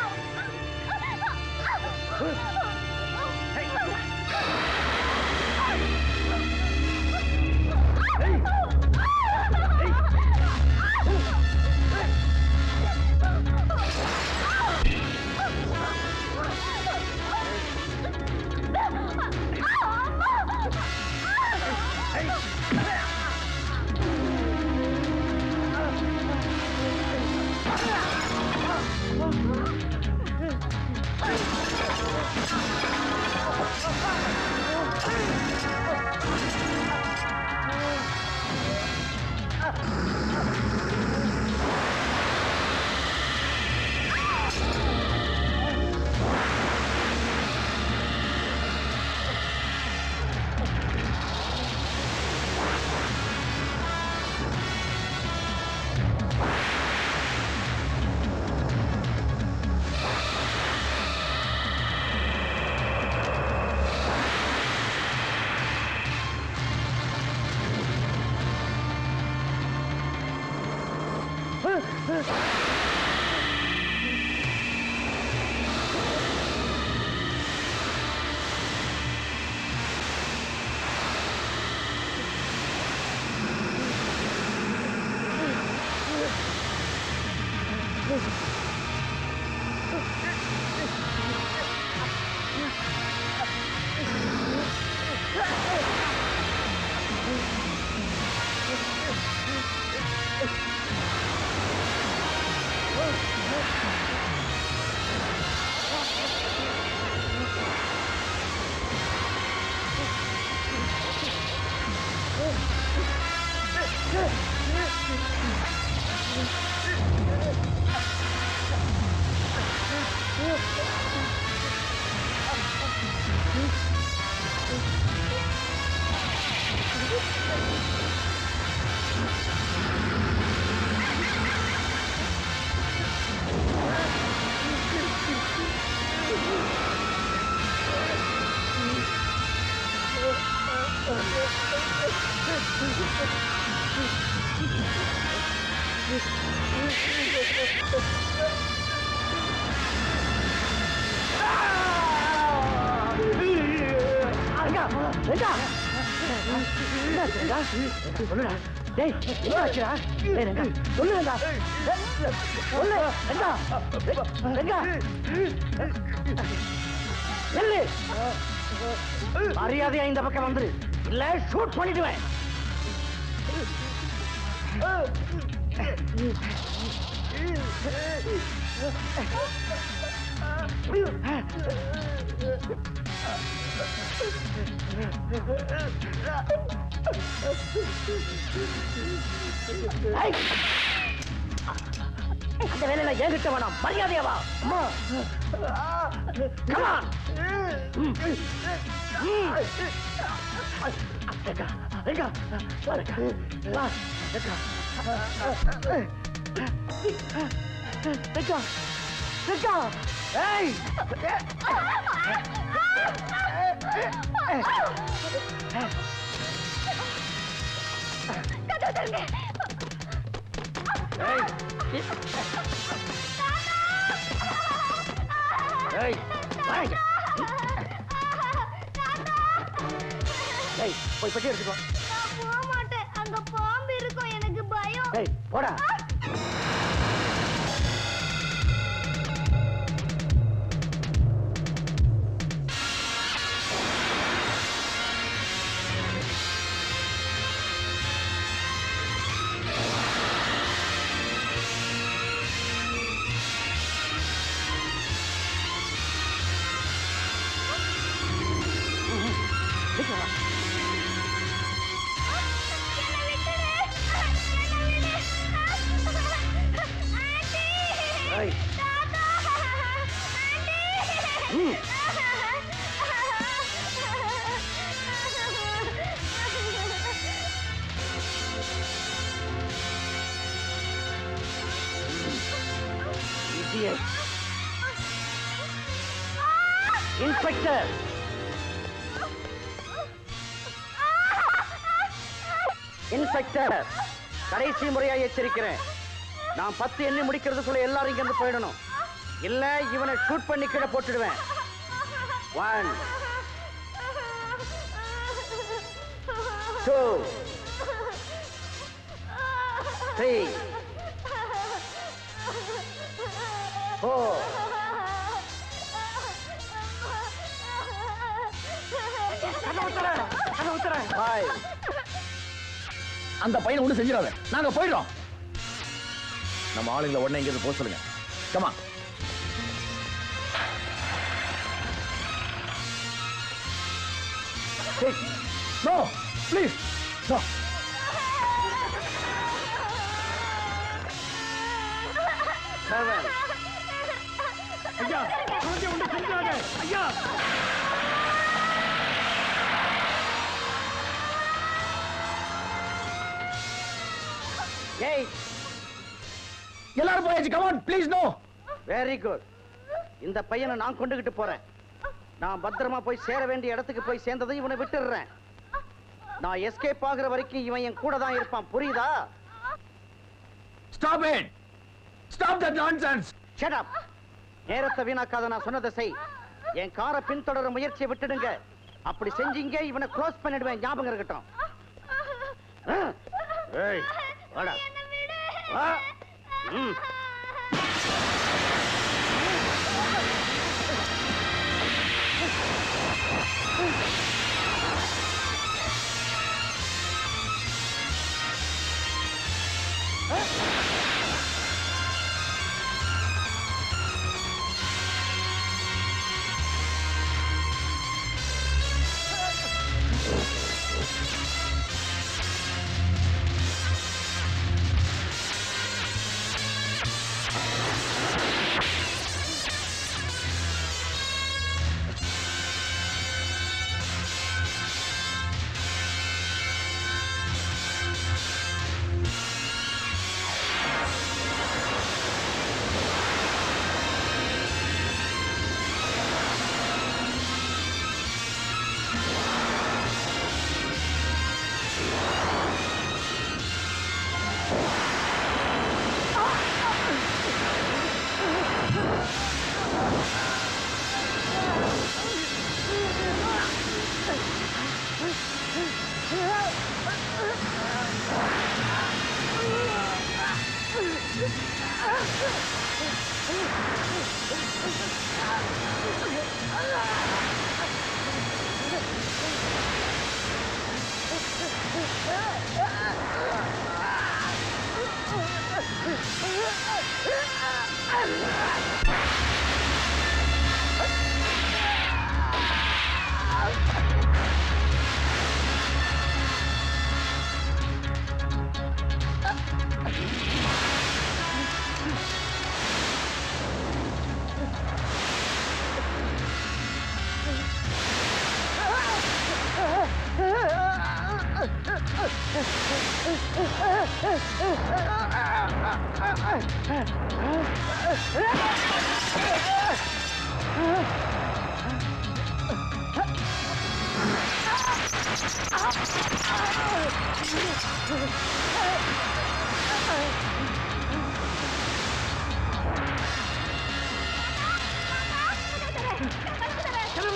சொல்லுடா டேய் என்ன ஆச்சுடா டேய் ரெங்கா சொல்லு ரெங்கா சொல்லு ரெங்கா ரெங்கா சொல்லு மரியாதையா இந்த பக்கம் வந்துரு இல்ல ஷூட் பண்ணிடுவேன் ஐய்! அந்த வேலையில என்கிட்ட வேணாம் மரியாதையா வா அம்மா Come on. ம். ம். ரெங்கா, ரெங்கா, வா, ரெங்கா. வா, ரெங்கா. ரெங்கா, ரெங்கா. ஏய்! ஏய் வாங்க ஏய் போய் பெட்டி எடுத்துக்கோ நான் போக மாட்டேன் அங்க பாம்பு இருக்கும் எனக்கு பயம் ஏய் போடா ஏய் ம் idiot. இன்ஸ்பெக்டர் இன்ஸ்பெக்டர் கடைசி முறையா எச்சரிக்கிறேன் நான் பத்து எண்ணி முடிக்கிறதுக்குள்ள எல்லாரும் இங்க இருந்து போயிடணும் இல்ல இவனை ஷூட் பண்ணி கீழே போட்டுடுவேன் one two three four five அந்த பையனை ஒண்ணு செஞ்சிடாத நாங்க போயிடுறோம் நம்ம ஆளுங்களை உடனே இங்க இருந்து போக சொல்லுங்க come on no please no seven ஐயா குழந்தை ஒன்று செஞ்சாங்க ஐயா ஏய் எல்லாரும் போயாச்சு come on please no very good இந்த பையனை நான் கொண்டுகிட்டு போறேன் நான் பத்திரமா போய் சேர வேண்டிய இடத்துக்கு போய் சேர்ந்ததும் இவனை விட்டுடுறேன் நான் எஸ்கேப் ஆகுற வரைக்கும் இவன் என் கூட தான் இருப்பான் புரியுதா stop it stop that nonsense shut up நேரத்தை வீணாக்காத நான் சொன்னதை செய் என் காரை பின்தொடர முயற்சியை விட்டுடுங்க அப்படி செஞ்சீங்க இவனை க்ளோஸ் பண்ணிடுவேன் ஞாபகம் இருக்கட்டும் ஆ? ஏய் வாடா வா ம்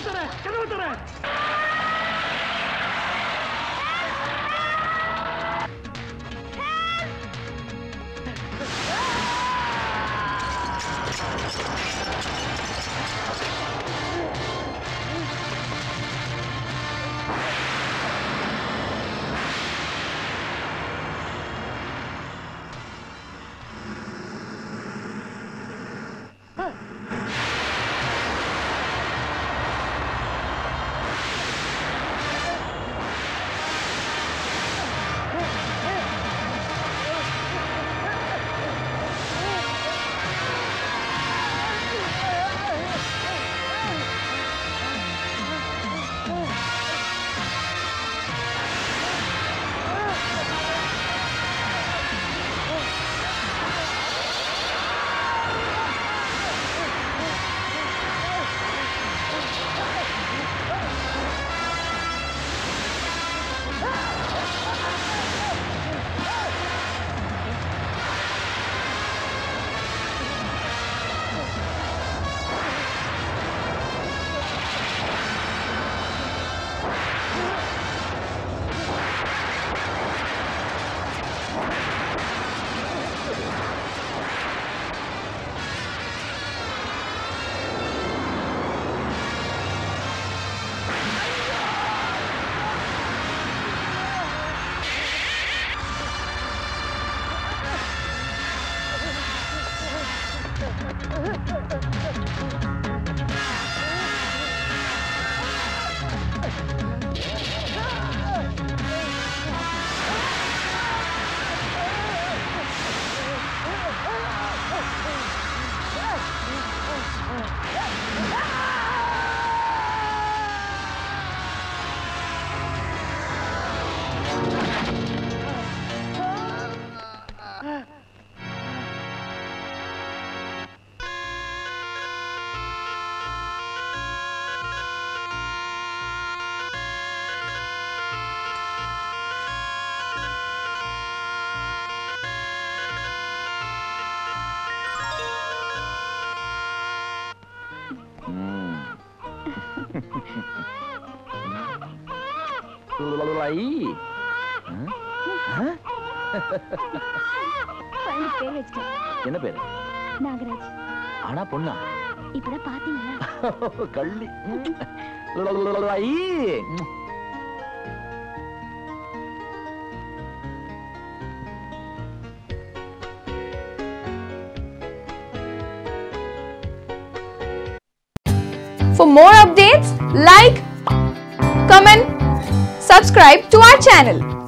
தர கதவு தர குழந்தைக்கு பேர் வச்சிட்டேன் என்ன பேரு நாகராஜ் ஆனா பொண்ணா இப்பதான் பாத்தீங்களா கள்ளி ஐ. For more updates, like, comment, subscribe to our channel.